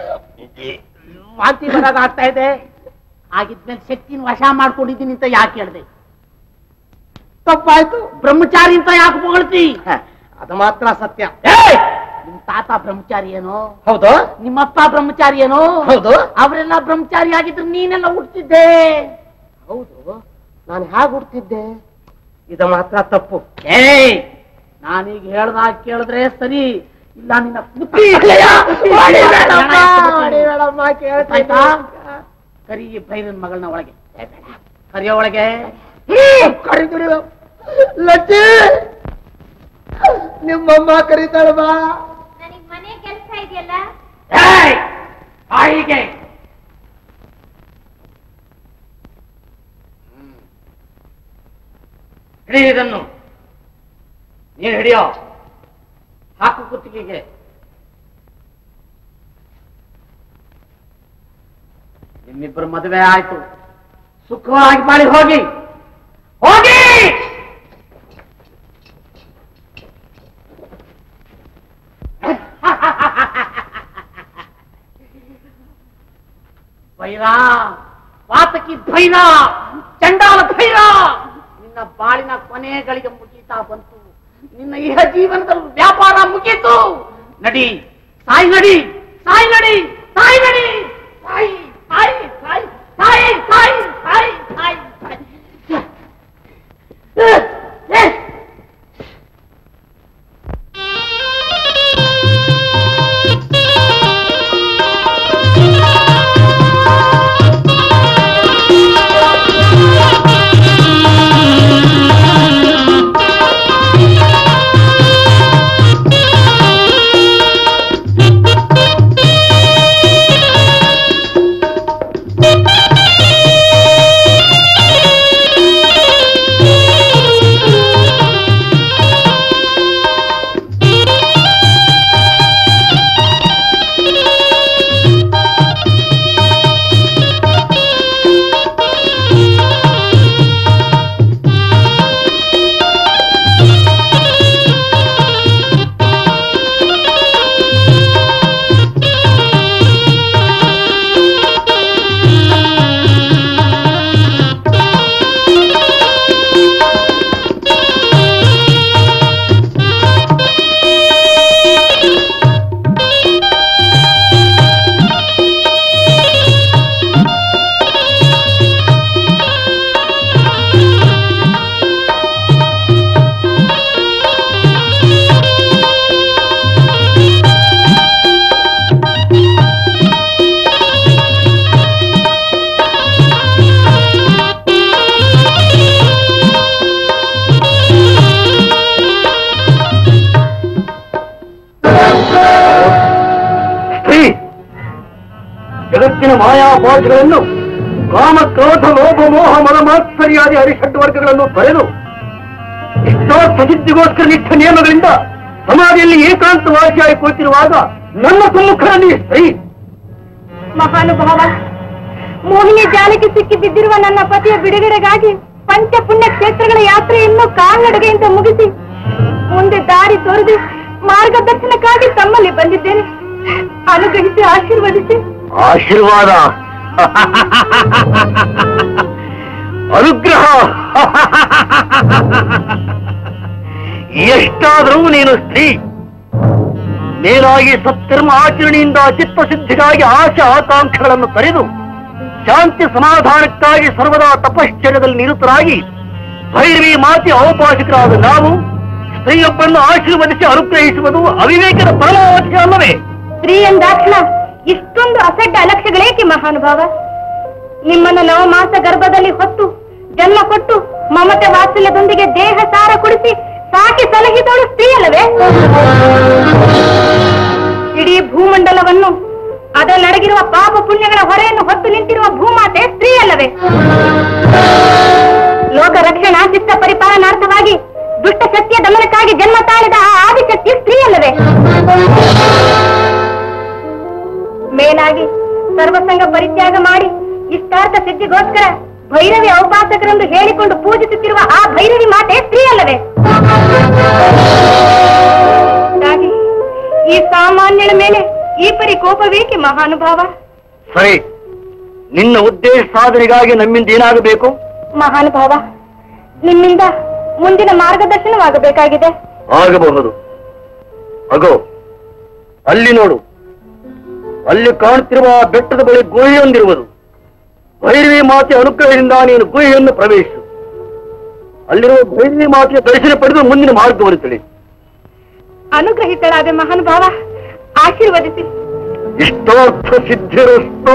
ವಾಂತಿ ಬರೋದ ಆಗ್ತಾ ಇದೆ ಆಗಿದ್ಮೇಲೆ ಶಕ್ತಿನ ವಶ ಮಾಡ್ಕೊಂಡಿದ್ದೀನಿ ಅಂತ ಯಾಕೆ ಹೇಳ್ದೆ ತಪ್ಪಾಯ್ತು ಬ್ರಹ್ಮಚಾರಿ ಅಂತ ಯಾಕೆ ಹೊಗಳ್ತಿ ಅದು ಮಾತ್ರ ಸತ್ಯ ಏಯ್! ನಿಮ್ ತಾತ ಬ್ರಹ್ಮಚಾರಿ ಏನೋ ಹೌದು ನಿಮ್ಮಪ್ಪ ಬ್ರಹ್ಮಚಾರಿ ಏನೋ ಹೌದು ಅವರೆಲ್ಲ ಬ್ರಹ್ಮಚಾರಿ ಆಗಿದ್ರು ನೀನೆಲ್ಲ ಹುಟ್ಟಿದ್ದೆ ಹೌದು ನಾನು ಹೇಗೆ ಹುಡ್ತಿದ್ದೆ ಇದು ಮಾತ್ರ ತಪ್ಪು ಏಯ್ ನಾನೀಗ ಹೇಳ್ದಾಗ ಕೇಳಿದ್ರೆ ಸರಿ ಇಲ್ಲ ನಿನ್ನ ಬುದ್ಧಿ ಹೊಡಿಬೇಡಮ್ಮ, ಹೊಡಿಬೇಡಮ್ಮ, ಕೇಳ್ತೀನಿ. ಆಯ್ತಾ ಕರಿ ಈ ಭೈರನ್ ಮಗಳನ್ನ ಒಳಗೆ ಏ, ಬೇಡ. ಕರಿಯ ಒಳಗೆ ಕರಿದಿರಿ ಲಜ್ಜಿ ನಿಮ್ಮಮ್ಮ ಕರೀತಾಳ ಬಾ ನನಗ್ ಮನೆ ಕೆಲಸ ಇದೆಯಲ್ಲ ಏಯ್! ಬಾಯಿಗೆ ಹಿಡಿ ಇದನ್ನು ನೀನ್ ಹಿಡಿಯೋ ಹಾಕು ಕುತ್ತಿಗೆಗೆ ನಿಮ್ಮಿಬ್ಬರು ಮದುವೆ ಆಯ್ತು ಸುಖವಾಗಿ ಮಾಡಿ ಹೋಗಿ ಹೋಗಿ ಭೈರ ವಾತಕಿ ಭೈರ ಚಂಡಾಲ ಭೈರ ನಿನ್ನ ಬಾಳಿನ ಕೊನೆಗಳಿಗೆ ಮುಗೀತಾ ಬಂತು ನಿನ್ನ ಇಹ ಜೀವನದಲ್ಲಿ ವ್ಯಾಪಾರ ಮುಗೀತು ನಡಿ ಸಾಯಿ ನಡಿ ಸಾಯಿ ನಡಿ ಸಾಯಿ ನಡಿ ಸಾಯಿ ಸಾಯಿ ಸಾಯಿ ಸಾಯಿ ಸಾಯಿ ಸಾಯಿ ಸಾಯಿ ಸಾಯಿ ಏ, ಏ, Thank you. ಜಗತ್ತಿನ ಮಾಯಾಪಾಠಗಳನ್ನು ಕಾಮ ಕ್ರೋಧ ಲೋಭ ಮೋಹ ಮದ ಮಾತ್ಸರ್ಯಾದಿ ಹರಿಷಡ್ ವರ್ಗಗಳನ್ನು ತೊರೆದು ಇಷ್ಟಾರ್ಥ ಸಿದ್ಧಿಗೋಸ್ಕರ ನಿಷ್ಠ ನಿಯಮಗಳಿಂದ ಸಮಾಧಿಯಲ್ಲಿ ಏಕಾಂತವಾಸಿಯಾಗಿ ಕುಳಿತಿರುವಾಗ ನನ್ನ ಸಮ್ಮುಖದಲ್ಲಿ ಸ್ತ್ರೀ ಮಹಾನುಭಾವ ಮೋಹಿನಿ ಜಾಲಕ್ಕೆ ಸಿಕ್ಕಿ ಬಿದ್ದಿರುವ ನನ್ನ ಪತಿಯ ಬಿಡುಗಡೆಗಾಗಿ ಪಂಚ ಪುಣ್ಯ ಕ್ಷೇತ್ರಗಳ ಯಾತ್ರೆಯನ್ನು ಕಾಲ್ನಡಿಗೆಯಿಂದ ಮುಗಿಸಿ ಮುಂದೆ ದಾರಿ ತೋರಿದು ಮಾರ್ಗದರ್ಶನಕ್ಕಾಗಿ ತಮ್ಮಲ್ಲಿ ಬಂದಿದ್ದೇನೆ ಅನುಗ್ರಹಿಸಿ ಆಶೀರ್ವದಿಸಿ ಆಶೀರ್ವಾದ ಅನುಗ್ರಹ ಎಷ್ಟಾದರೂ ನೀನು ಸ್ತ್ರೀ ಮೇಲಾಗಿ ಸತ್ಕರ್ಮ ಆಚರಣೆಯಿಂದ ಚಿತ್ತಸಿದ್ಧಿಗಾಗಿ ಆಶಾ ಆಕಾಂಕ್ಷೆಗಳನ್ನು ತೊರೆದು ಶಾಂತಿ ಸಮಾಧಾನಕ್ಕಾಗಿ ಸರ್ವದಾ ತಪಶ್ಚರ್ಯದಲ್ಲಿ ನಿರತರಾಗಿ ಭೈರವಿ ಮಾತಿ ಔಪಾಸಿಕರಾದ ನಾವು ಸ್ತ್ರೀಯೊಬ್ಬನ್ನು ಆಶೀರ್ವದಿಸಿ ಅನುಗ್ರಹಿಸುವುದು ಅವಿವೇಕದ ಪರಮಾವಧಿ ಅಲ್ಲವೇ ಸ್ತ್ರೀ ಎಂದಾಕ್ಷಣ ಇಷ್ಟೊಂದು ಅಸಡ್ಡ ಅಲಕ್ಷ್ಯಗಳೇಕೆ ಮಹಾನುಭಾವ ನಿಮ್ಮನ್ನು ನವಮಾಸ ಗರ್ಭದಲ್ಲಿ ಹೊತ್ತು ಜನ್ಮ ಕೊಟ್ಟು ಮಮತೆ ವಾತ್ಸಲ್ಯದೊಂದಿಗೆ ದೇಹ ಸಾರ ಕುಡಿಸಿ ಸಾಕಿ ಸಲಹಿದವಳು ಸ್ತ್ರೀ ಅಲ್ಲವೇ ಇಡೀ ಭೂಮಂಡಲವನ್ನು ಅದರಡಗಿರುವ ಪಾಪ ಪುಣ್ಯಗಳ ಹೊರೆಯನ್ನು ಹೊತ್ತು ನಿಂತಿರುವ ಭೂಮಾತೆ ಸ್ತ್ರೀ ಅಲ್ಲವೇ ಲೋಕ ರಕ್ಷಣಾ ಚಿತ್ತ ಪರಿಪಾಲನಾರ್ಥವಾಗಿ ದುಷ್ಟ ಶಕ್ತಿಯ ದಮನಕ್ಕಾಗಿ ಜನ್ಮ ತಾಳಿದ ಆ ಆದಿಶಕ್ತಿ ಸ್ತ್ರೀ ಅಲ್ಲವೇ ಮೇಲಾಗಿ ಸರ್ವಸಂಗ ಪರಿತ್ಯಾಗ ಮಾಡಿ ಇಷ್ಟಾರ್ಥ ಸಿದ್ಧಿಗೋಸ್ಕರ ಭೈರವಿ ಔಪಾಸಕರೆಂದು ಹೇಳಿಕೊಂಡು ಪೂಜಿಸುತ್ತಿರುವ ಆ ಭೈರವಿ ಮಾತೆ ಸ್ತ್ರೀ ಅಲ್ಲವೇ ಹಾಗಾಗಿ ಈ ಸಾಮಾನ್ಯನ ಮೇಲೆ ಈ ಪರಿ ಕೋಪವೇಕೆ ಮಹಾನುಭಾವ ಸರಿ ನಿನ್ನ ಉದ್ದೇಶ ಸಾಧನೆಗಾಗಿ ನಮ್ಮಿಂದ ಏನಾಗಬೇಕು ಮಹಾನುಭಾವ ನಿಮ್ಮಿಂದ ಮುಂದಿನ ಮಾರ್ಗದರ್ಶನವಾಗಬೇಕಾಗಿದೆ ಆಗಬಹುದು ಅಗೋ ಅಲ್ಲಿ ನೋಡು ಅಲ್ಲಿ ಕಾಣುತ್ತಿರುವ ಆ ಬೆಟ್ಟದ ಬಳಿ ಗುಹೆಯೊಂದಿರುವುದು ಭೈರವಿ ಮಾತೆ ಅನುಗ್ರಹದಿಂದ ನೀನು ಗುಹೆಯನ್ನು ಪ್ರವೇಶಿಸು ಅಲ್ಲಿರುವ ಭೈರವಿ ಮಾತೆಯ ದರ್ಶನ ಪಡೆದು ಮುಂದಿನ ಮಾರ್ಗವನ್ನು ತಿಳಿ ಅನುಗ್ರಹಿತಳಾದ ಮಹಾನುಭಾವ ಆಶೀರ್ವದಿಸಿ ಇಷ್ಟಾರ್ಥ ಸಿದ್ಧಿರಸ್ತು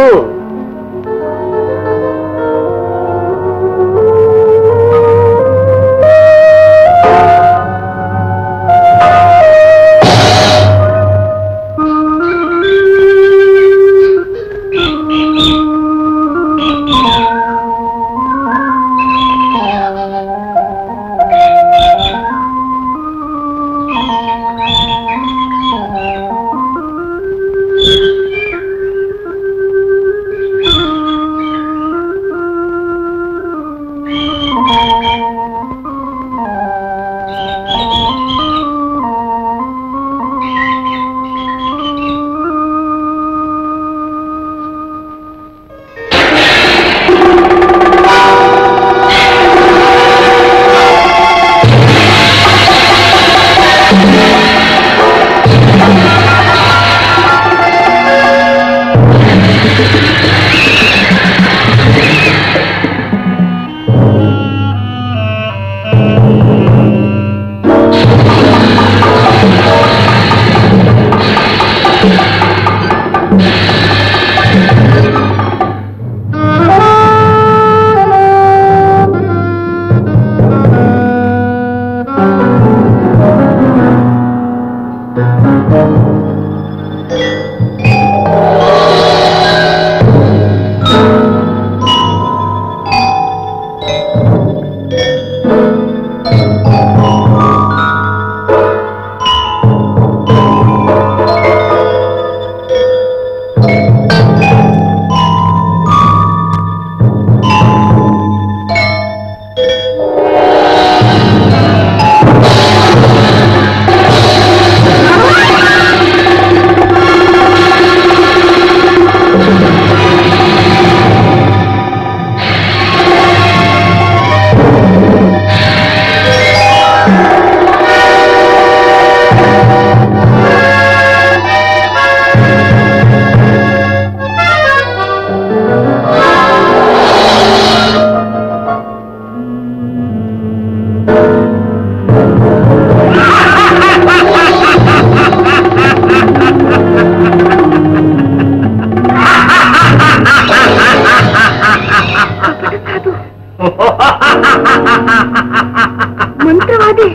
ಮಂತ್ರವಾದಿ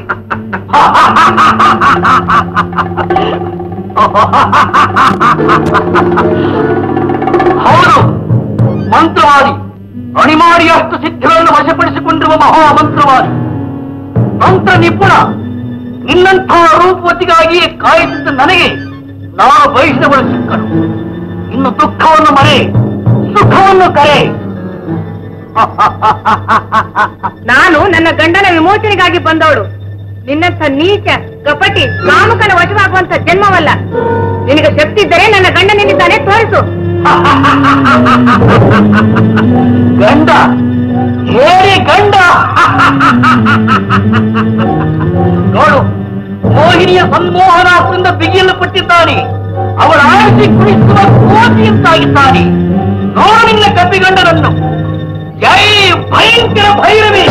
ಹೌದು ಮಂತ್ರವಾದಿ ಅಣಿಮಾರಿಯಷ್ಟು ಸಿದ್ಧಿಗಳನ್ನು ವಶಪಡಿಸಿಕೊಂಡಿರುವ ಮಹಾಮಂತ್ರವಾದಿ ಮಂತ್ರ ನಿಪುಣ ನಿನ್ನಂಥ ರೂಪವತಿಗಾಗಿ ಕಾಯುತ್ತಿದ್ದ ನನಗೆ ನಾನು ಬಯಸಿದವಳು ಸಿಕ್ಕಳು ಇನ್ನು ದುಃಖವನ್ನು ಮರೆ ಸುಖವನ್ನು ಕರೆ ನಾನು ನನ್ನ ಗಂಡನ ವಿಮೋಚನೆಗಾಗಿ ಬಂದವಳು ನಿನ್ನಂಥ ನೀಚ ಕಪಟಿ ಕಾಮುಕನ ವಶವಾಗುವಂತ ಜನ್ಮವಲ್ಲ ನಿನಗೆ ಶಕ್ತಿ ಇದ್ದರೆ ನನ್ನ ಗಂಡನಿದ್ದಾನೆ ತೋರಿಸು ಗಂಡ ಹೇಳಿ ಗಂಡ ನೋಡು ಮೋಹಿನಿಯ ಸನ್ಮೋಹನಾಸ್ತ್ರಿಂದ ಬಿಗಿಯಲ್ಪಟ್ಟಿದ್ದಾನೆ ಅವಳ ಆರಿಸಿ ಕುಣಿಸುವ ಕೋತಿಯಂತಾಗಿದ್ದಾನೆ ನೋಡು ನಿನ್ನ ಕಪಿಗಂಡನನ್ನು ಜೈ ಭಯಂಕರ ಭೈರವಿ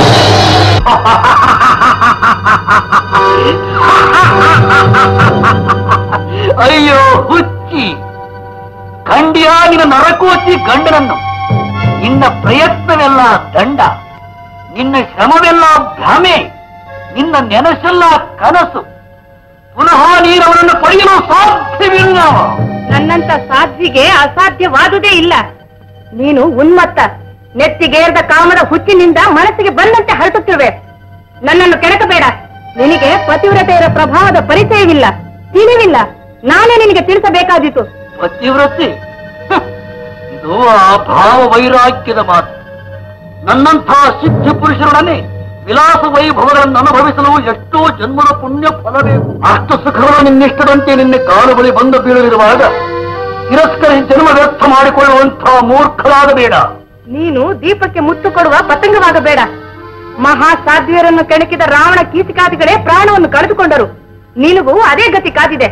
ಅಯ್ಯೋ ಹುಚ್ಚಿ ಖಂಡಿಯಾಗಿನ ನರಕೋಚಿ ಗಂಡನನ್ನು ನಿನ್ನ ಪ್ರಯತ್ನವೆಲ್ಲ ದಂಡ ನಿನ್ನ ಶ್ರಮವೆಲ್ಲ ಭ್ರಮೆ ನಿನ್ನ ನೆನಸೆಲ್ಲ ಕನಸು ಪುನಃ ನೀರವರನ್ನು ಪಡೆಯಲು ಸಾಧ್ಯವಿಲ್ಲ ನನ್ನಂತ ಸಾಧ್ವಿಗೆ ಅಸಾಧ್ಯವಾದುದೇ ಇಲ್ಲ ನೀನು ಉನ್ಮತ್ತ ನೆತ್ತಿಗೇರ್ದ ಕಾಮದ ಹುಚ್ಚಿನಿಂದ ಮನಸ್ಸಿಗೆ ಬಂದಂತೆ ಹರಟುತ್ತಿರುವೆ ನನ್ನನ್ನು ಕೆಣಕಬೇಡ ನಿನಗೆ ಪತಿವ್ರತೆಯರ ಪ್ರಭಾವದ ಪರಿಚಯವಿಲ್ಲ ತಿಳಿವಿಲ್ಲ ನಾನೇ ನಿನಗೆ ತಿಳಿಸಬೇಕಾದೀತು ಪತಿವ್ರತೆ ಹ, ಇದು ಆ ಭಾವ ವೈರಾಗ್ಯದ ಮಾತು ನನ್ನಂಥ ಸಿದ್ಧ ಪುರುಷರೊಡನೆ ವಿಲಾಸ ವೈಭವಗಳನ್ನು ಅನುಭವಿಸಲು ಎಷ್ಟೋ ಜನ್ಮದ ಪುಣ್ಯ ಫಲಬೇಕು ಅಷ್ಟು ಸುಖಗಳು ನಿನ್ನಿಷ್ಟದಂತೆ ನಿನ್ನ ಕಾಲು ಬಳಿ ಬಂದು ಬೀಳಲಿರುವಾಗ ತಿರಸ್ಕರಿಸಿ ಜನ್ಮ ವ್ಯರ್ಥ ಮಾಡಿಕೊಳ್ಳುವಂತಹ ಮೂರ್ಖರಾಗಬೇಡ ನೀನು ದೀಪಕ್ಕೆ ಮುತ್ತು ಕೊಡುವ ಪತಂಗವಾಗಬೇಡ ಮಹಾ ಸಾಧ್ವಿಯರನ್ನು ಕೆಣಕಿದ ರಾವಣ ಕೀಚಕಾದಿಗಳೇ ಪ್ರಾಣವನ್ನು ಕಳೆದುಕೊಂಡರು ನಿನಗೂ ಅದೇ ಗತಿ ಕಾದಿದೆ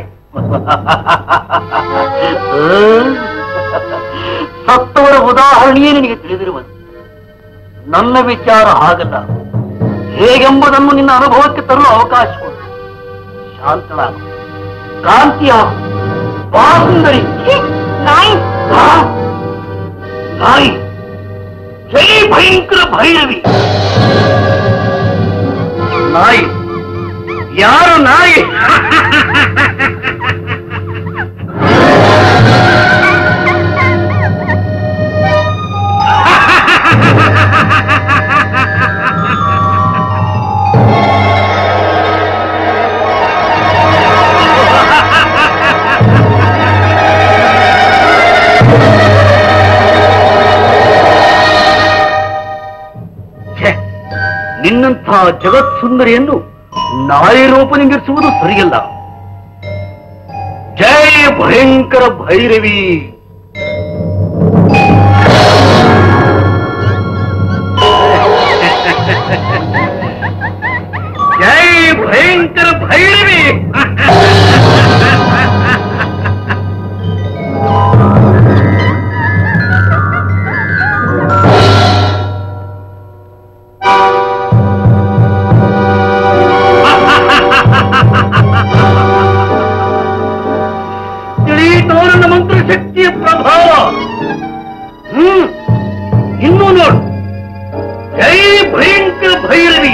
ಸತ್ತವರ ಉದಾಹರಣೆಯೇ ನಿನಗೆ ತಿಳಿದಿರುವುದು ನನ್ನ ವಿಚಾರ ಹಾಗಲ್ಲ ಹೇಗೆಂಬುದನ್ನು ನಿನ್ನ ಅನುಭವಕ್ಕೆ ತರಲು ಅವಕಾಶ ಕೊಡು ಶಾಂತಳಾಗು ಕಾಂತಿಯ ಬಾಸುಂದರಿ ನಾಯಿ ಆ? ನಾಯಿ ಜೈ ಭಯಂಕರ ಭೈರವಿ ನಾಯಿ ಯಾರು ನಾಯಿ ಛೆ, ನಿನ್ನಂಥ ಜಗತ್ಸುಂದರಿಯನ್ನು ನಾಯಿ ರೂಪನಿಂಗಿರಿಸುವುದು ಸರಿಯಲ್ಲ ಜೈ ಭಯಂಕರ ಭೈರವಿ ಜೈ ಭಯಂಕರ ಭೈರವಿ ತಿಳಿಯಿತೋ ನನ್ನ ಮಂತ್ರ ಶಕ್ತಿಯ ಪ್ರಭಾವ ಹ್ಮ್ ಇನ್ನೂ ನೋಡು ಜೈ ಭಯಂಕರ ಭೈರವಿ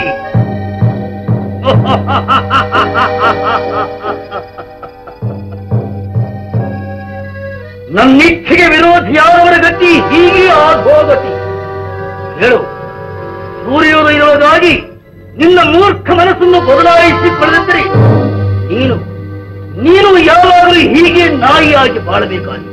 ನನ್ನಿಚ್ಛೆಗೆ ವಿರೋಧಿಯಾದವರ ಗತಿ ಹೀಗೆ ಆಗೋಗತಿ ಹೇಳು ಸೂರ್ಯೋದಯವಾಗಿ ನಿನ್ನ ಮೂರ್ಖ ಮನಸ್ಸನ್ನು ಬದಲಾಯಿಸಿಕೊಳ್ಳದಿದ್ದರೆ ನೀನು ನೀನು ಯಾವಾಗಲೂ ಹೀಗೆ ನಾಯಿಯಾಗಿ ಬಾಳಬೇಕಾಗಿ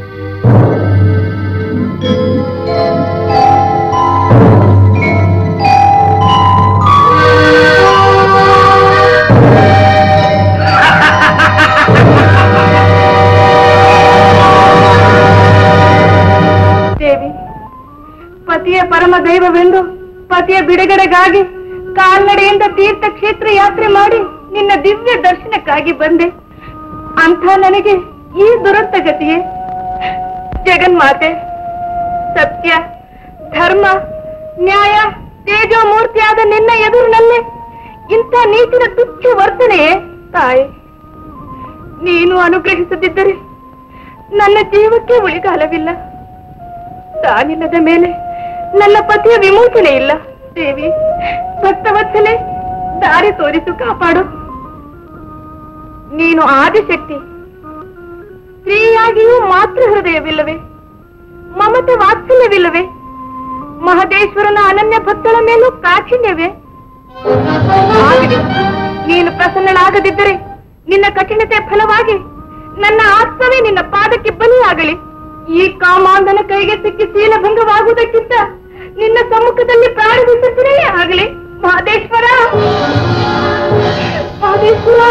ದೇವಿ ಪತಿಯ ಪರಮ ದೈವವೆಂದು ಪತಿಯ ಬಿಡುಗಡೆಗಾಗಿ ಕಾಲ್ನಡೆಯಿಂದ ತೀರ್ಥ ಕ್ಷೇತ್ರ ಯಾತ್ರೆ ಮಾಡಿ ನಿನ್ನ ದಿವ್ಯ ದರ್ಶನಕ್ಕಾಗಿ ಬಂದೆ ಅಂಥ ನನಗೆ ಈ ದುರಂತ ಗತಿಯೇ ಜಗನ್ಮಾತೆ ಸತ್ಯ ಧರ್ಮ ನ್ಯಾಯ ತೇಜೋಮೂರ್ತಿಯಾದ ನಿನ್ನ ಎದುರಿನಲ್ಲೇ ಇಂಥ ನೀತಿನ ತುಚ್ಛ ವರ್ತನೆಯೇ ತಾಯಿ ನೀನು ಅನುಗ್ರಹಿಸದಿದ್ದರೆ ನನ್ನ ಜೀವಕ್ಕೆ ಉಳಿಗಾಲವಿಲ್ಲ ತಾನಿಲ್ಲದ ಮೇಲೆ ನನ್ನ ಪತಿಯ ವಿಮೋಚನೆ ಇಲ್ಲ ದೇವಿ ಭಕ್ತವತ್ಸಲೆ ದಾರಿ ತೋರಿಸು ಕಾಪಾಡು ನೀನು ಆದಿಶಕ್ತಿ ಸ್ತ್ರೀಯಾಗಿಯೂ ಮಾತೃ ಹೃದಯವಿಲ್ಲವೇ ಮಮತೆ ವಾತ್ಸಲ್ಯವಿಲ್ಲವೇ ಮಹದೇಶ್ವರನ ಅನನ್ಯ ಭಕ್ತಳ ಮೇಲೂ ಕಾಠಿಣ್ಯವೇ ಆಗಲಿ ನೀನು ಪ್ರಸನ್ನಳಾಗದಿದ್ದರೆ ನಿನ್ನ ಕಠಿಣತೆ ಫಲವಾಗಿ ನನ್ನ ಆತ್ಮವೇ ನಿನ್ನ ಪಾದಕ್ಕೆ ಬಲಿಯಾಗಲಿ ಈ ಕಾಮಾಂಧನ ಕೈಗೆ ಸಿಕ್ಕಿ ಶೀಲಭಂಗವಾಗುವುದಕ್ಕಿಂತ ನಿನ್ನ ಸಮ್ಮುಖದಲ್ಲಿ ಪ್ರಾಣ ವಿಸರ್ಜನೆಯೇ ಆಗಲಿ ಮಹದೇಶ್ವರ ಮಹದೇಶ್ವರ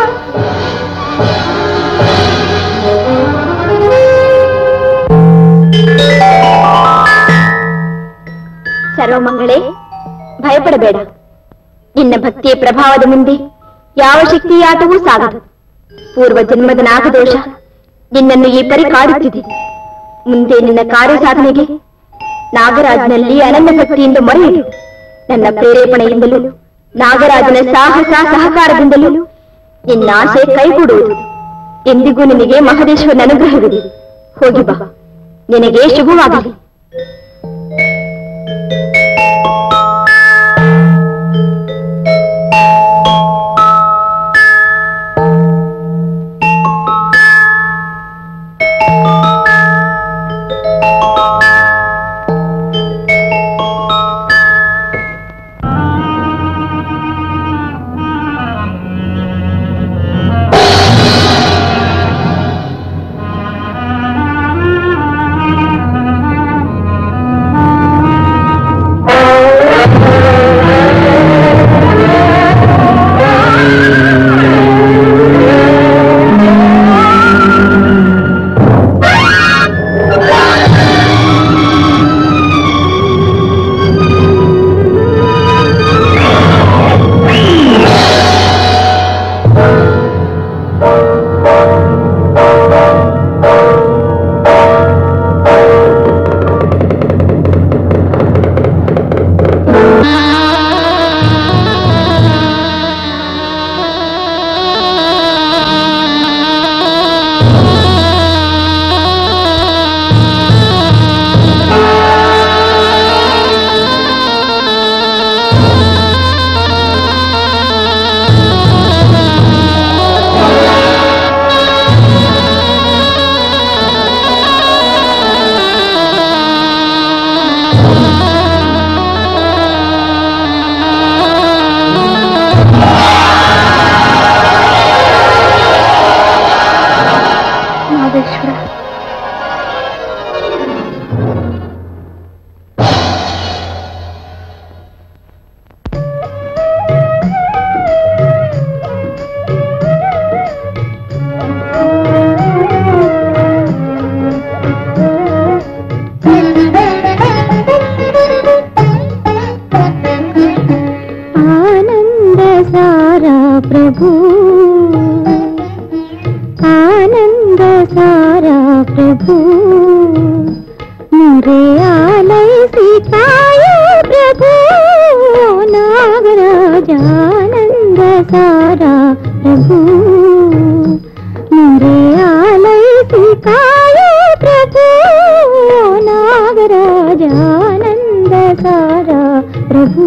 ಸರ್ವಮಂಗಳೇ ಭಯಪಡಬೇಡ ನಿನ್ನ ಭಕ್ತಿಯ ಪ್ರಭಾವದ ಮುಂದೆ ಯಾವ ಶಕ್ತಿಯ ಆಟವೂ ಸಾಗದು ಪೂರ್ವ ಜನ್ಮದ ನಾಗದೋಷ ನಿನ್ನನ್ನು ಈ ಪರಿ ಕಾಡುತ್ತಿದೆ ಮುಂದೆ ನಿನ್ನ ಕಾರ್ಯ ಸಾಧನೆಗೆ ನಾಗರಾಜನಲ್ಲಿ ಅನನ್ಯ ಭಕ್ತಿಯಿಂದ ಮೊರೆಯಿಡು ನನ್ನ ಪ್ರೇರೇಪಣೆಯಿಂದಲೂ ನಾಗರಾಜನ ಸಾಹಸ ಸಹಕಾರದಿಂದಲೂ ನಿನ್ನ ಆಸೆ ಕೈಗೂಡುವುದು ಎಂದಿಗೂ ನಿನಗೆ ಮಹದೇಶ್ವರನ ಅನುಗ್ರಹವಿದೆ ಹೋಗಿ ಬಾ ನಿನಗೆ ಶುಭವಾಗಲಿ ಮಹದೇಶ್ವರ ಆನಂದ ಸಾರ ಪ್ರಭು ಆನಂದ ಸಾರ ಪ್ರಭು ಮುರೆ ಆಲೈಸಿ ಕಾಯ ಪ್ರಭು ನಾಗರಾಜಾನಂದ ಸಾರ ಪ್ರಭು ಮುರೆ ಆಲೈಸಿ ಕಾಯ ಪ್ರಭು ನಾಗರಾಜಾನಂದ ಸಾರ ಪ್ರಭು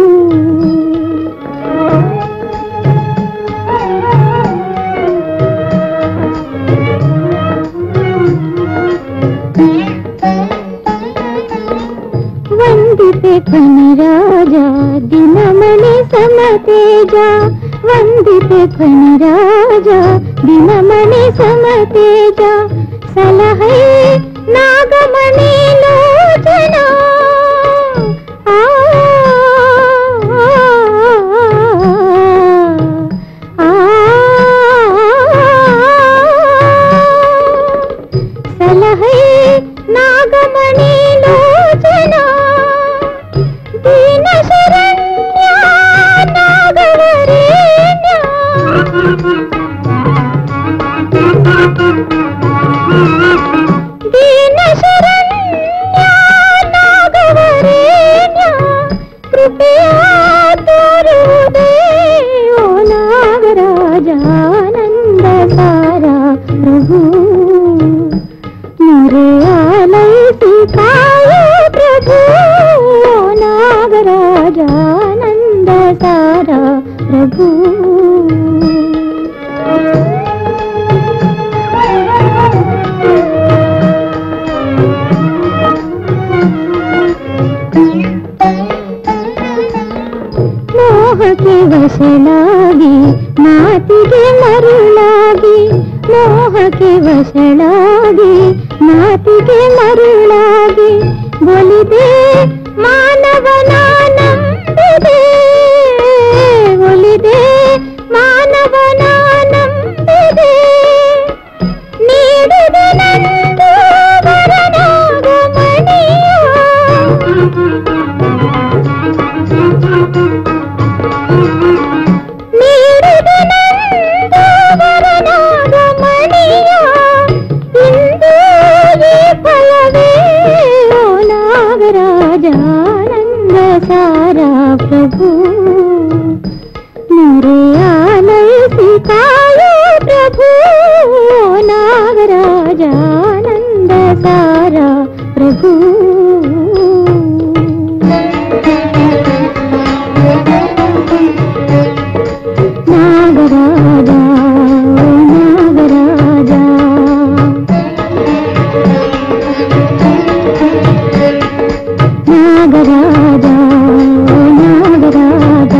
ವಂದಿತೆ ಧ್ವನಿರಾಜ ದಿನಮಣಿ ಸಮತೇಜ ವಂದಿತೆ ಧ್ವನಿರಾಜ ದಿನಮಣಿ ಸಮತೇಜ ಸಲಹೈ ನಾಗಮಣಿ ಲೋಚನ ಆ, ಆ, ಆ, ಸಲಹೈ ನಾಗಮಣಿ ಲೋಚನ ದೀನ ಶರಣ್ಯ ನಾಗವರೇಣ್ಯ ದೀನ ಶರಣ್ಯ ನಾಗವರೇಣ್ಯ ಕೃಪೆಯ ತೋರುವುದೇ ಓ ನಾಗರಾಜಾನಂದ ಸಾರ ಪ್ರಭು ಮುರೆ ಆಲೈಸಿ ಕಾಯ ಪ್ರಭು ನಾಗರಾಜಾನಂದ ಸಾರ ಪ್ರಭು ಮೋಹಕ್ಕೆ ವಶಳಾಗಿ ಮಾತಿಗೆ ಮರುಳಾಗಿ ಒಲಿದೆ ಮಾನವನ ನಂಬಿದೆ ಒಲಿದೆ ಮಾನವನ ನಂಬಿದೆ ನೀಡಿದೆ ನಂದು ವರನಾಗ ನೀಡಿದೆ ನಂದು ವರನಾಗ ಮಣಿಯ ಇಂದು ಈ ಫಲವೇ ಓ ನಾಗರಾಜಾನಂದ ಸಾರ ಪ್ರಭು ಮುರೆಯಾಲೈಸಿ ಕಾಯೋ ಪ್ರಭು ನಾಗರಾಜಾನಂದ ಸಾರ ಪ್ರಭು ನಾಗರಾಜ ನಾಗರಾಜ ನಾಗರಾಜ ನಾಗರಾಜ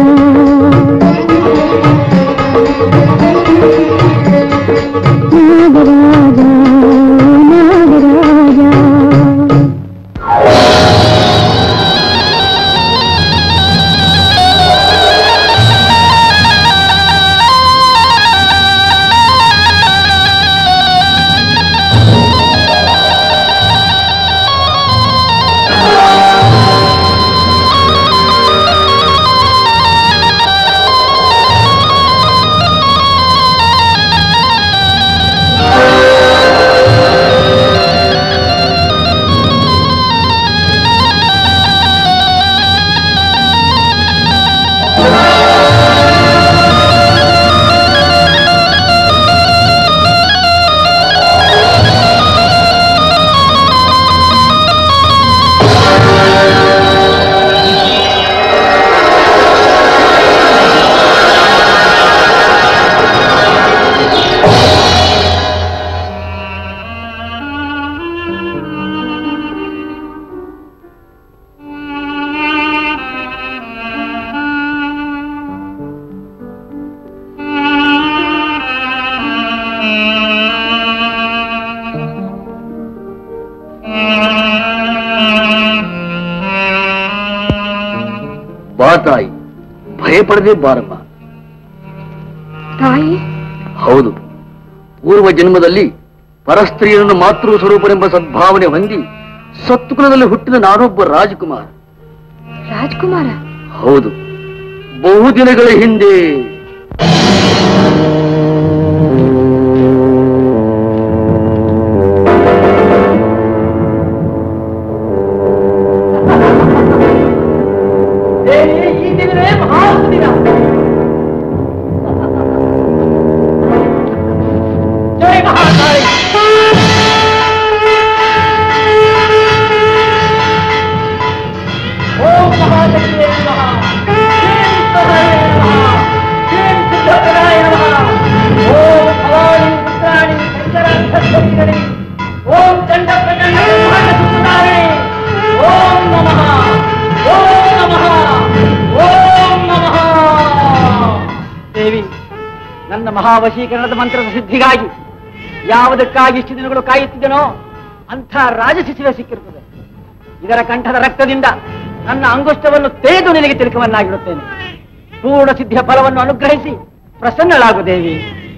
ನಾಗರಾಜ ನಾಗರಾಜ ಬಾ ತಾಯಿ ಭಯಪಡದೆ ಬಾರಮ್ಮ ತಾಯಿ ಹೌದು ಪೂರ್ವ ಜನ್ಮದಲ್ಲಿ ಪರಸ್ತ್ರೀಯರನ್ನು ಮಾತೃ ಸ್ವರೂಪನೆಂಬ ಸದ್ಭಾವನೆ ಹೊಂದಿ ಸತ್ಕುಲದಲ್ಲಿ ಹುಟ್ಟಿದ ನಾನೊಬ್ಬ ರಾಜಕುಮಾರ ರಾಜ್ಕುಮಾರ ಹೌದು ಬಹುದಿನಗಳ ಹಿಂದೆ ಈ ದಿನವೇ ಮಹಾದಿನ ಜಯ ಮಹಾಕಾಳಿ ಓಂ ಮಹಾಲಕ್ಷ್ಮೀ ನಮಃ ಓಂ ಸಹಾಯ ನಮಃ ಓಂ ಸಿದ್ಧಕರಾಯ ನಮಃ ಓಂ ಭವಾನಿ ಪುತ್ರಾಣಿ ಶಂಕರಾರ್ಥಸ್ವರಿಗಣಿ ಓಂ ಚಂಡ ಪ್ರಚಂಡ ಬ್ರಹ್ಮಾಂಡ ಸುಂದರಾಣಿ ಓಂ ನಮಃ ಓಂ ನಮಃ ಓಂ ನಮಃ ದೇವಿ ನನ್ನ ಮಹಾವಶೀಕರಣದ ಮಂತ್ರದ ಸಿದ್ಧಿಗಾಗಿ ಯಾವುದಕ್ಕಾಗಿ ಇಷ್ಟು ದಿನಗಳು ಕಾಯುತ್ತಿದ್ದನೋ ಅಂಥ ರಾಜಶಿಶುವೆ ಸಿಕ್ಕಿರುತ್ತದೆ ಇದರ ಕಂಠದ ರಕ್ತದಿಂದ ನನ್ನ ಅಂಗುಷ್ಟವನ್ನು ತೆಗೆದು ನಿನಗೆ ತಿಲಕವನ್ನಾಗಿರುತ್ತೇನೆ ಪೂರ್ಣ ಸಿದ್ಧಿಯ ಫಲವನ್ನು ಅನುಗ್ರಹಿಸಿ ಪ್ರಸನ್ನಳಾಗು ದೇವಿ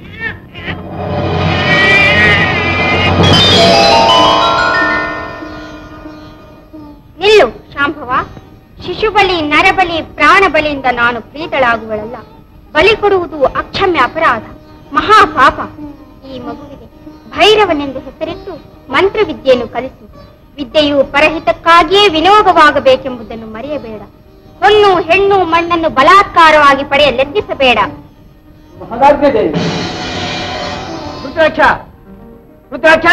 ನಿಲ್ಲು ಶಾಂಭವ ಶಿಶುಬಲಿ ನರಬಲಿ ಪ್ರಾಣ ಬಲಿಯಿಂದ ನಾನು ಪ್ರೀತಳಾಗುವಳಲ್ಲ ಬಲಿ ಕೊಡುವುದು ಅಕ್ಷಮ್ಯ ಅಪರಾಧ ಮಹಾಪಾಪ ಈ ಮಗುವಿಗೆ ಭೈರವನೆಂದು ಹೆಸರಿಟ್ಟು ಮಂತ್ರವಿದ್ಯೆಯನ್ನು ಕಲಿಸು ವಿದ್ಯೆಯು ಪರಹಿತಕ್ಕಾಗಿಯೇ ವಿನಿಯೋಗವಾಗಬೇಕೆಂಬುದನ್ನು ಮರೆಯಬೇಡ ಹೊನ್ನು ಹೆಣ್ಣು ಮಣ್ಣನ್ನು ಬಲಾತ್ಕಾರವಾಗಿ ಪಡೆಯಲೆದ್ದಿಸಬೇಡ ಮಹದಾಜ್ಞೆ ದೇವಿ ರುದ್ರಾಕ್ಷ ರುದ್ರಾಕ್ಷ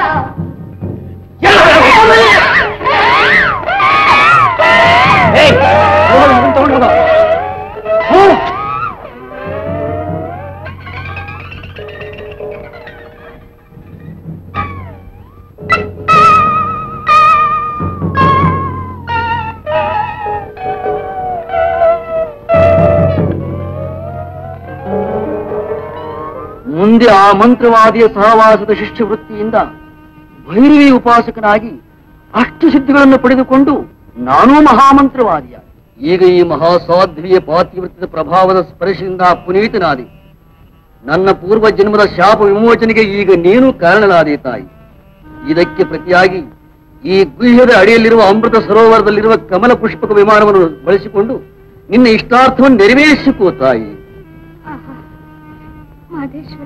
ಏಯ್, ಹೋಗು, ಇದನ್ನ ತಗೊಂಡು ಹೋಗು. ಹೋಗು. ಮುಂದೆ ಮುಂದೆ ಆ ಮಂತ್ರವಾದಿಯ ಸಹವಾಸದ ಶಿಷ್ಯವೃತ್ತಿಯಿಂದ ಭೈರವಿ ಉಪಾಸಕನಾಗಿ ಅಷ್ಟು ಸಿದ್ಧಿಗಳನ್ನು ಪಡೆದುಕೊಂಡು ನಾನೂ ಮಹಾಮಂತ್ರವಾದಿಯ ಈಗ ಈ ಮಹಾಸಾಧ್ವಿಯ ಪಾತಿವೃತ್ತದ ಪ್ರಭಾವದ ಸ್ಪರ್ಶದಿಂದ ಪುನೀತನಾದಿ ನನ್ನ ಪೂರ್ವ ಜನ್ಮದ ಶಾಪ ವಿಮೋಚನೆಗೆ ಈಗ ನೀನು ಕಾರಣನಾದೆ ತಾಯಿ ಇದಕ್ಕೆ ಪ್ರತಿಯಾಗಿ ಈ ಗುಹ್ಯದ ಅಡಿಯಲ್ಲಿರುವ ಅಮೃತ ಸರೋವರದಲ್ಲಿರುವ ಕಮಲ ಪುಷ್ಪಕ ವಿಮಾನವನ್ನು ಬಳಸಿಕೊಂಡು ನಿನ್ನ ಇಷ್ಟಾರ್ಥವನ್ನು ನೆರವೇರಿಸಿಕೋ ತಾಯಿ ಮಾದೇಶ್ವರ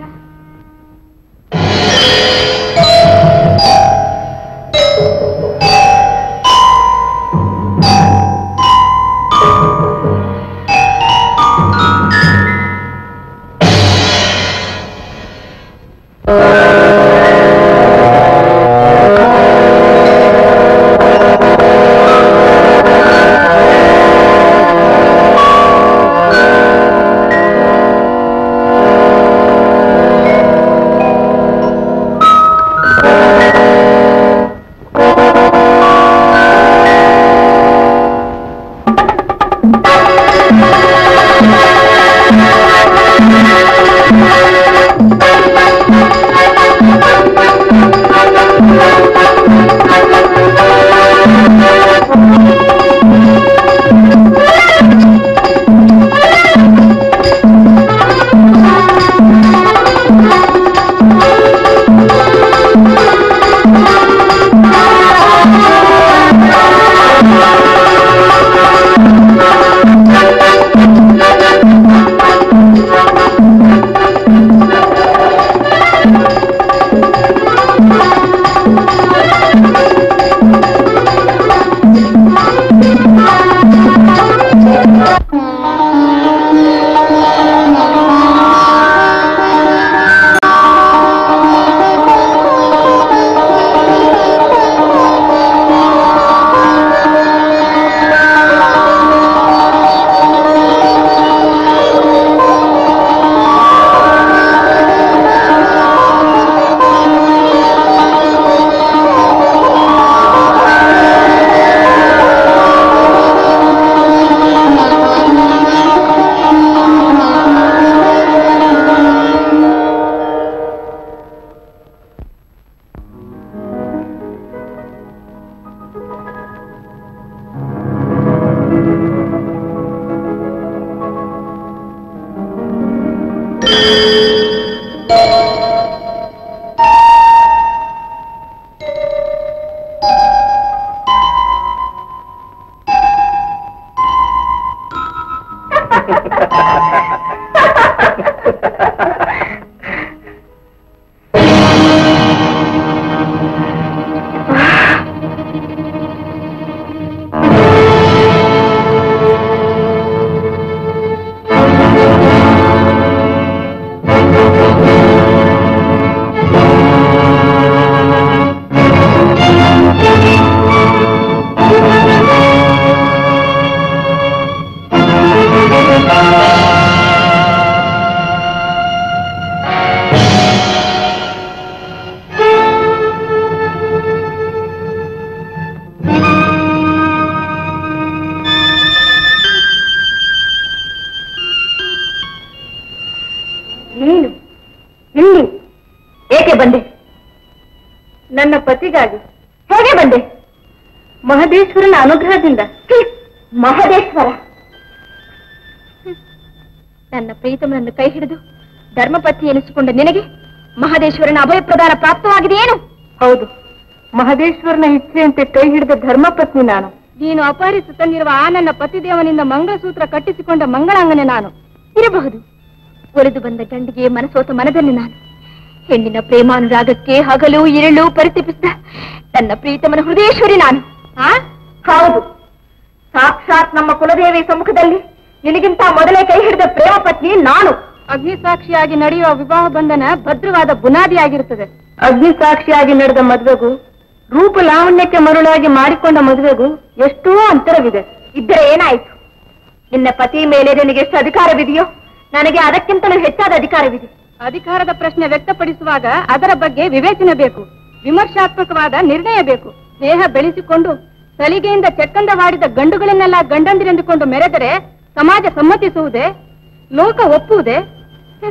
ನೀನು ಇಲ್ಲಿ ಏಕೆ ಬಂದೆ ನನ್ನ ಪತಿಗಾಗಿ ಹೇಗೆ ಬಂದೆ ಮಹದೇಶ್ವರನ ಅನುಗ್ರಹದಿಂದ ಹ್ಮ್, ಮಹದೇಶ್ವರ ಹ್ಮ್. ನನ್ನ ಪ್ರೀತಮನನ್ನು ಕೈ ಹಿಡಿದು ಧರ್ಮಪತಿ ಎನಿಸಿಕೊಂಡ ನಿನಗೆ ಮಹದೇಶ್ವರನ ಅಭಯ ಪ್ರದಾನ ಪ್ರಾಪ್ತವಾಗಿದೆಯೇನು ಹೌದು ಮಹದೇಶ್ವರನ ಇಚ್ಛೆಯಂತೆ ಕೈ ಹಿಡಿದ ಧರ್ಮಪತ್ನಿ ನಾನು ನೀನು ಅಪಹರಿಸಿ ತಂದಿರುವ ಆ ನನ್ನ ಪತಿದೇವನಿಂದ ಮಂಗಳಸೂತ್ರ ಕಟ್ಟಿಸಿಕೊಂಡ ಮಂಗಳಾಂಗನೆ ನಾನು ಇರಬಹುದು ಒಲಿದು ಬಂದ ಗಂಡಿಗೆ ಮನಸೋತ ಮನದಲ್ಲಿ ನಾನು ಹೆಣ್ಣಿನ ಪ್ರೇಮಾನುರಾಗಕ್ಕೆ ಹಗಲು ಇರಳು ಪರಿತಪಿಸಿದ ನನ್ನ ಪ್ರೀತಮನ ಹೃದಯೇಶ್ವರಿ ನಾನು ಆ ಹೌದು ಸಾಕ್ಷಾತ್ ನಮ್ಮ ಕುಲದೇವಿ ಸಮ್ಮುಖದಲ್ಲಿ ನಿನಗಿಂತ ಮೊದಲೇ ಕೈ ಹಿಡಿದ ಪ್ರೇಮ ಪತ್ನಿ ನಾನು ಅಗ್ನಿಸಾಕ್ಷಿಯಾಗಿ ನಡೆಯುವ ವಿವಾಹ ಬಂಧನ ಭದ್ರವಾದ ಬುನಾದಿಯಾಗಿರುತ್ತದೆ ಅಗ್ನಿಸಾಕ್ಷಿಯಾಗಿ ನಡೆದ ಮದುವೆಗೂ ರೂಪ ಲಾವಣ್ಯಕ್ಕೆ ಮರುಳಾಗಿ ಮಾಡಿಕೊಂಡ ಮದುವೆಗೂ ಎಷ್ಟೋ ಅಂತರವಿದೆ ಇದ್ದರೆ ಏನಾಯ್ತು ನಿನ್ನ ಪತಿ ಮೇಲೆ ನಿನಗೆ ಎಷ್ಟು ಅಧಿಕಾರವಿದೆಯೋ ನನಗೆ ಅದಕ್ಕಿಂತಲೂ ಹೆಚ್ಚಾದ ಅಧಿಕಾರವಿದೆ ಅಧಿಕಾರದ ಪ್ರಶ್ನೆ ವ್ಯಕ್ತಪಡಿಸುವಾಗ ಅದರ ಬಗ್ಗೆ ವಿವೇಚನೆ ಬೇಕು ವಿಮರ್ಶಾತ್ಮಕವಾದ ನಿರ್ಣಯ ಬೇಕು ದೇಹ ಬೆಳೆಸಿಕೊಂಡು ಸಲಿಗೆಯಿಂದ ಚೆಕ್ಕಂದವಾಡಿದ ಗಂಡುಗಳನ್ನೆಲ್ಲ ಗಂಡಂದಿರೆಂದುಕೊಂಡು ಮೆರೆದರೆ ಸಮಾಜ ಸಮ್ಮತಿಸುವುದೇ ಲೋಕ ಒಪ್ಪುವುದೇ ಹ್ಮ್.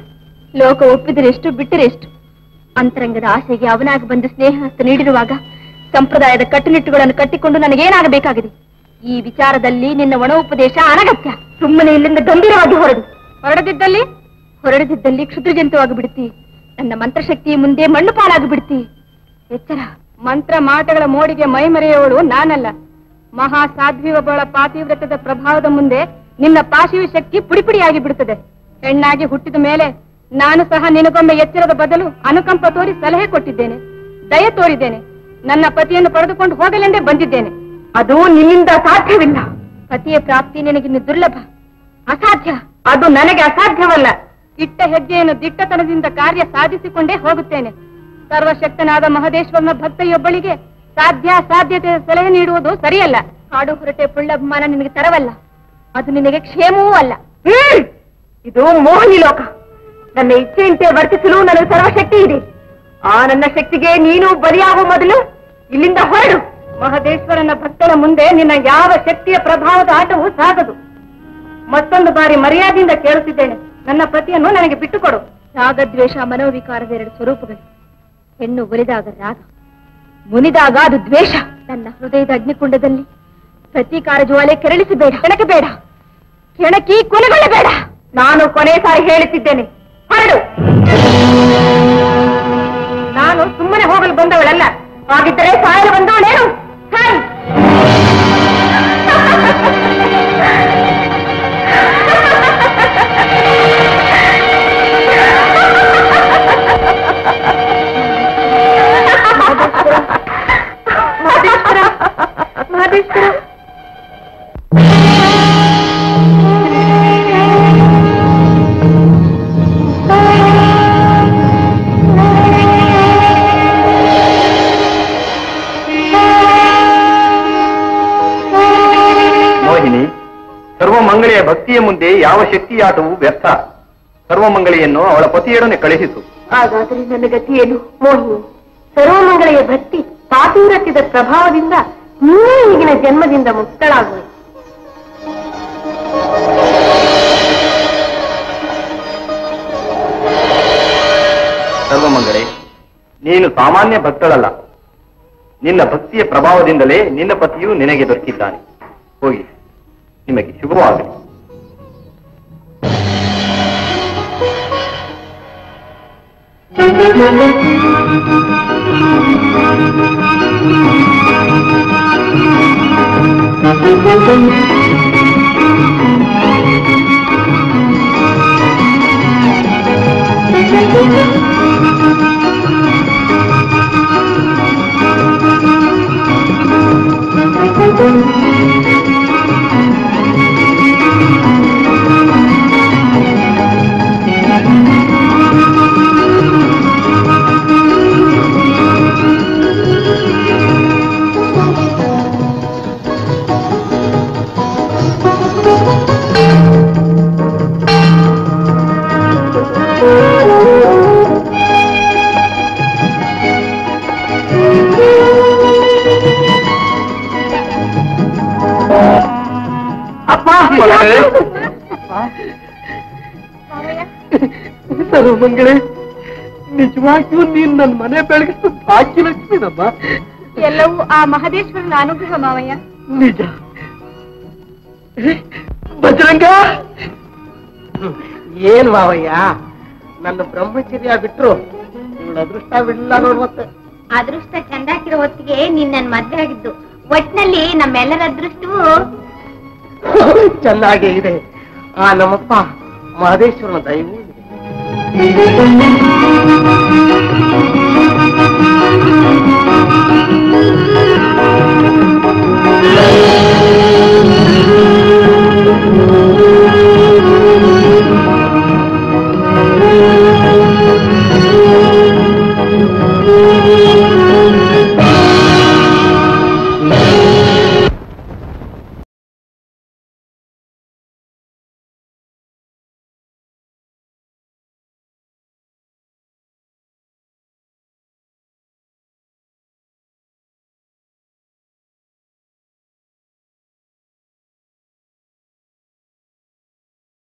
ಲೋಕ ಒಪ್ಪಿದರೆಷ್ಟು ಬಿಟ್ಟರೆಷ್ಟು ಅಂತರಂಗದ ಆಸೆಗೆ ಅವನಾಗಿ ಬಂದು ಸ್ನೇಹಸ್ತ ನೀಡಿರುವಾಗ ಸಂಪ್ರದಾಯದ ಕಟ್ಟುನಿಟ್ಟುಗಳನ್ನು ಕಟ್ಟಿಕೊಂಡು ನನಗೇನಾಗಬೇಕಾಗಿದೆ ಈ ವಿಚಾರದಲ್ಲಿ ನಿನ್ನ ಒಣ ಉಪದೇಶ ಅನಗತ್ಯ ಸುಮ್ಮನೆ ಇಲ್ಲಿಂದ ಗಂಭೀರವಾಗಿ ಹೊರಡು ಹೊರಡದಿದ್ದಲ್ಲಿ ಹೊರಡದಿದ್ದಲ್ಲಿ ಕ್ಷುದ್ರ ಜಂತುವಾಗಿ ಬಿಡ್ತಿ ನನ್ನ ಮಂತ್ರಶಕ್ತಿ ಮುಂದೆ ಮಣ್ಣು ಪಾಲಾಗಿ ಬಿಡ್ತಿ ಎಚ್ಚರ ಮಂತ್ರ ಮಾಟಗಳ ಮೋಡಿಗೆ ಮೈ ಮರೆಯುವವಳು ನಾನಲ್ಲ ಮಹಾ ಸಾಧ್ವಿ ಒಬ್ಬಳ ಪಾತಿವ್ರತದ ಪ್ರಭಾವದ ಮುಂದೆ ನಿನ್ನ ಪಾಶಿವ ಶಕ್ತಿ ಪುಡಿಪುಡಿಯಾಗಿ ಬಿಡುತ್ತದೆ ಹೆಣ್ಣಾಗಿ ಹುಟ್ಟಿದ ಮೇಲೆ ನಾನು ಸಹ ನಿನಗೊಮ್ಮೆ ಎಚ್ಚರದ ಬದಲು ಅನುಕಂಪ ತೋರಿ ಸಲಹೆ ಕೊಟ್ಟಿದ್ದೇನೆ ದಯ ತೋರಿದ್ದೇನೆ ನನ್ನ ಪತಿಯನ್ನು ಪಡೆದುಕೊಂಡು ಹೋಗಲೆಂದೇ ಬಂದಿದ್ದೇನೆ ಅದು ನಿನ್ನಿಂದ ಸಾಧ್ಯವಿಲ್ಲ ಪತಿಯ ಪ್ರಾಪ್ತಿ ನಿನಗಿನ್ನು ದುರ್ಲಭ ಅಸಾಧ್ಯ ಅದು ನನಗೆ ಅಸಾಧ್ಯವಲ್ಲ ಇಟ್ಟ ಹೆಜ್ಜೆಯನ್ನು ದಿಟ್ಟತನದಿಂದ ಕಾರ್ಯ ಸಾಧಿಸಿಕೊಂಡೇ ಹೋಗುತ್ತೇನೆ ಸರ್ವಶಕ್ತನಾದ ಮಹದೇಶ್ವರನ ಭಕ್ತೆಯೊಬ್ಬಳಿಗೆ ಸಾಧ್ಯ ಸಾಧ್ಯತೆ ಸಲಹೆ ನೀಡುವುದು ಸರಿಯಲ್ಲ ಕಾಡು ಹೊರಟೆ ಪುಳ್ಳಭಿಮಾನ ನಿನಗೆ ತರವಲ್ಲ ಅದು ನಿನಗೆ ಕ್ಷೇಮವೂ ಅಲ್ಲ ಇದು ಮೋಹಿನಿ ಲೋಕ ನನ್ನ ಇಚ್ಛೆಯಂತೆ ವರ್ತಿಸಲು ನನಗೆ ಸರ್ವಶಕ್ತಿ ಇದೆ ಆ ನನ್ನ ಶಕ್ತಿಗೆ ನೀನು ಬಲಿಯಾಗುವ ಮೊದಲು ಇಲ್ಲಿಂದ ಹೊರಡು ಮಹದೇಶ್ವರನ ಭಕ್ತರ ಮುಂದೆ ನಿನ್ನ ಯಾವ ಶಕ್ತಿಯ ಪ್ರಭಾವದ ಆಟವೂ ಸಾಗದು ಮತ್ತೊಂದು ಬಾರಿ ಮರ್ಯಾದೆಯಿಂದ ಕೇಳುತ್ತಿದ್ದೇನೆ ನನ್ನ ಪತಿಯನ್ನು ನನಗೆ ಬಿಟ್ಟುಕೊಡು ರಾಗದ್ವೇಷ ಮನೋವಿಕಾರದ ಎರಡು ಸ್ವರೂಪಗಳು ಹೆಣ್ಣು ಒಲಿದಾಗ ರಾಗ ಮುನಿದಾಗ ಅದು ದ್ವೇಷ ನನ್ನ ಹೃದಯದ ಅಗ್ನಿಕುಂಡದಲ್ಲಿ ಪ್ರತೀಕಾರ ಜ್ವಾಲೆ ಕೆರಳಿಸಬೇಡ ಕೆಣಕಬೇಡ ಕೆಣಕಿ ಕೊನೆಗೊಳ್ಳಬೇಡ ನಾನು ಕೊನೆ ಸಾರಿ ಹೇಳುತ್ತಿದ್ದೇನೆ ಹೊರಡು ನಾನು ಸುಮ್ಮನೆ ಹೋಗಲು ಬಂದವಳಲ್ಲ ಹಾಗಿದ್ದರೆ ಸಾಯಲು ಬಂದವಳೇನು ಸಾಯಿ ಮಹದೇಶ್ವರ ಮಹದೇಶ್ವರ ಮೋಹಿನಿ ಸರ್ವಮಂಗಳೆಯ ಭಕ್ತಿಯ ಮುಂದೆ ಯಾವ ಶಕ್ತಿಯಾಟವು ವ್ಯರ್ಥ ಸರ್ವಮಂಗಳೆಯನ್ನು ಅವಳ ಪತಿಯೊಡನೆ ಕಳುಹಿಸು ಹಾಗಾದರೆ ನನ್ನ ಗತಿಯೇನು ಮೋಹಿನಿ ಸರ್ವಮಂಗಳೆಯ ಭಕ್ತಿ ಪಾತಿವ್ರತ್ಯದ ಪ್ರಭಾವದಿಂದ ನೀನೇ ಈಗಿನ ಜನ್ಮದಿಂದ ಮುಕ್ತಳಾಗುವೆ ಸರ್ವಮಂಗಳೆ ನೀನು ಸಾಮಾನ್ಯ ಭಕ್ತಳಲ್ಲ ನಿನ್ನ ಭಕ್ತಿಯ ಪ್ರಭಾವದಿಂದಲೇ ನಿನ್ನ ಪತಿಯು ನಿನಗೆ ದೊರಕಿದ್ದಾನೆ ಹೋಗಿ ನಿಮಗೆ ಶುಭವಾಗಲಿ ಅಪ್ಪ ಸರ್ವಮಂಗಳೆ ನಿಜವಾಗಿಯೂ ನೀನ್ ನನ್ನ ಮನೆ ಬೆಳಗಿಸು ಭಾಗ್ಯಲಕ್ಷ್ಮಿನಮ್ಮ ಎಲ್ಲವೂ ಆ ಮಹದೇಶ್ವರನ ಅನುಗ್ರಹ ಮಾವಯ್ಯ ನಿಜ ಬಜರಂಗ ಏನ್ ಮಾವಯ್ಯ ನನ್ನ ಬ್ರಹ್ಮಚರ್ಯ ಬಿಟ್ರು ಇವಳ ಅದೃಷ್ಟವಿಲ್ಲ ನೋಡ್ ಮತ್ತೆ ಅದೃಷ್ಟ ಚಂದಾಕಿರೋ ಹೊತ್ತಿಗೆ ನೀನ್ ನನ್ ಮದ್ವೆ ಆಗಿದ್ದು ಒಟ್ನಲ್ಲಿ ನಮ್ಮೆಲ್ಲರ ಅದೃಷ್ಟವು ಚೆನ್ನಾಗೇ ಇದೆ ಆ ನಮ್ಮಪ್ಪ ಮಹದೇಶ್ವರನ ದಯವು ಇದೆ